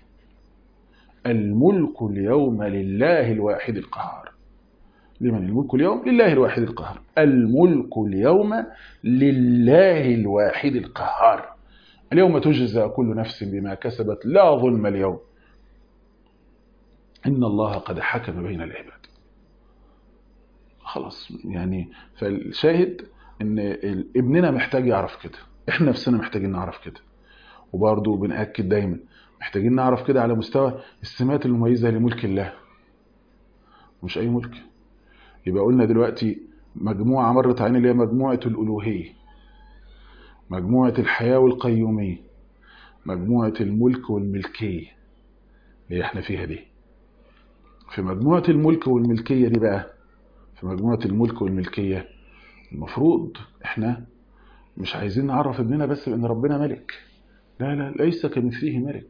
الملك اليوم لله الواحد القهار لمن الملك اليوم لله الواحد القهار الملك اليوم لله الواحد القهار اليوم تجزى كل نفس بما كسبت لا ظلم اليوم إن الله قد حكم بين العباد خلاص يعني فالشاهد ان ابننا محتاج يعرف كده احنا نفسنا محتاجين نعرف كده وبرضه بنأكد دايما محتاجين نعرف كده على مستوى السمات المميزة لملك الله مش أي ملك يبقى قلنا دلوقتي مجموعة مرت علينا اللي هي مجموعة الألوهية مجموعة الحياة والقيومية مجموعة الملك والملكية اللي احنا فيها دي في مجموعة الملك والملكية دي بقى في مجموعة الملك والملكية المفروض احنا مش عايزين نعرف ابننا بس بان ربنا ملك لا لا ليس كمثله ملك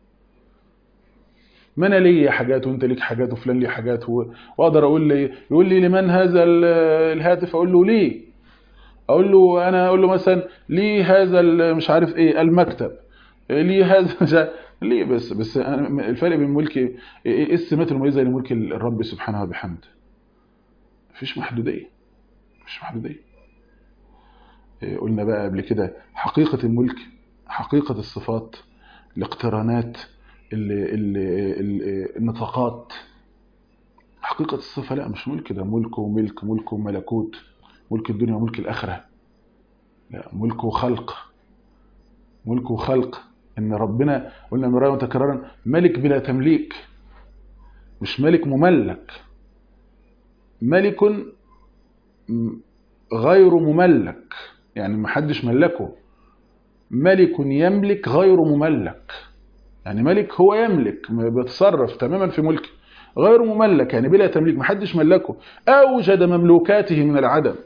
ما انا ليا حاجات وانت ليك حاجات وفلان ليه حاجات و- واقدر اقول لي يقول لي لمن هذا ال- الهاتف اقول له ليه اقول له انا اقول له مثلا ليه هذا ال- مش عارف ايه المكتب ليه هذا مش عارف- ليه بس بس أنا الفرق بين ملك ايه إيه السمات المميزه لملك الرب سبحانه وبحمده مفيش محدوديه مفيش محدوديه إيه قلنا بقى قبل كده حقيقه الملك حقيقه الصفات الاقترانات ال ال ال النطاقات حقيقة الصفة لا مش ملك ده ملك وملك ملك وملكوت ملك الدنيا وملك الآخرة لا ملك وخلق ملك وخلق إن ربنا قلنا مرارا وتكرارا ملك بلا تمليك مش ملك مملك ملك م- غير مملك يعني محدش ملكه ملك يملك غير مملك يعني ملك هو يملك بيتصرف تماما في ملكه غير مملك يعني بلا تمليك محدش ملكه اوجد مملوكاته من العدم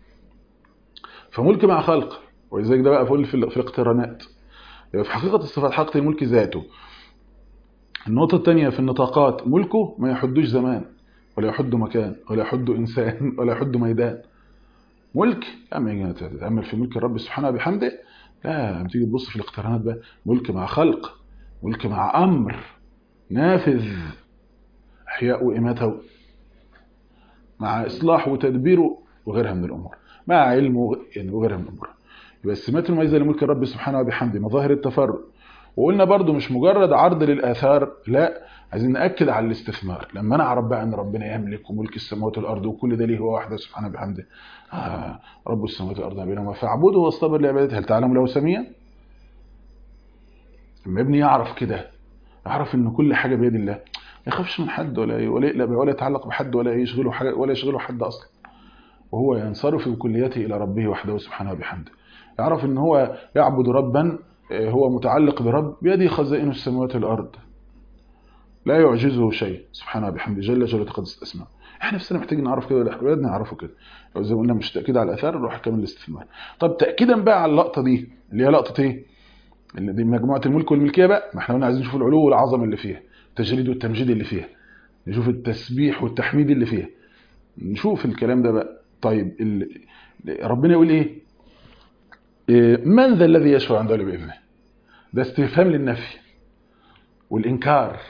فملك مع خلق ولذلك ده بقى فقول في, ال- في الاقترانات يبقى في حقيقة الصفات حقيقة الملك ذاته النقطة الثانية في النطاقات ملكه ما يحدوش زمان ولا يحد مكان ولا يحد إنسان ولا يحد ميدان ملك لما يجي تتأمل في ملك الرب سبحانه وبحمده لا لما تيجي تبص في الاقترانات بقى ملك مع خلق ملك مع أمر نافذ إحياء وإماتة مع إصلاح وتدبيره وغيرها من الأمور مع علم وغ- يعني وغيرها من الأمور يبقى السمات المميزة لملك الرب سبحانه وبحمده مظاهر التفرد وقلنا برضو مش مجرد عرض للآثار لا عايزين نأكد على الاستثمار لما أنا أعرف بقى أن ربنا يملك وملك السماوات والأرض وكل ده ليه هو وحده سبحانه وبحمده آه رب السماوات والأرض ما بينهما فاعبده واصطبر لعبادته هل تعلم له سميا؟ لما ابني يعرف كده يعرف ان كل حاجه بيد الله ما يخافش من حد ولا ولا يقلق ولا يتعلق بحد ولا يشغله حاجه ولا يشغله حد اصلا وهو ينصرف بكليته الى ربه وحده سبحانه وبحمده يعرف ان هو يعبد ربا آه، هو متعلق برب بيده خزائن السماوات والارض لا يعجزه شيء سبحانه وبحمده جل جلاله تقدس اسماء احنا نفسنا محتاجين نعرف كده ولا اولادنا يعرفوا كده لو زي ما قلنا مش تاكيد على الاثار نروح كمان الاستثمار طب تاكيدا بقى على اللقطه دي اللي هي لقطه ايه اللي دي مجموعه الملك والملكيه بقى ما احنا قلنا عايزين نشوف العلو والعظمه اللي فيها التجريد والتمجيد اللي فيها نشوف التسبيح والتحميد اللي فيها نشوف الكلام ده بقى طيب ال... ربنا يقول ايه إيه، من ذا الذي يشفع عنده إلا باذنه ده استفهام للنفي والانكار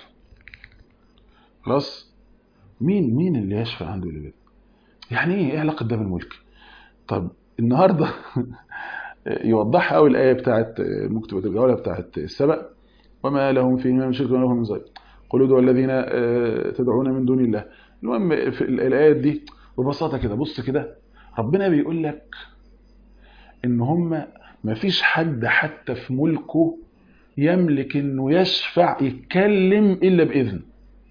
خلاص مين مين اللي يشفع عنده إلا باذنه يعني ايه ايه علاقه ده بالملك طب النهارده يوضحها قوي الايه بتاعت مكتبه الجوله بتاعت السبق وما لهم فيهما من شرك وما لهم من ظلم قل ادعوا الذين آه، تدعون من دون الله المهم في ال- الايات دي ببساطه كده بص كده ربنا بيقول لك ان هم ما فيش حد حتى في ملكه يملك انه يشفع يتكلم الا باذن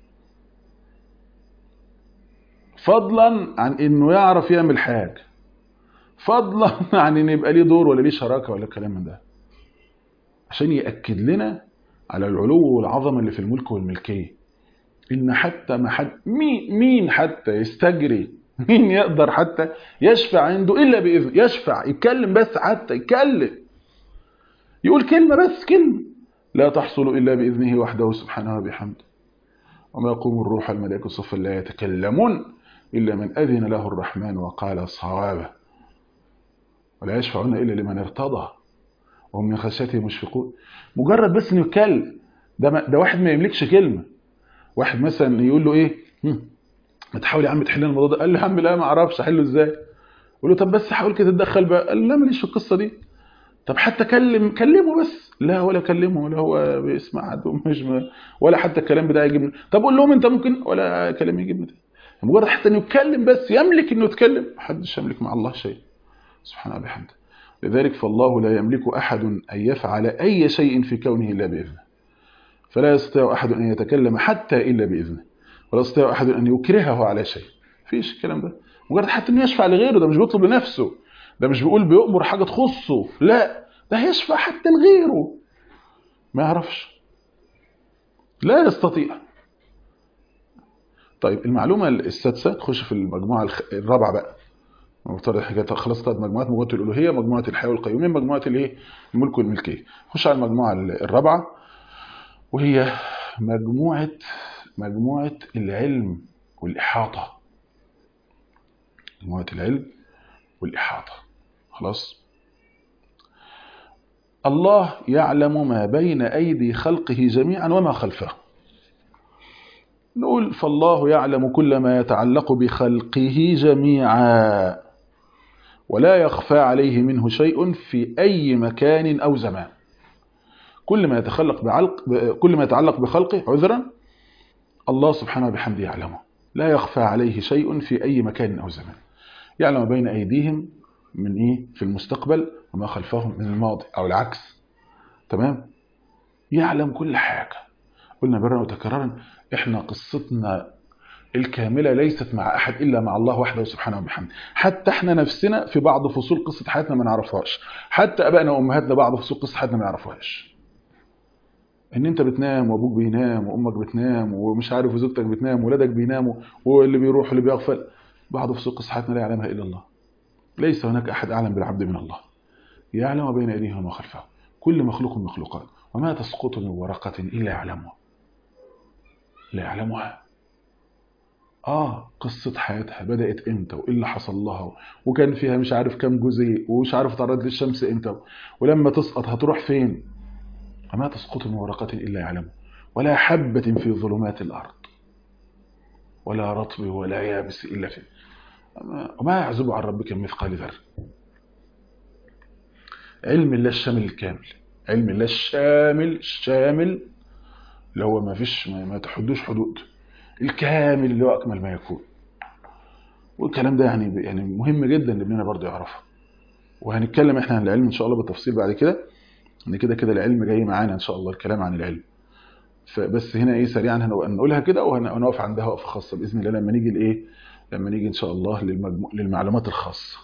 فضلا عن انه يعرف يعمل حاجه فضلا عن ان يبقى ليه دور ولا ليه شراكه ولا الكلام من ده عشان ياكد لنا على العلو والعظمه اللي في الملك والملكيه ان حتى ما حد مين مين حتى يستجري مين يقدر حتى يشفع عنده الا باذن يشفع يتكلم بس حتى يتكلم يقول كلمه بس كلمه لا تحصل الا باذنه وحده سبحانه وبحمده وما يقوم الروح الملائكه صفا لا يتكلمون الا من اذن له الرحمن وقال صوابا ولا يشفعون الا لمن ارتضى وهم من خشيته مشفقون مجرد بس انه يتكلم ده ما ده واحد ما يملكش كلمه واحد مثلا يقول له ايه هم، ما تحاول يا عم تحل لنا الموضوع ده قال له يا عم لا ما اعرفش احله ازاي يقول له طب بس حاول كده تتدخل بقى قال له لا ماليش في القصه دي طب حتى كلم كلمه بس لا ولا كلمه ولا هو بيسمع حد ومش م- ولا حتى الكلام بتاعي يجيب طب قول لهم انت ممكن ولا كلام يجيب نتيجة. مجرد حتى انه يتكلم بس يملك انه يتكلم محدش يملك مع الله شيء سبحانه وبحمده لذلك فالله لا يملك احد ان يفعل اي شيء في كونه الا باذنه فلا يستطيع احد ان يتكلم حتى الا باذنه ولا يستطيع احد ان يكرهه على شيء فيش الكلام ده مجرد حتى انه يشفع لغيره ده مش بيطلب لنفسه ده مش بيقول بيؤمر حاجه تخصه لا ده هيشفع حتى لغيره ما يعرفش لا يستطيع طيب المعلومه السادسه تخش في المجموعه الخ- الرابعه بقى مفترض حكايه خلاص ثلاث مجموعات مجموعه الالوهيه مجموعه الحياه والقيوميه مجموعه الايه الملك والملكيه خش على المجموعه الرابعه وهي مجموعه مجموعه العلم والاحاطه مجموعه العلم والاحاطه خلاص الله يعلم ما بين ايدي خلقه جميعا وما خلفه نقول فالله يعلم كل ما يتعلق بخلقه جميعا ولا يخفى عليه منه شيء في أي مكان أو زمان كل ما يتخلق بعلق كل ما يتعلق بخلقه عذرا الله سبحانه وبحمده يعلمه لا يخفى عليه شيء في أي مكان أو زمان يعلم ما بين أيديهم من إيه في المستقبل وما خلفهم من الماضي أو العكس تمام يعلم كل حاجة قلنا مرة وتكرارا احنا قصتنا الكاملة ليست مع أحد إلا مع الله وحده سبحانه وبحمده حتى احنا نفسنا في بعض فصول قصة حياتنا ما نعرفهاش حتى أبائنا وأمهاتنا بعض فصول قصة حياتنا ما يعرفوهاش ان انت بتنام وابوك بينام وامك بتنام ومش عارف وزوجتك بتنام وولادك بيناموا واللي بيروح واللي بيغفل بعض فصول قصة حياتنا لا يعلمها الا الله ليس هناك احد اعلم بالعبد من الله يعلم ما بين ايديه وما خلفه كل مخلوق مخلوقات وما تسقط من ورقة الا يعلمها لا يعلمها اه قصة حياتها بدأت امتى وايه اللي حصل لها وكان فيها مش عارف كام جزء ومش عارف تعرض للشمس امتى ولما تسقط هتروح فين وما تسقط من ورقة إلا يعلمه ولا حبة في ظلمات الأرض ولا رطب ولا يابس إلا في وما يعزب عن ربك من مثقال ذرة علم الله الشامل الكامل علم الله الشامل الشامل اللي هو ما فيش ما, ما تحدوش حدود الكامل اللي هو أكمل ما يكون والكلام ده يعني يعني مهم جدا لابننا برضه يعرفه وهنتكلم احنا عن العلم ان شاء الله بالتفصيل بعد كده ان كده كده العلم جاي معانا ان شاء الله الكلام عن العلم فبس هنا ايه سريعا هنقولها كده وهنقف عندها وقفه خاصه باذن الله لما نيجي لايه لما نيجي ان شاء الله للمجمو... للمعلومات الخاصه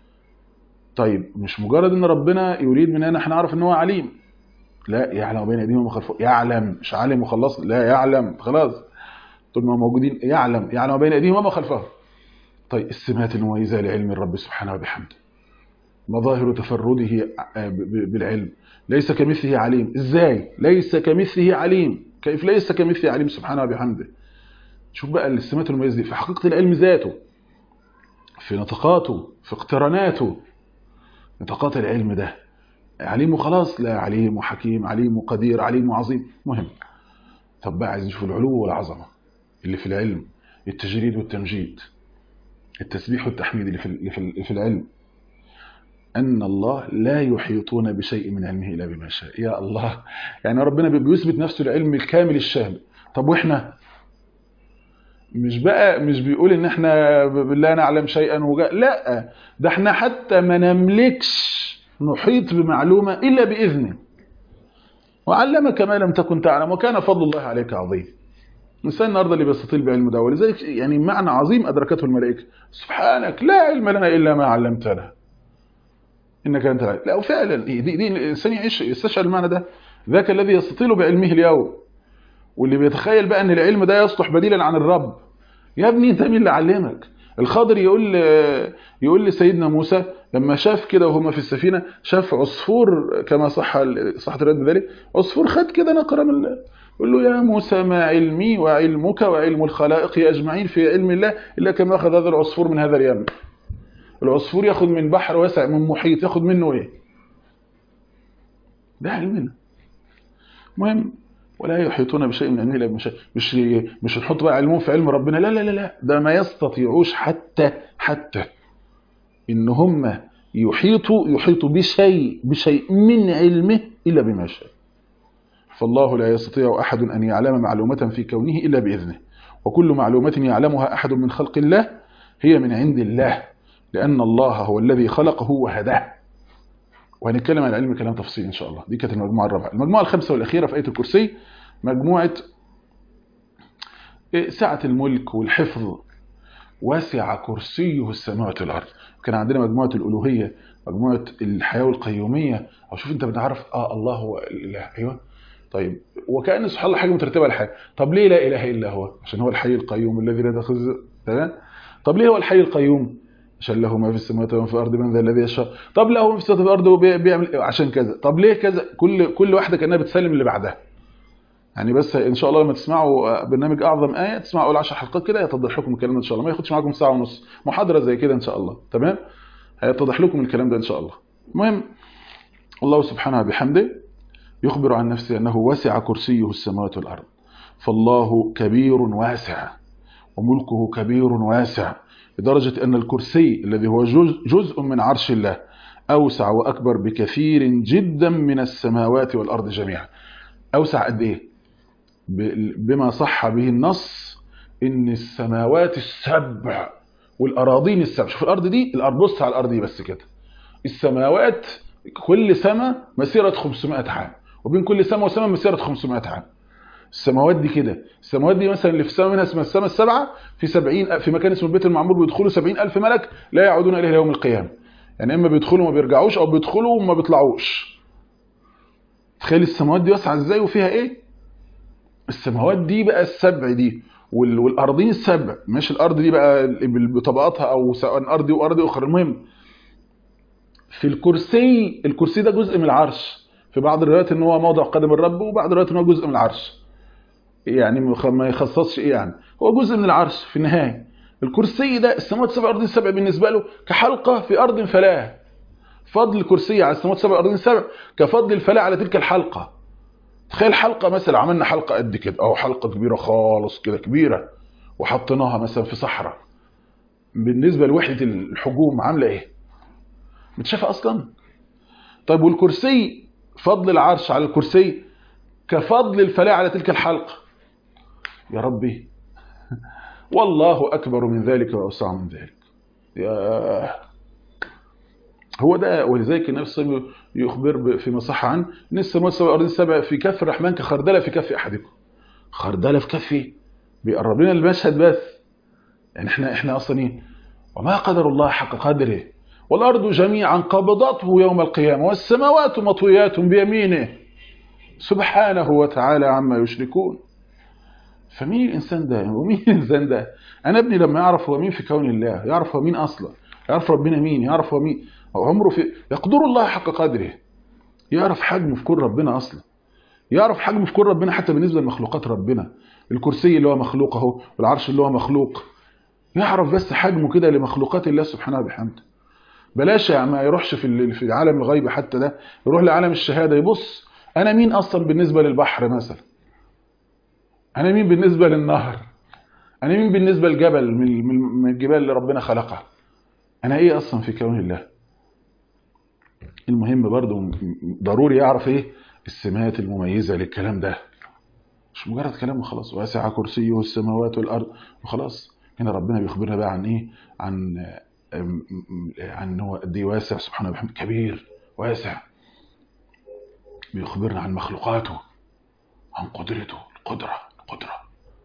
طيب مش مجرد ان ربنا يريد مننا احنا نعرف ان هو عليم لا يعلم بين ايديهم وما خلفهم يعلم مش عالم وخلص لا يعلم خلاص طول ما موجودين يعلم يعلم بين ايديهم وما خلفهم طيب السمات المميزه لعلم الرب سبحانه وبحمده مظاهر تفرده بالعلم ليس كمثله عليم ازاي ليس كمثله عليم كيف ليس كمثله عليم سبحانه وبحمده شوف بقى السمات المميزه دي في حقيقه العلم ذاته في نطقاته في اقتراناته نطاقات العلم ده عليم وخلاص لا عليم وحكيم عليم وقدير عليم وعظيم مهم طب بقى عايزين نشوف العلو والعظمه اللي في العلم التجريد والتمجيد التسبيح والتحميد اللي في اللي في, في العلم أن الله لا يحيطون بشيء من علمه إلا بما شاء يا الله يعني ربنا بيثبت نفسه العلم الكامل الشامل طب وإحنا مش بقى مش بيقول ان احنا لا نعلم شيئا وجا لا ده احنا حتى ما نملكش نحيط بمعلومة إلا بإذنه وعلمك ما لم تكن تعلم وكان فضل الله عليك عظيم الإنسان النهارده اللي بيستطيل بعلم ده ولذلك يعني معنى عظيم أدركته الملائكة سبحانك لا علم لنا إلا ما علمتنا انك انت العلم لا وفعلا دي, دي الانسان يعيش يستشعر المعنى ده ذاك الذي يستطيل بعلمه اليوم واللي بيتخيل بقى ان العلم ده يصلح بديلا عن الرب يا ابني انت مين اللي علمك الخضر يقول يقول لسيدنا موسى لما شاف كده وهما في السفينه شاف عصفور كما صح صح الرد ذلك عصفور خد كده نقره من يقول له يا موسى ما علمي وعلمك وعلم الخلائق اجمعين في علم الله الا كما اخذ هذا العصفور من هذا اليم العصفور ياخد من بحر واسع من محيط ياخد منه ايه ده علمنا مهم ولا يحيطون بشيء من علمه الا بما شاء مش مش نحط بقى علمهم في علم ربنا لا لا لا لا ده ما يستطيعوش حتى حتى ان هم يحيطوا يحيطوا بشيء بشيء من علمه الا بما شاء فالله لا يستطيع احد ان يعلم معلومه في كونه الا باذنه وكل معلومه يعلمها احد من خلق الله هي من عند الله لأن الله هو الذي خلقه وهداه وهنتكلم عن العلم كلام تفصيل إن شاء الله دي كانت المجموعة الرابعة المجموعة الخامسة والأخيرة في آية الكرسي مجموعة سعة الملك والحفظ واسع كرسيه السماوات والأرض كان عندنا مجموعة الألوهية مجموعة الحياة والقيومية أو شوف أنت بتعرف آه الله هو الإله أيوه طيب وكأن سبحان الله حاجة مترتبة على حاجة طب ليه لا إله إلا هو عشان هو الحي القيوم الذي لا تأخذ تمام طب ليه هو الحي القيوم عشان له ما في السماوات وما في الأرض من ذا الذي يشاء طب له ما في السماوات والأرض وبيعمل عشان كذا طب ليه كذا كل كل واحدة كأنها بتسلم اللي بعدها يعني بس ان شاء الله لما تسمعوا برنامج اعظم ايه تسمعوا اول 10 حلقات كده يتضح لكم الكلام ده ان شاء الله ما ياخدش معاكم ساعه ونص محاضره زي كده ان شاء الله تمام هيتضح لكم الكلام ده ان شاء الله المهم الله سبحانه بحمده يخبر عن نفسه انه وسع كرسيه السماوات والارض فالله كبير واسع وملكه كبير واسع لدرجه ان الكرسي الذي هو جزء من عرش الله اوسع واكبر بكثير جدا من السماوات والارض جميعا اوسع قد ايه بما صح به النص ان السماوات السبع والاراضين السبع شوف الارض دي الارض بص على الارض دي بس كده السماوات كل سماء مسيره 500 عام وبين كل سماء وسماء مسيره 500 عام السماوات دي كده السماوات دي مثلا اللي في سماء منها اسمها السماء السبعه في 70 في مكان اسمه البيت المعمور بيدخلوا 70000 ملك لا يعودون اليه يوم القيامه يعني اما بيدخلوا وما بيرجعوش او بيدخلوا وما بيطلعوش تخيل السماوات دي واسعه ازاي وفيها ايه السماوات دي بقى السبع دي والارضين السبع مش الارض دي بقى بطبقاتها او سواء ارضي وارض اخرى المهم في الكرسي الكرسي ده جزء من العرش في بعض الروايات ان هو موضع قدم الرب وبعض الروايات ان هو جزء من العرش يعني ما يخصصش ايه يعني هو جزء من العرش في النهايه الكرسي ده السماوات السبع الارضين السبع بالنسبه له كحلقه في ارض فلاه فضل الكرسي على السماوات السبع الارضين السبع كفضل الفلاه على تلك الحلقه تخيل حلقه مثلا عملنا حلقه قد كده او حلقه كبيره خالص كده كبيره وحطيناها مثلا في صحراء بالنسبه لوحده الحجوم عامله ايه متشافه اصلا طيب والكرسي فضل العرش على الكرسي كفضل الفلاة على تلك الحلقه يا ربي والله اكبر من ذلك واوسع من ذلك يا هو ده ولذلك النبي صلى الله عليه وسلم يخبر فيما صح عنه ان السماوات السبع والارض السبع في كف الرحمن كخردله في كف احدكم خردله في كفي بيقرب لنا المشهد بس يعني احنا احنا اصلا ايه وما قدر الله حق قدره والارض جميعا قبضته يوم القيامه والسماوات مطويات بيمينه سبحانه وتعالى عما يشركون فمين الانسان ده ومين الانسان ده انا ابني لما يعرف هو مين في كون الله يعرف هو مين اصلا يعرف ربنا مين يعرف هو مين عمره في يقدر الله حق قدره يعرف حجمه في كون ربنا اصلا يعرف حجمه في كون ربنا حتى بالنسبه لمخلوقات ربنا الكرسي اللي هو مخلوق اهو والعرش اللي هو مخلوق يعرف بس حجمه كده لمخلوقات الله سبحانه وبحمده بلاش ما يروحش في في عالم الغيب حتى ده يروح لعالم الشهاده يبص انا مين اصلا بالنسبه للبحر مثلا انا مين بالنسبه للنهر انا مين بالنسبه للجبل من الجبال اللي ربنا خلقها انا ايه اصلا في كون الله المهم برضو ضروري يعرف ايه السمات المميزة للكلام ده مش مجرد كلام وخلاص واسع كرسيه السماوات والارض وخلاص هنا ربنا بيخبرنا بقى عن ايه عن عن هو قد ايه واسع سبحانه وبحمده كبير واسع بيخبرنا عن مخلوقاته عن قدرته القدرة القدرة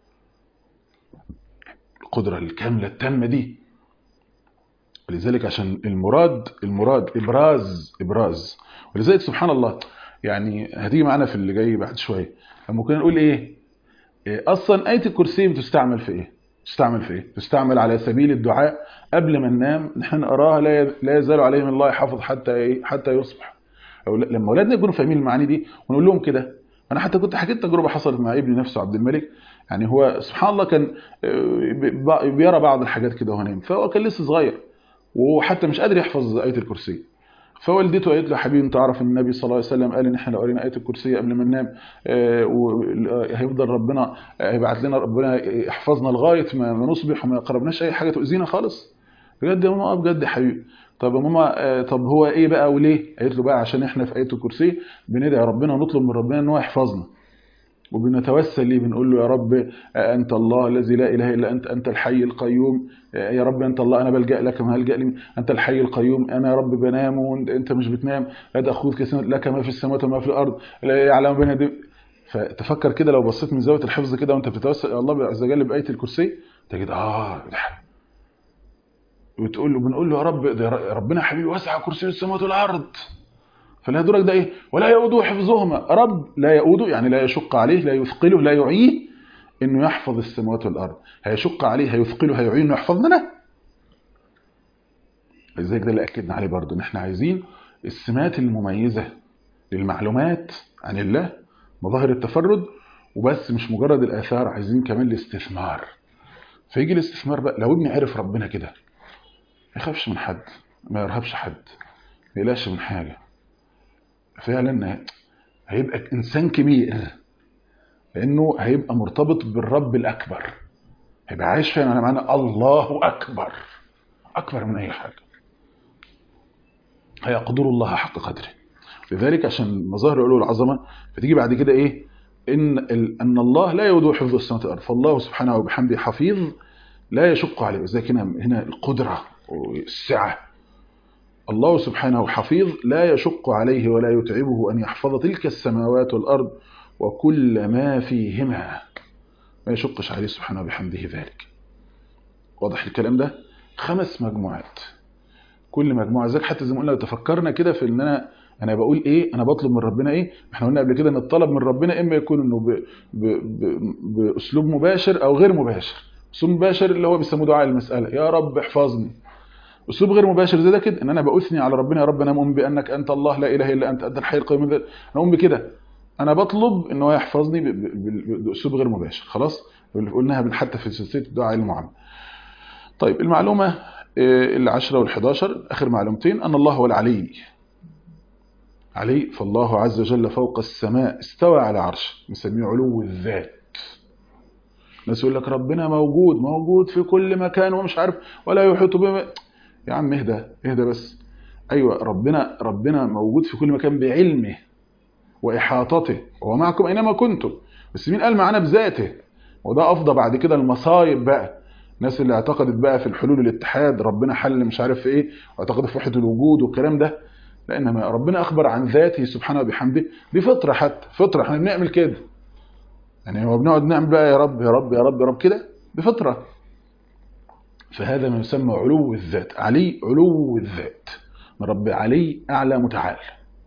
القدرة الكاملة التامة دي ولذلك عشان المراد المراد ابراز ابراز ولذلك سبحان الله يعني هتيجي معانا في اللي جاي بعد شويه ممكن نقول ايه, إيه اصلا ايه الكرسي بتستعمل في ايه تستعمل في ايه تستعمل على سبيل الدعاء قبل ما ننام نحن نقراها لا لا يزال عليهم الله يحفظ حتى ايه حتى يصبح أو لما اولادنا يكونوا فاهمين المعاني دي ونقول لهم كده انا حتى كنت حكيت تجربه حصلت مع ابني نفسه عبد الملك يعني هو سبحان الله كان بيرى بعض الحاجات كده وهو نايم فهو كان لسه صغير وحتى مش قادر يحفظ آية الكرسي فوالدته قالت له يا حبيبي انت عارف ان النبي صلى الله عليه وسلم قال ان احنا لو قرينا آية الكرسي قبل ما ننام هيفضل ربنا هيبعت لنا ربنا يحفظنا لغاية ما نصبح وما يقربناش اي حاجة تؤذينا خالص بجد يا ماما بجد يا حبيبي طب يا ماما طب هو ايه بقى وليه قالت له بقى عشان احنا في آية الكرسي بندعي ربنا ونطلب من ربنا ان هو يحفظنا وبنتوسل ليه بنقول له يا رب أنت الله الذي لا إله إلا أنت أنت الحي القيوم يا رب أنت الله أنا بلجأ لك ما هلجأ لي أنت الحي القيوم أنا يا رب بنام وأنت مش بتنام لا تأخذك لك ما في السماوات وما في الأرض لا يعلم بين دي فتفكر كده لو بصيت من زاوية الحفظ كده وأنت بتتوسل إلى الله عز وجل بآية الكرسي تجد آه وتقول له بنقول له يا رب ده ربنا حبيبي وسع كرسي السماوات والأرض فاللي هدولك ده ايه ولا يؤوده حفظهما رب لا يؤوده يعني لا يشق عليه لا يثقله لا يعيه انه يحفظ السماوات والارض هيشق عليه هيثقله هيعيه انه يحفظنا انا لذلك ده اللي اكدنا عليه برضه ان احنا عايزين السمات المميزه للمعلومات عن الله مظاهر التفرد وبس مش مجرد الاثار عايزين كمان الاستثمار فيجي الاستثمار بقى لو ابني عرف ربنا كده ما يخافش من حد ما يرهبش حد ما يقلقش من حاجه فعلا هيبقى انسان كبير لانه هيبقى مرتبط بالرب الاكبر هيبقى عايش فعلا على معنى الله اكبر اكبر من اي حاجه هيقدر الله حق قدره لذلك عشان مظاهر علو العظمه فتيجي بعد كده ايه ان ال- ان الله لا يودع حفظ السماوات والارض فالله سبحانه وبحمده حفيظ لا يشق عليه ولذلك هنا هنا القدره والسعه الله سبحانه حفيظ لا يشق عليه ولا يتعبه ان يحفظ تلك السماوات والارض وكل ما فيهما ما يشقش عليه سبحانه وبحمده ذلك واضح الكلام ده خمس مجموعات كل مجموعه زي حتى زي ما قلنا لو تفكرنا كده في ان انا انا بقول ايه انا بطلب من ربنا ايه احنا قلنا قبل كده ان الطلب من ربنا اما يكون انه ب... ب... ب... باسلوب مباشر او غير مباشر اسلوب مباشر اللي هو بيسموه دعاء المساله يا رب احفظني اسلوب غير مباشر زي ده كده ان انا باثني على ربنا يا رب انا مؤمن بانك انت الله لا اله الا انت انت الحي القيوم انا مؤمن بكده انا بطلب ان هو يحفظني ب... ب... ب... باسلوب غير مباشر خلاص اللي قلناها حتى في سلسله الدعاء المعامله طيب المعلومه العشرة والحداشر آخر معلومتين أن الله هو العلي علي فالله عز وجل فوق السماء استوى على عرش نسميه علو الذات الناس يقول لك ربنا موجود موجود في كل مكان ومش عارف ولا يحيط بما يا عم اهدى اهدى بس ايوه ربنا ربنا موجود في كل مكان بعلمه واحاطته وهو معكم اينما كنتم بس مين قال معانا بذاته وده افضى بعد كده المصايب بقى الناس اللي اعتقدت بقى في الحلول الاتحاد ربنا حل مش عارف في ايه واعتقدت في وحده الوجود والكلام ده لان ربنا اخبر عن ذاته سبحانه وبحمده دي فطره حتى فطره احنا بنعمل كده يعني هو بنقعد نعمل بقى يا رب يا رب يا رب يا رب كده بفطره فهذا ما يسمى علو الذات علي علو الذات من رب علي اعلى متعال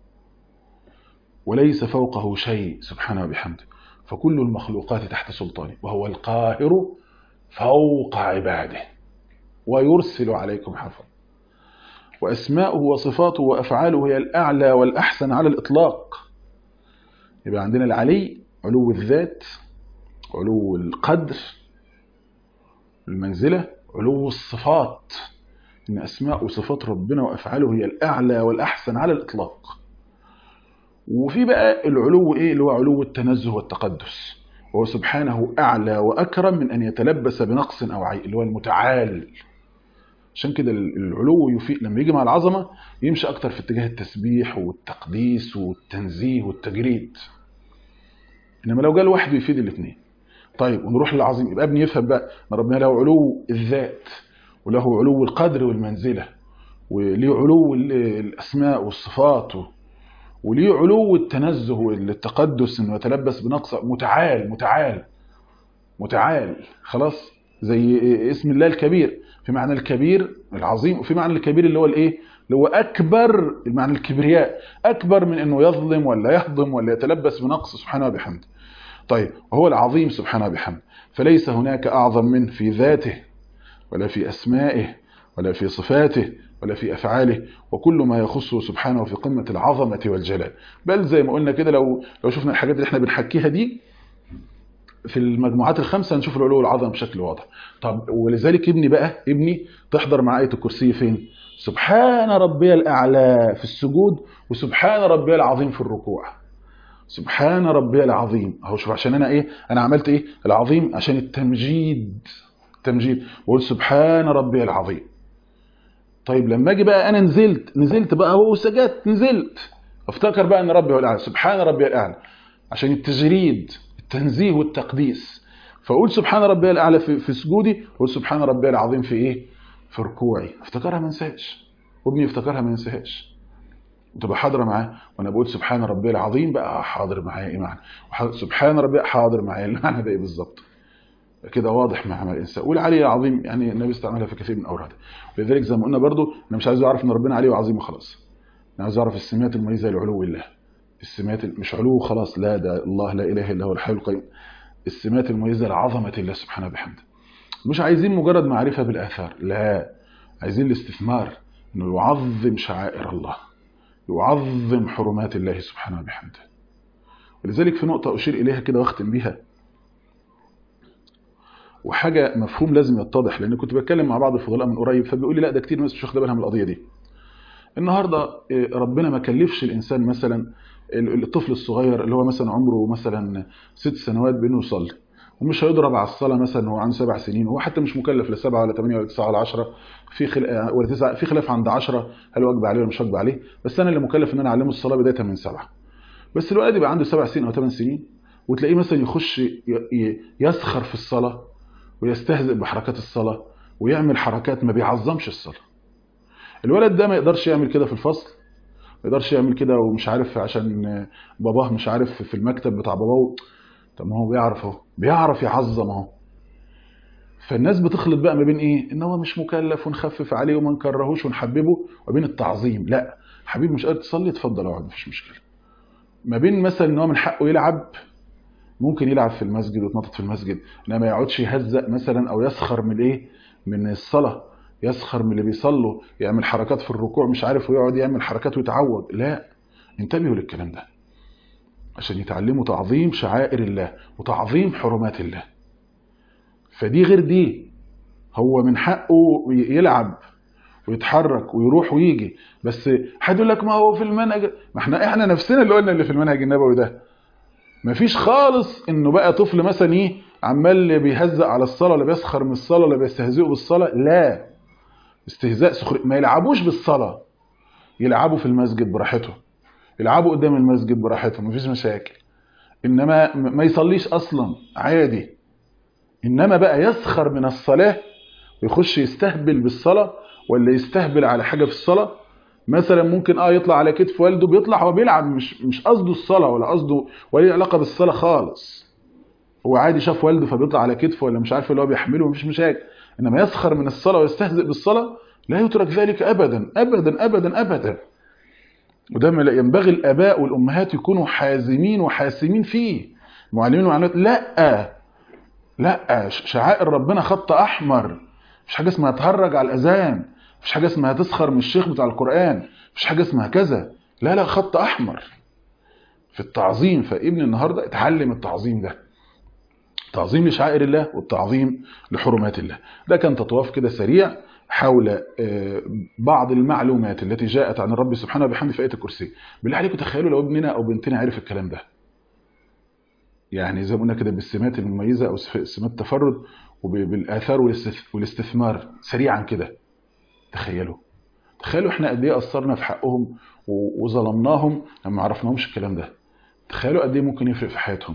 وليس فوقه شيء سبحانه وبحمده فكل المخلوقات تحت سلطانه وهو القاهر فوق عباده ويرسل عليكم حفظ وأسماؤه وصفاته وأفعاله هي الأعلى والأحسن على الإطلاق يبقى عندنا العلي علو الذات علو القدر المنزلة علو الصفات إن أسماء وصفات ربنا وأفعاله هي الأعلى والأحسن على الإطلاق وفي بقى العلو إيه اللي هو علو التنزه والتقدس وهو سبحانه أعلى وأكرم من أن يتلبس بنقص أو عيب اللي هو المتعال عشان كده العلو يفيق لما يجي مع العظمة يمشي أكتر في اتجاه التسبيح والتقديس والتنزيه والتجريد إنما لو جاء لوحده يفيد الاثنين طيب ونروح للعظيم يبقى ابني يفهم بقى ان ربنا له علو الذات وله علو القدر والمنزلة وليه علو الأسماء والصفات وليه علو التنزه والتقدس انه يتلبس بنقص متعال متعال متعال خلاص زي اسم الله الكبير في معنى الكبير العظيم وفي معنى الكبير اللي هو الايه اللي هو اكبر المعنى الكبرياء اكبر من انه يظلم ولا يهضم ولا يتلبس بنقص سبحانه وبحمده طيب وهو العظيم سبحانه وبحمده فليس هناك اعظم منه في ذاته ولا في اسمائه ولا في صفاته ولا في أفعاله وكل ما يخصه سبحانه في قمة العظمة والجلال بل زي ما قلنا كده لو لو شفنا الحاجات اللي احنا بنحكيها دي في المجموعات الخمسة نشوف العلو والعظمة بشكل واضح طب ولذلك ابني بقى ابني تحضر مع آية الكرسي فين سبحان ربي الأعلى في السجود وسبحان ربي العظيم في الركوع سبحان ربي العظيم اهو شوف عشان انا ايه انا عملت ايه العظيم عشان التمجيد التمجيد وقلت سبحان ربي العظيم طيب لما اجي بقى انا نزلت نزلت بقى هو سجدت نزلت افتكر بقى ان ربي هو الاعلى سبحان ربي الاعلى عشان التجريد التنزيه والتقديس فاقول سبحان ربي الاعلى في, في سجودي واقول سبحان ربي العظيم في ايه في ركوعي افتكرها ما انساهاش وابني يفتكرها ما ينساهاش وتبقى حاضره معاه وانا بقول سبحان ربي العظيم بقى حاضر معايا ايه معنى سبحان ربي حاضر معايا المعنى ده ايه بالظبط كده واضح مع عمل الانسان والعلي العظيم يعني النبي استعملها في كثير من اوراده ولذلك زي ما قلنا برضو انا مش عايز اعرف ان ربنا علي وعظيم وخلاص انا عايز اعرف السمات المميزه لعلو الله السمات مش علو خلاص لا ده الله لا اله الا هو الحي القيوم السمات المميزه لعظمه الله سبحانه وبحمده مش عايزين مجرد معرفه بالاثار لا عايزين الاستثمار انه يعظم شعائر الله يعظم حرمات الله سبحانه وبحمده ولذلك في نقطه اشير اليها كده واختم بيها وحاجه مفهوم لازم يتضح لان كنت بتكلم مع بعض الفضلاء من قريب فبيقول لي لا ده كتير ناس مش واخده بالها من القضيه دي النهارده ربنا ما كلفش الانسان مثلا الطفل الصغير اللي هو مثلا عمره مثلا ست سنوات بانه يصلي ومش هيضرب على الصلاه مثلا هو عنده سبع سنين وهو حتى مش مكلف لا سبعه ولا ثمانيه ولا تسعه ولا 10 في خل... ولا تسعه في خلاف عند 10 هل واجب عليه ولا مش واجب عليه بس انا اللي مكلف ان انا اعلمه الصلاه بدايه من سبعه بس الولد يبقى عنده سبع سنين او ثمان سنين وتلاقيه مثلا يخش ي... يسخر في الصلاه ويستهزئ بحركات الصلاه ويعمل حركات ما بيعظمش الصلاه الولد ده ما يقدرش يعمل كده في الفصل ما يقدرش يعمل كده ومش عارف عشان باباه مش عارف في المكتب بتاع باباه طب ما هو بيعرف اهو بيعرف يعظم اهو فالناس بتخلط بقى ما بين ايه ان هو مش مكلف ونخفف عليه وما نكرهوش ونحببه وبين التعظيم لا حبيبي مش قادر تصلي اتفضل اقعد مفيش مشكله ما بين مثلا ان هو من حقه يلعب ممكن يلعب في المسجد ويتنطط في المسجد انما ما يقعدش يهزق مثلا او يسخر من ايه من الصلاه يسخر من اللي بيصلوا يعمل حركات في الركوع مش عارف ويقعد يعمل حركات ويتعود لا انتبهوا للكلام ده عشان يتعلموا تعظيم شعائر الله وتعظيم حرمات الله فدي غير دي هو من حقه يلعب ويتحرك ويروح ويجي بس حد يقول لك ما هو في المنهج ما احنا احنا نفسنا اللي قلنا اللي في المنهج النبوي ده مفيش خالص انه بقى طفل مثلا ايه عمال بيهزق على الصلاه ولا بيسخر من الصلاه ولا بيستهزئوا بالصلاه لا استهزاء سخري ما يلعبوش بالصلاه يلعبوا في المسجد براحته يلعبوا قدام المسجد براحتهم مفيش مشاكل انما ما يصليش اصلا عادي انما بقى يسخر من الصلاه ويخش يستهبل بالصلاه ولا يستهبل على حاجه في الصلاه مثلا ممكن اه يطلع على كتف والده بيطلع هو بيلعب مش مش قصده الصلاه ولا قصده ولا علاقه بالصلاه خالص هو عادي شاف والده فبيطلع على كتفه ولا مش عارف اللي هو بيحمله مفيش مشاكل انما يسخر من الصلاه ويستهزئ بالصلاه لا يترك ذلك ابدا ابدا ابدا ابدا وده ينبغي الاباء والامهات يكونوا حازمين وحاسمين فيه معلمين ومعلمات لا لا شعائر ربنا خط احمر مش حاجه اسمها تهرج على الاذان مش حاجه اسمها تسخر من الشيخ بتاع القران مش حاجه اسمها كذا لا لا خط احمر في التعظيم فابن النهارده اتعلم التعظيم ده تعظيم لشعائر الله والتعظيم لحرمات الله ده كان تطواف كده سريع حول بعض المعلومات التي جاءت عن الرب سبحانه وبحمده في آية الكرسي بالله عليكم تخيلوا لو ابننا أو بنتنا عرف الكلام ده يعني زي ما قلنا كده بالسمات المميزة أو سمات التفرد وبالآثار والاستثمار سريعا كده تخيلوا تخيلوا احنا قد ايه قصرنا في حقهم وظلمناهم لما ما عرفناهمش الكلام ده تخيلوا قد ايه ممكن يفرق في حياتهم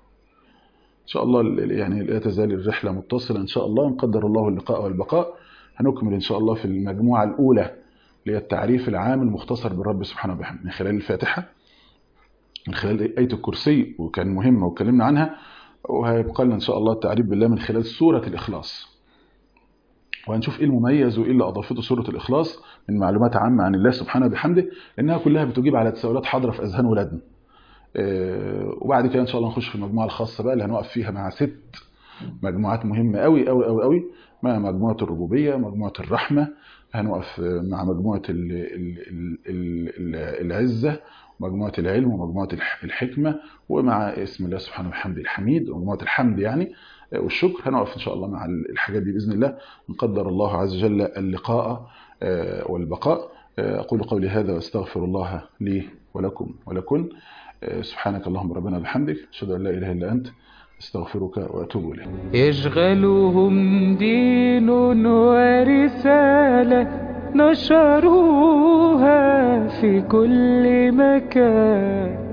ان شاء الله يعني لا تزال الرحله متصله ان شاء الله ان قدر الله اللقاء والبقاء هنكمل إن شاء الله في المجموعة الأولى اللي هي التعريف العام المختصر بالرب سبحانه وبحمده من خلال الفاتحة من خلال آية الكرسي وكان مهمة واتكلمنا عنها وهيبقى لنا إن شاء الله التعريف بالله من خلال سورة الإخلاص وهنشوف إيه المميز وإيه اللي أضافته سورة الإخلاص من معلومات عامة عن الله سبحانه وبحمده لأنها كلها بتجيب على تساؤلات حاضرة في أذهان ولادنا وبعد كده إن شاء الله نخش في المجموعة الخاصة بقى اللي هنقف فيها مع ست مجموعات مهمة قوي قوي قوي قوي مع مجموعة الربوبية مجموعة الرحمة هنقف مع مجموعة ال ال ال ال العزة مجموعة العلم ومجموعة الحكمة ومع اسم الله سبحانه وبحمده الحميد ومجموعة الحمد يعني والشكر هنقف إن شاء الله مع الحاجات دي بإذن الله نقدر الله عز وجل اللقاء والبقاء أقول قولي هذا وأستغفر الله لي ولكم ولكن سبحانك اللهم ربنا بحمدك أشهد أن لا إله إلا أنت استغفرك واتوب اليك يشغلهم دين ورسالة نشروها في كل مكان